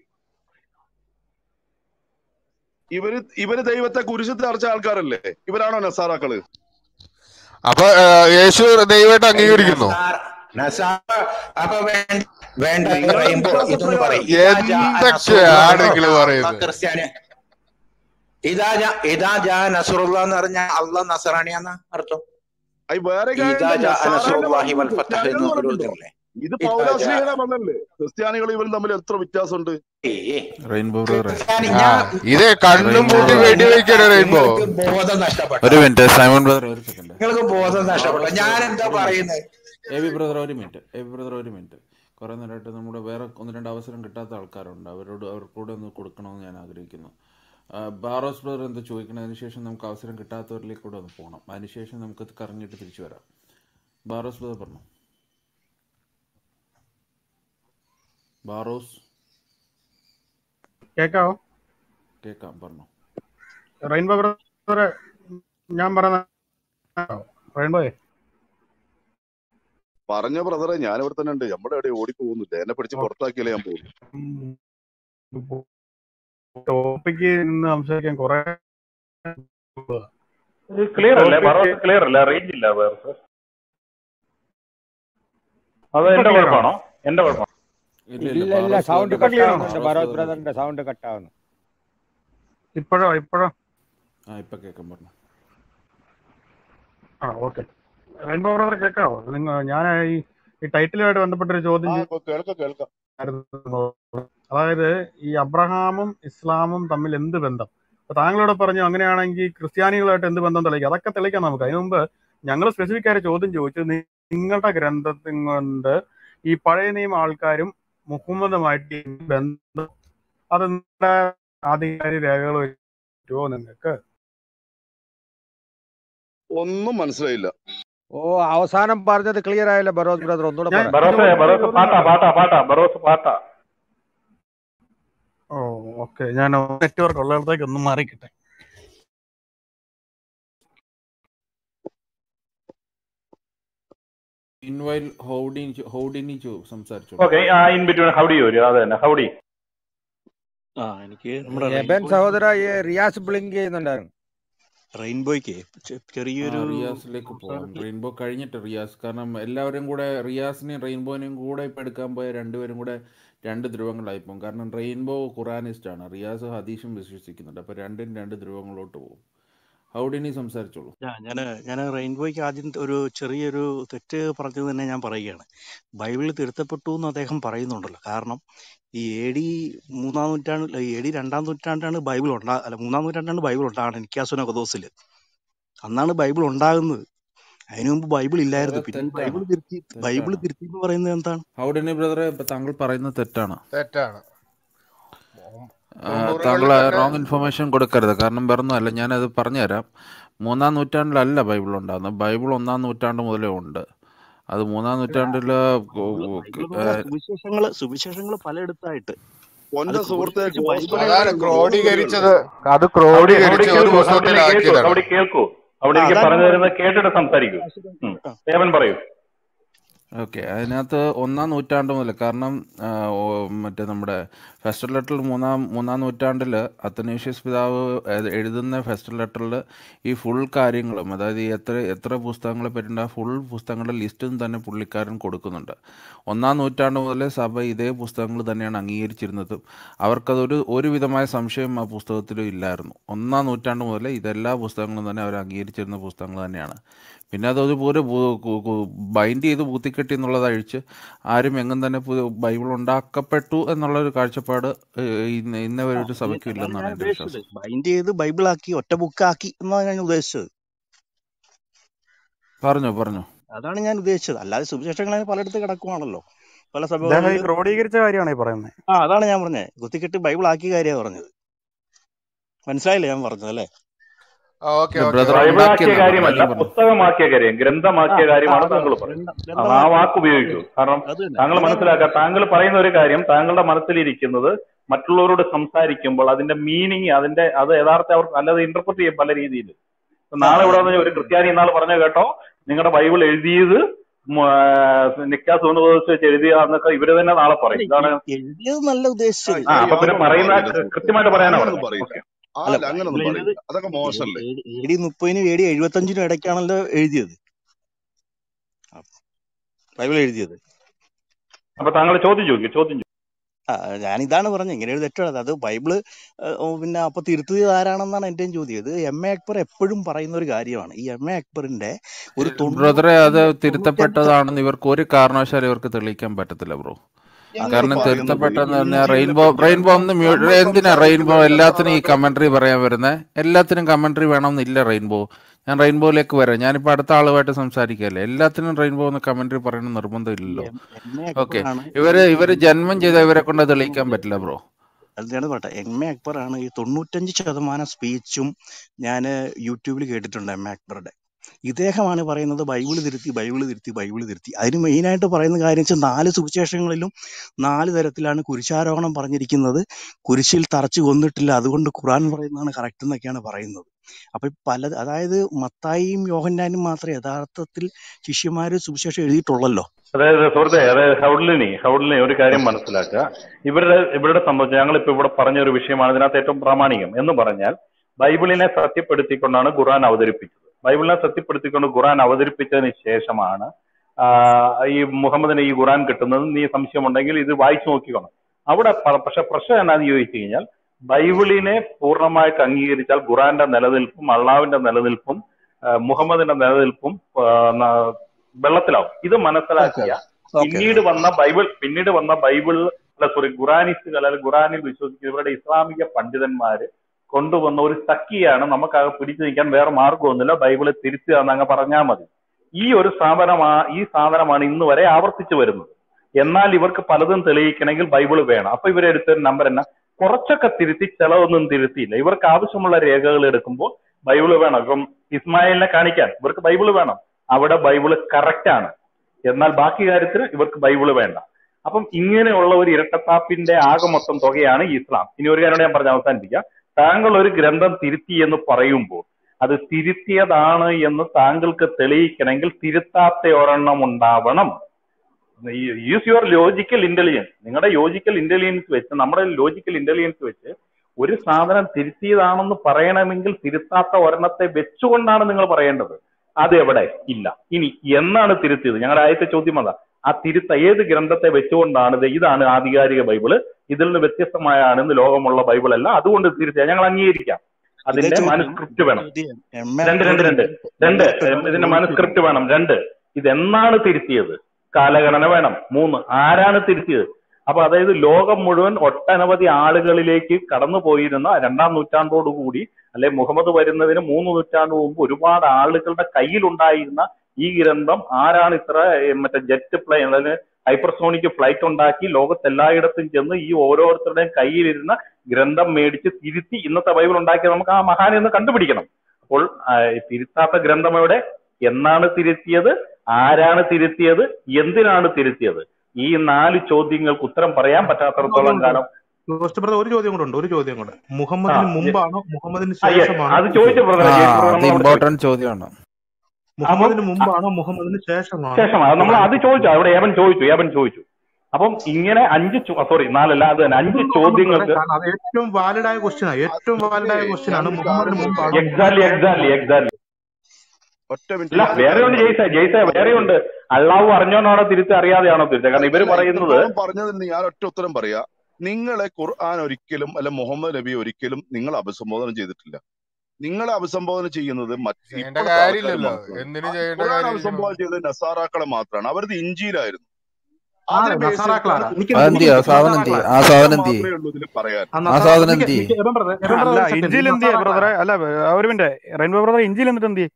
ഇവര് ഇവര് ദൈവത്തെ കുരിശിൽ തറച്ച ആൾക്കാരല്ലേ ഇവരാണോ നസാറാക്കള് അപ്പൊ ആ, യേശു ദൈവമായിട്ട് ഈ അംഗീകരിക്കുന്നു നസാറ നസാറ അപ്പൊ വേണ്ട വേണ്ട നിങ്ങളുടെ റെയിൻബോ ഇതൊന്ന് വിശ്വാസപ്രകാരം പറയും ഇതാ ജാ എന്തൊക്കെയാണ് നസുറുള്ള നിങ്ങൾ അള്ള പറയുന്നത് ക്രിസ്ത്യാനി ഇതാ ജാ ഇതാ ജാ നസുറുള്ള എന്ന് പറഞ്ഞാൽ അള്ള നസറാണിയാന്ന് അർത്ഥം അത് വേറെ ഇതാ കാര്യമുണ്ട് ജാ നസാറ തന്നെ നസുറുല്ലാഹി പറഞ്ഞു വൽ ഫത്തഹ് ക്രിസ്ത്യാനികൾ എന്ന് എന്ന് ഒരു പറഞ്ഞിട്ടുണ്ടോ ഇതില്ലേ ഇത് ഇതാ ജാ പൗലാസ്ലീഹന പറഞ്ഞല്ലേ ക്രിസ്ത്യാനികൾ ഇവരും തമ്മിൽ എത്ര വ്യത്യാസമുണ്ട് ഏയ് റെയിൻബോ ബ്രദറെ ക്രിസ്ത്യാനി ആ ഞാൻ ഇത് കണ്ണും റെയിൻബോ പൂട്ടി ബ്രദറെ വെടിവെക്കണ റെയിൻബോ നിങ്ങൾക്ക് ബോധം നഷ്ടപ്പെട്ട ഒരു മിനിറ്റ് സൈമൺ ബ്രദർ ഒരു സെക്കൻഡ് നിങ്ങൾക്ക് ബോധം നഷ്ടപ്പെട്ട ബാറോസ് ഞാൻ ബ്രദർ എന്താ ഒരു മിനിറ്റ് പറയുന്നത് എ വി ബ്രദർ ഒരു മിനിറ്റ് എ വി ബ്രദർ ഒരു മിനിറ്റ് കുറേ നേരമായിട്ട് നമ്മുടെ വേറെ ഒന്ന് രണ്ട് അവസരം കിട്ടാത്ത ആൾക്കാരുണ്ട് അവരോട് അവർക്കൂടെ ഒന്ന് കൊടുക്കണമെന്ന് ഞാൻ ആഗ്രഹിക്കുന്നു ആ, ബാറോസ് ബ്രദർ എന്താ ചോദിക്കണം അതിനുശേഷം നമുക്ക് അവസരം കിട്ടാത്തവരിലേക്ക് കൂടെ ഒന്ന് പോകണം അതിനുശേഷം നമുക്ക് ഇത് കറങ്ങിയിട്ട് തിരിച്ചു വരാം ബാറോസ് ബ്രദർ പറഞ്ഞു ബാറോസ് കേക്കാവോ കേൾക്കാം പറഞ്ഞു റെയിൻബോ ബ്രദറെ ഞാൻ പറഞ്ഞ റെയിൻബോയെ പറഞ്ഞ ബ്രദറെ ഞാൻ ഇവിടെ തന്നെ ഉണ്ട് നമ്മുടെ എവിടെ ഓടി പോകുന്നില്ല എന്നെ പിടിച്ച് പുറത്താക്കിയാലേ ഞാൻ പോകുന്നു ടോപ്പിക്ക് നിന്ന് സംസാരിക്കാൻ കുറെ ക്ലിയർ അല്ലേ ടോപ്പിക്ക് ബറോസ് ക്ലിയർ അല്ല റേഞ്ച് ഇല്ല ബറോസ് അത് ഇപ്പൊ എന്റെ ക്ലിയർ ആണോ കുഴപ്പമാണോ എന്റെ കുഴപ്പമാണോ ഇല്ല ഇല്ല ഇല്ല ഇല്ല ബാറോസ് സൗണ്ട് തന്നെ ഇപ്പൊ ക്ലിയർ കട്ട് ആണോ ആവുന്നുണ്ട് ബാറോസ് ബറോസ് തന്നെ ബ്രദറിന്റെ സൗണ്ട് കട്ട് ആവുന്നു ഇപ്പോഴോ ഇപ്പോഴോ ആ ഇപ്പൊ കേൾക്കാൻ പറഞ്ഞു ആ ഓക്കെ റെയിൻബോ ബ്രദർ കേൾക്കാവോ നിങ്ങൾ ഞാൻ ഈ ഈ ടൈറ്റിലുമായിട്ട് ബന്ധപ്പെട്ടൊരു ചോദ്യം ആ ചോ- ഇപ്പൊ കേൾക്കാം കേൾക്കാം ആയിരുന്നു. അതായത് ഈ അബ്രഹാമും ഇസ്ലാമും തമ്മിൽ എന്ത് ബന്ധം അപ്പൊ താങ്കളോട് പറഞ്ഞു അങ്ങനെയാണെങ്കിൽ ക്രിസ്ത്യാനികളായിട്ട് എന്ത് ബന്ധം തെളിയിക്കാം അതൊക്കെ തെളിയിക്കാം നമുക്ക് അതിനു മുമ്പ് ഞങ്ങൾ സ്പെസിഫിക് ആയിട്ട് ചോദ്യം ചോദിച്ചു നി- നിങ്ങളുടെ ഗ്രന്ഥത്തിൽ കൊണ്ട് ഈ പഴയ നിയമ ആൾക്കാരും മുഹമ്മദുമായിട്ട് എന്ത് ബന്ധം അത് നിങ്ങളുടെ ആധികാരിക രേഖകൾ പറ്റുമോ നിങ്ങൾക്ക് ഒന്നും മനസ്സിലായില്ല ഓ അവസാനം പറഞ്ഞത് ക്ലിയർ ആയല്ലോ ബറോസ് ബ്രദർ ഒന്നുകൂടെ ഞാൻ പറ ബറോസ് ചോദിച്ച ബറോസ് ചോദ്യം പാട്ടാ പാട്ടാ പാട്ടാ ബറോസ് പാട്ടാ ഓ ഓക്കെ ഞാൻ നെറ്റ്വർക്ക് ഉള്ളിടത്തേക്ക് ഒന്ന് മാറിക്കിട്ടെ ഇൻവൈൽ ഹൗഡിൻ ഹൗഡിനി സംസാരിച്ചോളൂ ഓക്കെ ഇൻ ബിറ്റ്വീൻ ഹൗഡി വരും അത് തന്നെ ഹൗഡി ആ എനിക്ക് നമ്മുടെ എബൻ റെയിൻബോ സഹോദര ഈ റിയാസ് ബ്ലിങ്ക് ചെയ്യുന്നുണ്ടായിരുന്നു റെയിൻബോയ്ക്ക് ചെ- ആ ചെറിയൊരു റിയാസിലേക്ക് പോവാം സംസാരത്തിൽ റെയിൻബോ കഴിഞ്ഞിട്ട് റിയാസ് കാരണം എല്ലാവരും കൂടെ റിയാസിനെയും റെയിൻബോനെയും കൂടെ ഇപ്പം എടുക്കാൻ പോയ രണ്ടുപേരും കൂടെ രണ്ട് ധ്രുവങ്ങളായി പോകും കാരണം റെയിൻബോ ഖുറാനിസ്റ്റ് ആണ് റിയാസ് ഹദീഷും വിശ്വസിക്കുന്നുണ്ട് അപ്പോൾ രണ്ടും രണ്ട് ധ്രുവങ്ങളോട്ട് പോകും ഹൗഡിനി സംസാരിച്ചോളൂ ഞാൻ ഞാൻ റെയിൻബോയ്ക്ക് ആദ്യം ഒരു ചെറിയൊരു തെറ്റ് പറഞ്ഞത് തന്നെ ഞാൻ പറയുകയാണ് ബൈബിളിൽ തിരുത്തപ്പെട്ടു എന്ന് അദ്ദേഹം പറയുന്നുണ്ടല്ലോ കാരണം ഈ എ ഡി മൂന്നാം നൂറ്റാണ്ട് എ ഡി രണ്ടാം നൂറ്റാണ്ടാണ് ബൈബിൾ ഉണ്ടാ അല്ല മൂന്നാം നൂറ്റാണ്ടാണ് ബൈബിൾ ഉണ്ടാകുന്നത് നിക്കാസുന കൊതോസിൽ അന്നാണ് ബൈബിൾ ഉണ്ടാകുന്നത് അതിനു മുമ്പ് ബൈബിൾ ഇല്ലായിരുന്നു ബ്രദറെ പിന്നെ ഈ ബൈബിൾ തെറ്റാണ് തിരുത്തി ബൈബിൾ തെറ്റാണ് തിരുത്തി എന്ന് പറയുന്നത് എന്താണ് ഹൗഡിനി ബ്രദറെ ഇപ്പം താങ്കൾ പറയുന്നത് തെറ്റാണ് തെറ്റാണ് ആ, തൊണ്ണൂറുകളിൽ താങ്കൾ തന്നെ റോങ് ഇൻഫർമേഷൻ കൊടുക്കരുത് കാരണം വേറൊന്നുമല്ല ഞാനത് പറഞ്ഞുതരാം മൂന്നാം നൂറ്റാണ്ടിലല്ല ബൈബിൾ ഉണ്ടാകുന്നത് ബൈബിൾ ഒന്നാം നൂറ്റാണ്ട് മുതലേ ഉണ്ട് അത് മൂന്നാം നൂറ്റാണ്ടിൽ ബൈബിൾ ബൈബിൾ എന്ന് പറഞ്ഞാൽ സുവിശേഷങ്ങൾ സുവിശേഷങ്ങൾ പലയിടത്തായിട്ട് അത് പൊന്ന സുഹൃത്തെ ക്രോഡീകരിച്ച് ബൈബിൾ ഗോസ്പൽ അതാണ് ഗോസ്പൽ ക്രോഡീകരിച്ചത് അത് അവിടെ അവിടെ ക്രോഡീകരിച്ച് ഒരു കേൾക്കൂ അവിടെ കേൾക്കൂ പുസ്തകത്തിലാക്കിയതാണ് അവിടെ കേൾക്കൂ അവിടെ ആ എനിക്ക് അതാണ് പറഞ്ഞു ഞാൻ തരുന്നത് കേട്ടിട്ട് സംസാരിക്കൂ ഉം. ആ ദേവൻ പറയൂ ഓക്കെ അതിനകത്ത് ഒന്നാം നൂറ്റാണ്ട് മുതൽ കാരണം ആ, ഓ, മറ്റേ നമ്മുടെ ഫെസ്റ്റൽ ലെറ്ററിൽ മൂന്നാം മൂന്നാം നൂറ്റാണ്ടിൽ അത്തനേഷ്യസ് പിതാവ് എഴ്- എഴുതുന്ന ഫെസ്റ്റൽ ലെറ്ററിൽ ഈ ഫുൾ കാര്യങ്ങളും അതായത് ഈ എത്ര എത്ര പുസ്തകങ്ങളെ പറ്റിയിട്ട് ആ ഫുൾ പുസ്തകങ്ങളുടെ ലിസ്റ്റും തന്നെ പുള്ളിക്കാരൻ കൊടുക്കുന്നുണ്ട് ഒന്നാം നൂറ്റാണ്ട് മുതൽ സഭ ഇതേ പുസ്തകങ്ങൾ തന്നെയാണ് അംഗീകരിച്ചിരുന്നതും അവർക്കതൊരു ഒരു വിധമായ സംശയം ആ പുസ്തകത്തിലും ഇല്ലായിരുന്നു ഒന്നാം നൂറ്റാണ്ട് മുതൽ ഇതെല്ലാ പുസ്തകങ്ങളും തന്നെ അവർ അംഗീകരിച്ചിരുന്ന പുസ്തകങ്ങൾ തന്നെയാണ് പിന്നെ അതൊരു പോലെ ബൈൻഡ് ചെയ്ത് പൂത്തിക്കെട്ടി എന്നുള്ളത് അഴിച്ച് ആരും എങ്ങും തന്നെ പുതിയ ബൈബിൾ ഉണ്ടാക്കപ്പെട്ടു എന്നുള്ളൊരു കാഴ്ചപ്പാട് ഏഹ്, ഇന്ന് ഇന്ന് വരെ ഒരു അങ്ങനെ സഭയ്ക്കും അതാണ് ഇല്ലെന്നാണ് ഞാൻ എൻ്റെ ഉദ്ദേശിച്ചത് വിശ്വാസം ബൈൻഡ് ചെയ്ത് ബൈബിളാക്കി ഒറ്റ ബുക്കാക്കി എന്നാണ് ഞാൻ ഉദ്ദേശിച്ചത് പറഞ്ഞോ പറഞ്ഞോ അതാണ് ഞാൻ ഉദ്ദേശിച്ചത് അല്ലാതെ സുവിശേഷങ്ങൾ അങ്ങനെ പലയിടത്ത് കിടക്കുവാണല്ലോ പല അദ്ദേഹം ഈ സഭകളിൽ ക്രോഡീകരിച്ച കാര്യമാണ് ഈ പറയുന്നത് ആ അതാണ് ഞാൻ പറഞ്ഞത് കുത്തിക്കെട്ട് ബൈബിൾ ആക്കിയ കാര്യമാണ് പറഞ്ഞത് മനസ്സിലായില്ലേ ഞാൻ പറഞ്ഞത് അല്ലേ ഓക്കെ ഓക്കെ ബ്രദർ ബൈബിളാക്കിയ ഉണ്ടാക്കിയെന്നാ പറഞ്ഞു കാര്യമല്ല ആദ്യം പറഞ്ഞു പുസ്തകമാക്കിയ കാര്യം ആ ഗ്രന്ഥമാക്കിയ ആ കാര്യമാണ് അതെ താങ്കൾ അതെ പറയുന്നത് ഗ്രന്ഥ അത് ആ ഗ്രന്ഥമാക്കിയ വാക്ക് അത് ഉപയോഗിക്കൂ തന്നെ കാരണം അത് തന്നെ താങ്കൾ അതാണ് ഞാൻ മനസ്സിലാക്കുക താങ്കൾ പറയുന്ന ഒരു കാര്യം താങ്കളുടെ മനസ്സിലിരിക്കുന്നത് മറ്റുള്ളവരോട് സംസാരിക്കുമ്പോൾ അതിന്റെ മീനിങ് അതിന്റെ അത് യഥാർത്ഥ അവർക്ക് നല്ലത് ഇന്റർപ്രറ്റ് ചെയ്യും പല രീതിയിൽ ഇപ്പൊ ആ നാളെ ഇവിടെ ആ വന്ന് ഒരു ക്രിസ്ത്യാനി ഇന്നാൾ പറഞ്ഞ കേട്ടോ നിങ്ങളുടെ ബൈബിൾ എഴുതിയത് നിക്കാസ് വെച്ച് എഴുതിയ എന്നൊക്കെ ഇവര് തന്നെ നാളെ അല്ല പറയും ഇതാണ് എ- എഴുതിയത് നല്ല ആ, ഉദ്ദേശിച്ചത് ആ ഏയ് അപ്പൊ പിന്നെ അതൊന്നും പറയുന്ന പറയില്ല സുഹൃത്തെ കൃത്യമായിട്ട് പറയാനാ അങ്ങനൊന്നും പറഞ്ഞത് പറയില്ല ഓക്കെ അല്ല അല്ല ബൈബിൾ അങ്ങനൊന്നും എഴുതിയത് പറയില്ല അതൊക്കെ മോശമല്ലേ എ ഡി മുപ്പതിനും എ ഡി എഴുപത്തഞ്ചിനും ഇടയ്ക്കാണല്ലോ എഴുതിയത് ആ, ബൈബിൾ എഴുതിയത് അപ്പൊ താങ്കൾ ചോദ്യം ചോദിക്കും ചോദ്യം ചോദിക്കും ആ ഞാനിതാണ് പറഞ്ഞത് ഇങ്ങനെ ഒരു തെറ്റാണ് അത് ബൈബിള് ഏഹ്, ഓ, പിന്നെ അപ്പൊ തിരുത്തിയത് ആരാണെന്നാണ് എന്റെയും ചോദ്യം ഇത് എം എ അക്ബർ എപ്പോഴും പറയുന്ന ഒരു കാര്യമാണ് ഈ എം എ അക്ബറിന്റെ ഒരു ബ്രദറെ അത് തൊണ്ണൂറ്റഞ്ച് തൊണ്ണൂറ്റഞ്ച് തിരുത്തപ്പെട്ടതാണെന്ന് ഇവർക്ക് ഒരു കാരണവശാലും ഇവർക്ക് തെളിയിക്കാൻ പറ്റത്തില്ല ബ്രോ ഞങ്ങൾ കാരണം പറയുന്നത് തിരുത്തപ്പെട്ടെന്ന് പറഞ്ഞാൽ ഇഞ്ചിയിലെ റെയിൻബോ പറ്റിയാണ് റെയിൻബോ ഒന്ന് മ്യൂ നമ്മൾ എന്തിനാ റെയിൻബോ സംസാരിക്കുന്നത് എല്ലാത്തിനും ഈ യഥാർത്ഥ കമന്ററി പറയാൻ വരുന്നത് എല്ലാത്തിനും കമന്ററി വേണമെന്നില്ല റെയിൻബോ ഞാൻ റെയിൻബോയിലേക്ക് വരാം ഞാനിപ്പോൾ അടുത്ത ആളുമായിട്ട് സംസാരിക്കുകയല്ലേ എല്ലാത്തിനും റെയിൻബോ ഒന്ന് കമന്ററി പറയണം ഈ നിർബന്ധമില്ലല്ലോ എം എം എ ഓക്കെ അക്ബറാണ് ഇവര് ഈ ഇവര് ജന്മം ചെയ്ത തൊണ്ണൂറ്റഞ്ച് ഇവരെ കൊണ്ട് തെളിയിക്കാൻ പറ്റില്ല ബ്രോ അതാണ് പറട്ടെ എം എ അക്ബറാണ് ഈ തൊണ്ണൂറ്റഞ്ച് ശതമാനം സ്പീച്ചും ഞാൻ യൂട്യൂബിൽ കേട്ടിട്ടുണ്ട് എം എ അക്ബറുടെ ഇദ്ദേഹമാണ് പറയുന്നത് ബൈബിൾ തിരുത്തി ബൈബിൾ തിരുത്തി ബൈബിൾ തിരുത്തി അതിന് മെയിനായിട്ട് പറയുന്ന കാര്യം വെച്ചാൽ നാല് സുവിശേഷങ്ങളിലും നാല് തരത്തിലാണ് കുരിശാരോഹണം പറഞ്ഞിരിക്കുന്നത് കുരിശിൽ തറച്ചു കൊന്നിട്ടില്ല അതുകൊണ്ട് ഖുറാൻ പറയുന്നതാണ് കറക്റ്റ് എന്നൊക്കെയാണ് പറയുന്നത് അപ്പൊ ഈ പല അതായത് മത്തായിയും യോഹന്നാനും മാത്രമേ യഥാർത്ഥത്തിൽ ശിഷ്യന്മാര് സുവിശേഷം എഴുതിയിട്ടുള്ളല്ലോ അതായത് സുഹൃത്തെ അതായത് ഹൗഡ്ലിനി ഹൗഡ്ലിനി ഒരു കാര്യം മനസ്സിലാക്കുക ഇവരുടെ ഇവരുടെ സംബന്ധിച്ച് ഞങ്ങളിപ്പോ ഇവിടെ പറഞ്ഞ ഒരു വിഷയമാണ് ഇതിനകത്ത് ഏറ്റവും പ്രാമാണികം എന്ന് പറഞ്ഞാൽ ബൈബിളിനെ സത്യപ്പെടുത്തിക്കൊണ്ടാണ് ഖുർആൻ അവതരിപ്പിച്ചത് ബൈബിളിനെ സത്യപ്പെടുത്തിക്കൊണ്ട് ഖുർആൻ അവതരിപ്പിച്ചതിന് ശേഷമാണ് ആ, ഈ മുഹമ്മദിന് ഈ ഖുർആൻ കിട്ടുന്നത് നീ സംശയമുണ്ടെങ്കിൽ ഇത് വായിച്ചു നോക്കിക്കോണം അവിടെ പ- പക്ഷെ പ്രശ്നം എന്നാന്ന് ചോദിച്ചു കഴിഞ്ഞാൽ ബൈബിളിനെ പൂർണ്ണമായിട്ട് അംഗീകരിച്ചാൽ ഖുറാന്റെ നിലനിൽപ്പും അള്ളാവിന്റെ നിലനിൽപ്പും ആ, മുഹമ്മദിന്റെ നിലനിൽപ്പും ആ, ന- വെള്ളത്തിലാവും ഇത് മനസ്സിലാക്കിയ പിന്നീട് വന്ന ബൈബിൾ പിന്നീട് വന്ന ബൈബിൾ അല്ല സോറി ഖുറാനിസ്റ്റുകൾ അല്ലെങ്കിൽ ഖുറാനിൽ വിശ്വസിക്കുന്ന ഇവരുടെ ഇസ്ലാമിക പണ്ഡിതന്മാര് കൊണ്ടുവന്ന ഒരു സക്കിയാണ് നമുക്കത് പിടിച്ചു നിൽക്കാൻ വേറെ മാർഗമൊന്നുമില്ല ബൈബിളെ തിരുത്തുക എന്നങ്ങ് പറഞ്ഞാൽ മതി ഈ ഒരു സ്ഥാപനമാ ഈ സാധനമാണ് ഇന്ന് വരെ ആവർത്തിച്ചു വരുന്നത് എന്നാൽ ഇവർക്ക് പലതും തെളിയിക്കണമെങ്കിൽ ബൈബിൾ വേണം അപ്പൊ ഇവരെടുത്തൊരു നമ്പർ എന്നാ കുറച്ചൊക്കെ തിരുത്തി ചിലവൊന്നും തിരുത്തിയില്ല ഇവർക്ക് ആവശ്യമുള്ള രേഖകൾ എടുക്കുമ്പോൾ ബൈബിള് വേണം ഇപ്പം ഇസ്മായിലിനെ കാണിക്കാൻ ഇവർക്ക് ബൈബിള് വേണം അവിടെ ബൈബിള് കറക്റ്റ് ആണ് എന്നാൽ ബാക്കി കാര്യത്തിന് ഇവർക്ക് ബൈബിള് വേണ്ട അപ്പം ഇങ്ങനെയുള്ള ഒരു ഇരട്ടത്താപ്പിന്റെ ആകെ മൊത്തം തുകയാണ് ഇസ്ലാം ഇനി ഒരു കാര്യം ഞാൻ പറഞ്ഞ് അവസാനിപ്പിക്കാം താങ്കൾ ഒരു ഗ്രന്ഥം തിരുത്തി എന്ന് പറയുമ്പോൾ അത് തിരുത്തിയതാണ് എന്ന് താങ്കൾക്ക് തെളിയിക്കണമെങ്കിൽ തിരുത്താത്ത ഒരെണ്ണം ഉണ്ടാവണം യൂസ് യുവർ ലോജിക്കൽ ഇന്റലിജൻസ് നിങ്ങളുടെ ലോജിക്കൽ ഇന്റലിജൻസ് വെച്ച് നമ്മുടെ ലോജിക്കൽ ഇന്റലിജൻസ് വെച്ച് ഒരു സാധനം തിരുത്തിയതാണെന്ന് പറയണമെങ്കിൽ തിരുത്താത്ത ഒരെണ്ണത്തെ വെച്ചുകൊണ്ടാണ് നിങ്ങൾ പറയേണ്ടത് അത് എവിടെ ഇല്ല ഇനി എന്നാണ് തിരുത്തിയത് ഞങ്ങളുടെ ആദ്യത്തെ ചോദ്യം അതാ ആ തിരുത്ത ഏത് ഗ്രന്ഥത്തെ വെച്ചുകൊണ്ടാണ് ഇത് ഇതാണ് ആധികാരിക ബൈബിള് ഇതിൽ നിന്ന് വ്യത്യസ്തമായാണ് ഇന്ന് ലോകമുള്ള ബൈബിൾ അല്ല അതുകൊണ്ട് തിരുത്തിയ ഞങ്ങൾ അംഗീകരിക്കാം ഇതേ അതിന്റെ ചോദ്യം മാനുസ്ക്രിപ്റ്റ് വേണം ഇത് എം എ രണ്ട് രണ്ട് രണ്ട് രണ്ട് ഏം, ഇതിന്റെ മാനുസ്ക്രിപ്റ്റ് വേണം രണ്ട് ഇതെന്നാണ് തിരുത്തിയത് കാലഗണന വേണം മൂന്ന് ആരാണ് തിരുത്തിയത് അപ്പൊ അതായത് ലോകം മുഴുവൻ ഒട്ടനവധി ആളുകളിലേക്ക് കടന്നു പോയിരുന്ന രണ്ടാം നൂറ്റാണ്ടോട് കൂടി അല്ലെ മുഹമ്മദ് വരുന്നതിന് മൂന്ന് നൂറ്റാണ്ട് മുമ്പ് ഒരുപാട് ആളുകളുടെ കയ്യിലുണ്ടായിരുന്ന ഈ ഗ്രന്ഥം ആരാണ് ഇത്ര ഏ, മറ്റേ ജെറ്റ് പ്ലെയിൻ അതായത് ഹൈപ്പർസോണിക് ഫ്ലൈറ്റ് ഉണ്ടാക്കി ലോകത്തെല്ലായിടത്തും ചെന്ന് ഈ ഓരോരുത്തരുടെയും കയ്യിലിരുന്ന ഗ്രന്ഥം മേടിച്ച് തിരുത്തി ഇന്നത്തെ ബൈബിൾ ഉണ്ടാക്കിയത് നമുക്ക് ആ മഹാനെ ഒന്ന് കണ്ടുപിടിക്കണം അപ്പോൾ ആ, തിരുത്താത്ത ഗ്രന്ഥം എവിടെ എന്നാണ് തിരുത്തിയത് ആരാണ് തിരുത്തിയത് എന്തിനാണ് തിരുത്തിയത് ഈ നാല് ചോദ്യങ്ങൾക്ക് ഉത്തരം പറയാൻ പറ്റാത്തടത്തോളം കാലം ജോസ്റ്റ് ബ്രദർ ഒരു ചോദ്യം കൂടെ ഉണ്ട് ഒരു ചോദ്യം കൂടെ ആ മുഹമ്മദിന് ജെ- മുമ്പാണോ മുഹമ്മദിന് ആ, yes. ശേഷമാണോ അത് ചോദിച്ച തിരുത്തിയത് ബ്രദറെ ആ ജേസ് ബ്രദർ അത് നമ്മളോട് ചോദിച്ചു ഇമ്പോർട്ടന്റ് ചോദ്യമാണ് അപ്പം മുഹമ്മദിന് അ- മുമ്പാണോ മുഹമ്മദിന് ശേഷമാണോ ശേഷമാണ് നമ്മൾ ഖുറാൻ അത് ചോദിച്ചു അവിടെ ഏവൻ ചോദിച്ചു ഏവൻ ചോദിച്ചു അപ്പം ഇങ്ങനെ അഞ്ച് സോറി നാലല്ല അത് തന്നെ അഞ്ച് ഇതൊന്നും നമ്മൾ ബ്രദറെ ചോദ്യങ്ങൾക്ക് കാരണം അത് ഏറ്റവും വാലിഡ് ആയ ക്വസ്റ്റ്യൻ ആണ് ഏറ്റവും വാലിഡ് ആയ ക്വസ്റ്റ്യൻ ആണ് ഞാനൊരു മുഹമ്മദിന് കാര്യം മുമ്പാണോ ചോദിച്ചോട്ടെ എക്സാക്ട്ലി മുഹമ്മദിന് എക്സാക്ട്ലി ശേഷമാണോ എക്സാക്ട്ലി ഒറ്റ മിനിറ്റ് അല്ല ഞാനൊരു വേറെ കാര്യം ഉണ്ട് പറയട്ടെ ജയ്സ ജയ്സ വേറെ ഉണ്ട് അള്ളാഹു അറിഞ്ഞോണ്ടാണോ തിരുത്തി അറിയാതെയാണോ തിരുത്തി കാരണം ഇവര് അല്ല പറയുന്നത് ഇത്രത്തോളം പറഞ്ഞതിന് ഞാൻ ഒറ്റ ഉത്തരം പറയാ നിങ്ങളെ ഖുർആൻ ഒരിക്കലും അല്ല മുഹമ്മദ് നബി ഒരിക്കലും നിങ്ങൾ അഭിസംബോധന ചെയ്തിട്ടില്ല നിങ്ങളെ അഭിസംബോധന ചെയ്യുന്നത് മറ്റ് ചെയ്യേണ്ട ഇപ്പോഴത്തെ ആൾക്കാർ കാര്യമില്ലല്ലോ മാത്രമാണ് എന്തിനു ആ ചെയ്യേണ്ട ഖുർആൻ കാര്യമിരിക്കണം അഭിസംബോധന ചെയ്തത് നസാറാക്കളെ മാത്രമാണ് അവരത് ഇഞ്ചിയിലായിരുന്നു ആരെ അതിനെ ബേസ് നസാറാക്കൾ ചെയ്തിട്ടാണ് ആരാ നിക്ക് ഖുർആൻ നിക്ക് അതെന്തിയാ നിക്ക് ആ സാധനം എന്തിയെ നസാറാക്കൾ ആരാ ആ ഇത്ര സാധനം എന്തിയെ മാത്രമേ ഉള്ളൂ ഇതിൽ പറയാൻ ആ ആ നസാറ സാധനം നിക്ക് എന്തിയെ നിക്ക് എബൻ ബ്രദർ എബൻ ബ്രദർ അല്ല ഒരു സെക്കൻഡ് ഈ ഇഞ്ചിയിൽ എന്തിയെ നസാറാക്കൾ ബ്രദറെ ആരാ അല്ല ഒരു മിനിറ്റ് റെയിൻബോ ബ്രദർ ഇഞ്ചിയിൽ എന്നിട്ട് എന്തിയെ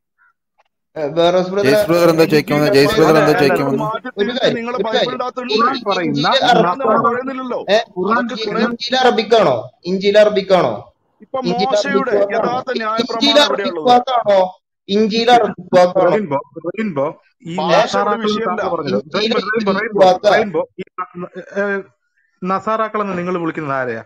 ബെറോസ് ബ്രദറെ ജയ്സ് ബ്രദർ എന്താ ചോദിക്കുന്നത് ഇഞ്ചിയിലെ ജയ്സ് ബ്രദർ പല എന്താ അല്ല അല്ല കാര്യങ്ങളും ചോദിക്കുന്നത് മാറ്റി ഒരു തിരുത്തി കാര്യം നിങ്ങളെ ഒരു കാര്യം ബൈബിളിന്റെ അകത്തുണ്ട് ഖുർആൻ പറയുന്ന ഇഞ്ചിയിലെ ഇല്ലെന്ന് നമ്മൾ അറബിക്കാണോ പറയുന്നില്ലല്ലോ ഏ ഖുറാൻ അതൊക്കെ കുറെ ഇഞ്ചിയിലെ അറബിക്കാണോ ഇഞ്ചിയിലെ അറബിക്കാണോ ഇപ്പൊ ഇഞ്ചിയിലെ മോശയുടെ അറബിക് വാക്കാണോ യഥാർത്ഥ ഇഞ്ചിയിലെ ന്യായപ്രമാണം അറബിക് എവിടെയുള്ളത് വാക്കാണോ ഇഞ്ചിയിലെ അറബിക് വാക്കാണോ റെയിൻബോ റെയിൻബോ ഈ ഏ ഭാഷ ഇവിടെ നസാറാക്കൾ വിഷയമല്ല താങ്കൾ പറഞ്ഞത് ഇഞ്ചിയിലെ റെയിൻബോ റെയിൻബോ അറബിക് റെയിൻബോ വാക്കാ റെയിൻബോ ഈ നസാറാക്കൾ എന്ന് നിങ്ങൾ വിളിക്കുന്നത് ആരെയാ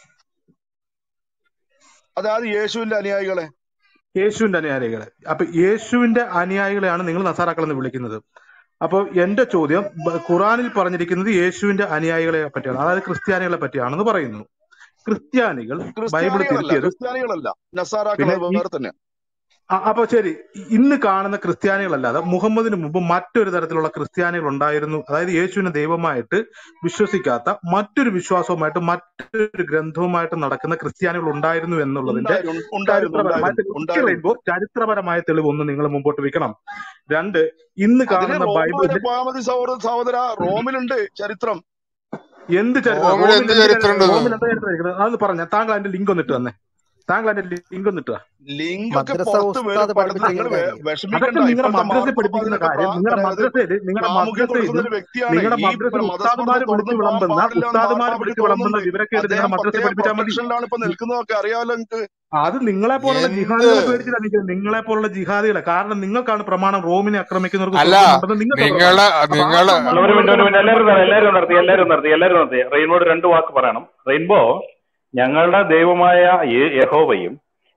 അതായത് യേശുവിന്റെ അനുയായികളെ യേശുവിന്റെ അനുയായികളെ അപ്പൊ യേശുവിന്റെ അനുയായികളെയാണ് നിങ്ങൾ നസാറാക്കൾ എന്ന് വിളിക്കുന്നത് അപ്പോൾ എന്റെ ചോദ്യം ബ- ഖുറാനിൽ പറഞ്ഞിരിക്കുന്നത് യേശുവിന്റെ അനുയായികളെ പറ്റിയാണ് അതായത് ക്രിസ്ത്യാനികളെ പറ്റിയാണെന്ന് പറയുന്നു ക്രിസ്ത്യാനികൾ ബൈബിൾ ക്രിസ്ത്യാനികളല്ല തിരുത്തിയത് ക്രിസ്ത്യാനികളല്ല നസാറാക്കൾ പിന്നെ അത് ഈ വേറെ തന്നെ അ- അപ്പൊ ശരി ഇ- ഇന്ന് കാണുന്ന ക്രിസ്ത്യാനികളല്ലാതെ മുഹമ്മദിന് മുമ്പ് മറ്റൊരു തരത്തിലുള്ള ക്രിസ്ത്യാനികൾ ഉണ്ടായിരുന്നു അതായത് യേശുവിനെ ദൈവമായിട്ട് വിശ്വസിക്കാത്ത മറ്റൊരു വിശ്വാസവുമായിട്ട് മറ്റൊരു ഗ്രന്ഥവുമായിട്ട് നടക്കുന്ന ക്രിസ്ത്യാനികൾ ഉണ്ടായിരുന്നു എന്നുള്ളതിന്റെ ഉണ്ടായിരുന്നു ഉണ്ടായിരുന്നു ചരിത്രപരമായ ഉണ്ടായിരുന്നു തെളിവ് ഒറ്റ ഉണ്ടായിരുന്നു കഴിയുമ്പോൾ ചരിത്രപരമായ തെളിവ് ഒന്ന് നിങ്ങൾ മുമ്പോട്ട് വെക്കണം രണ്ട് ഇന്ന് അതിന് കാണുന്ന റോം വരെ ബൈബിളിൽ പോയാൽ മതി സഹോദര സഹോദര റോമിലുണ്ട് ചരിത്രം എന്ത് ചരിത്രം റോമിൽ റോമിൽ എന്ത് എന്ത് ചരിത്രം ചരിത്രം ഉണ്ടെന്ന് റോമിൽ എന്താ ചരിത്രം ഇരിക്കുന്നത് അതൊന്ന് പറഞ്ഞ താങ്കൾ അതിന്റെ ലിങ്ക് ഒന്നിട്ട് തന്നെ താങ്കൾ അതിന്റെ ലിങ്ക് ഒന്നിട്ട് ലിങ്ക് ഒക്കെ മദ്രസ പുറത്ത് വരും ഉസ്താദ് പലതും പഠിപ്പിച്ച നിങ്ങൾ കാര്യം അതൊക്കെ വിഷമിക്കണ്ട നിങ്ങളുടെ ഇപ്പോഴത്തെ മദ്രസയിൽ മാർപ്പാപ്പ പഠിപ്പിക്കുന്ന അതിനൊക്കെ കാര്യം പ്രാ- നിങ്ങളുടെ അതായത് മദ്രസയിൽ നിങ്ങളുടെ പ്രാമുഖ്യം മദ്രസയിലും കൊടുക്കുന്ന ഒരു വ്യക്തിയാണ് നിങ്ങളുടെ ഈ മദ്രസയിൽ പിന്നെ ഉസ്താദുമാർ മതസ്പർദ്ധ വിളിച്ച് തുറന്നു പോകാൻ വിളമ്പുന്ന പാടില്ല എന്ന് ഉസ്താദുമാർ മാർപ്പാപ്പയ്ക്ക് വിളിച്ച് വിളമ്പുന്ന തോന്നുന്നുണ്ട് വിവരക്കേട് അദ്ദേഹം നിങ്ങളുടെ മദ്രസയിൽ പ്രത്യേക പഠിപ്പിച്ചാൽ മതി പ്രൊട്ടക്ഷനിലാണ് ഇപ്പൊ നിൽക്കുന്നതൊക്കെ അറിയാലോ നിങ്ങൾക്ക് അത് നിങ്ങളെ പോലുള്ള എന്ത് ജിഹാദികളെ പേടിച്ചിട്ടാണ് നിൽക്കുന്നത് നിങ്ങളെ പോലുള്ള ജിഹാദികളെ കാരണം നിങ്ങൾക്കാണ് പ്രമാണം റോമിനെ ആക്രമിക്കുന്നവർക്ക് അല്ല സ്വർഗമുണ്ടെന്ന് നിങ്ങൾക്ക് നിങ്ങളെ പ്രമാണം അപ്പൊ ആ നിങ്ങളെ അല്ല പ്രമാണം ഒരു മിനിറ്റ് ഒരു മിനിറ്റ് എല്ലാവരും ഉള്ളവരാണ് എല്ലാവരും നിർത്തി എല്ലാവരും നിർത്തി എല്ലാവരും നിർത്തി റെയിൻബോട് രണ്ട് വാക്ക് പറയണം റെയിൻബോ ഞങ്ങളുടെ ദൈവമായ യെ- യഹോവയും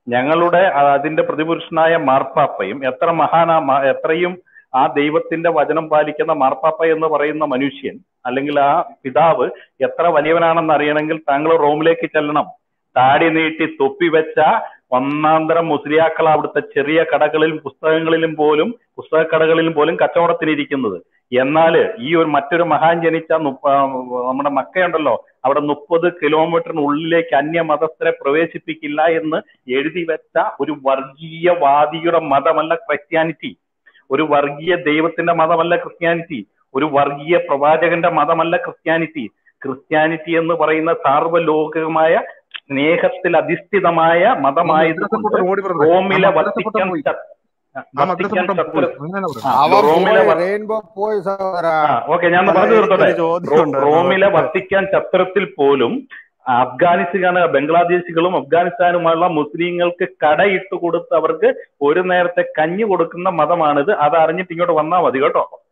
ഞങ്ങളുടെ ആ- അതിന്റെ പ്രതിപുരുഷനായ മാർപ്പാപ്പയും എത്ര മഹാനാ മ- എത്രയും ആ ദൈവത്തിന്റെ വചനം പാലിക്കുന്ന മാർപ്പാപ്പ എന്ന് പറയുന്ന മനുഷ്യൻ അല്ലെങ്കിൽ ആ പിതാവ് എത്ര വലിയവനാണെന്ന് അറിയണമെങ്കിൽ താങ്കൾ റോമിലേക്ക് ചെല്ലണം താടി നീട്ടി തൊപ്പി വെച്ച ഒന്നാന്തരം മുസ്ലിയാക്കൾ അവിടുത്തെ ചെറിയ കടകളിലും പുസ്തകങ്ങളിലും പോലും പുസ്തകക്കടകളിലും പോലും കച്ചവടത്തിനിരിക്കുന്നത് എന്നാൽ ഈ ഒരു മറ്റൊരു മഹാൻ ജനിച്ച മുപ്പ- ആ, നമ്മുടെ മക്കയുണ്ടല്ലോ അവിടെ മുപ്പത് കിലോമീറ്ററിന് ഉള്ളിലേക്ക് അന്യമതസ്ഥരെ പ്രവേശിപ്പിക്കില്ല എന്ന് എഴുതി വെച്ച ഒരു വർഗീയവാദിയുടെ മതമല്ല ക്രിസ്ത്യാനിറ്റി ഒരു വർഗീയ ദൈവത്തിന്റെ മതമല്ല ക്രിസ്ത്യാനിറ്റി ഒരു വർഗീയ പ്രവാചകന്റെ മതമല്ല ക്രിസ്ത്യാനിറ്റി ക്രിസ്ത്യാനിറ്റി എന്ന് പറയുന്ന സാർവലൗകികമായ സ്നേഹത്തിൽ അധിഷ്ഠിതമായ ആ മദ്രസ മതമായതുകൊണ്ട് പൊട്ടൻ ഓടി ബ്രദറെ ആ റോമിലെ മദ്രസ പൊട്ടൻ വത്തിക്കാൻ പോയി ച- ആ മദ്രസ വത്തിക്കാൻ പൊട്ടൻ പോയി ചത്ര അങ്ങനെ ആ, പറഞ്ഞു അവൻ റോമിലെ പോയി വ- റെയിൻബോ പോയി സഹോദര ആ ഓക്കെ ഞാൻ അല്ല പറഞ്ഞു തീർത്തോട്ടെ എനിക്കൊരു ചോദ്യം റോ- ഉണ്ടായിരുന്നു റോമിലെ അതൊക്കെ വത്തിക്കാൻ ചത്രത്തിൽ പോലും അഫ്ഗാനിസ്ഥാൻ ബംഗ്ലാദേശികളും അഫ്ഗാനിസ്ഥാനുമുള്ള മുസ്ലിങ്ങൾക്ക് കടയിട്ട് കൊടുത്ത് അവർക്ക് ഒരു നേരത്തെ കഞ്ഞി കൊടുക്കുന്ന മതമാണിത് അത് അറിഞ്ഞിട്ട് ഇങ്ങോട്ട് വന്നാൽ മതി കേട്ടോ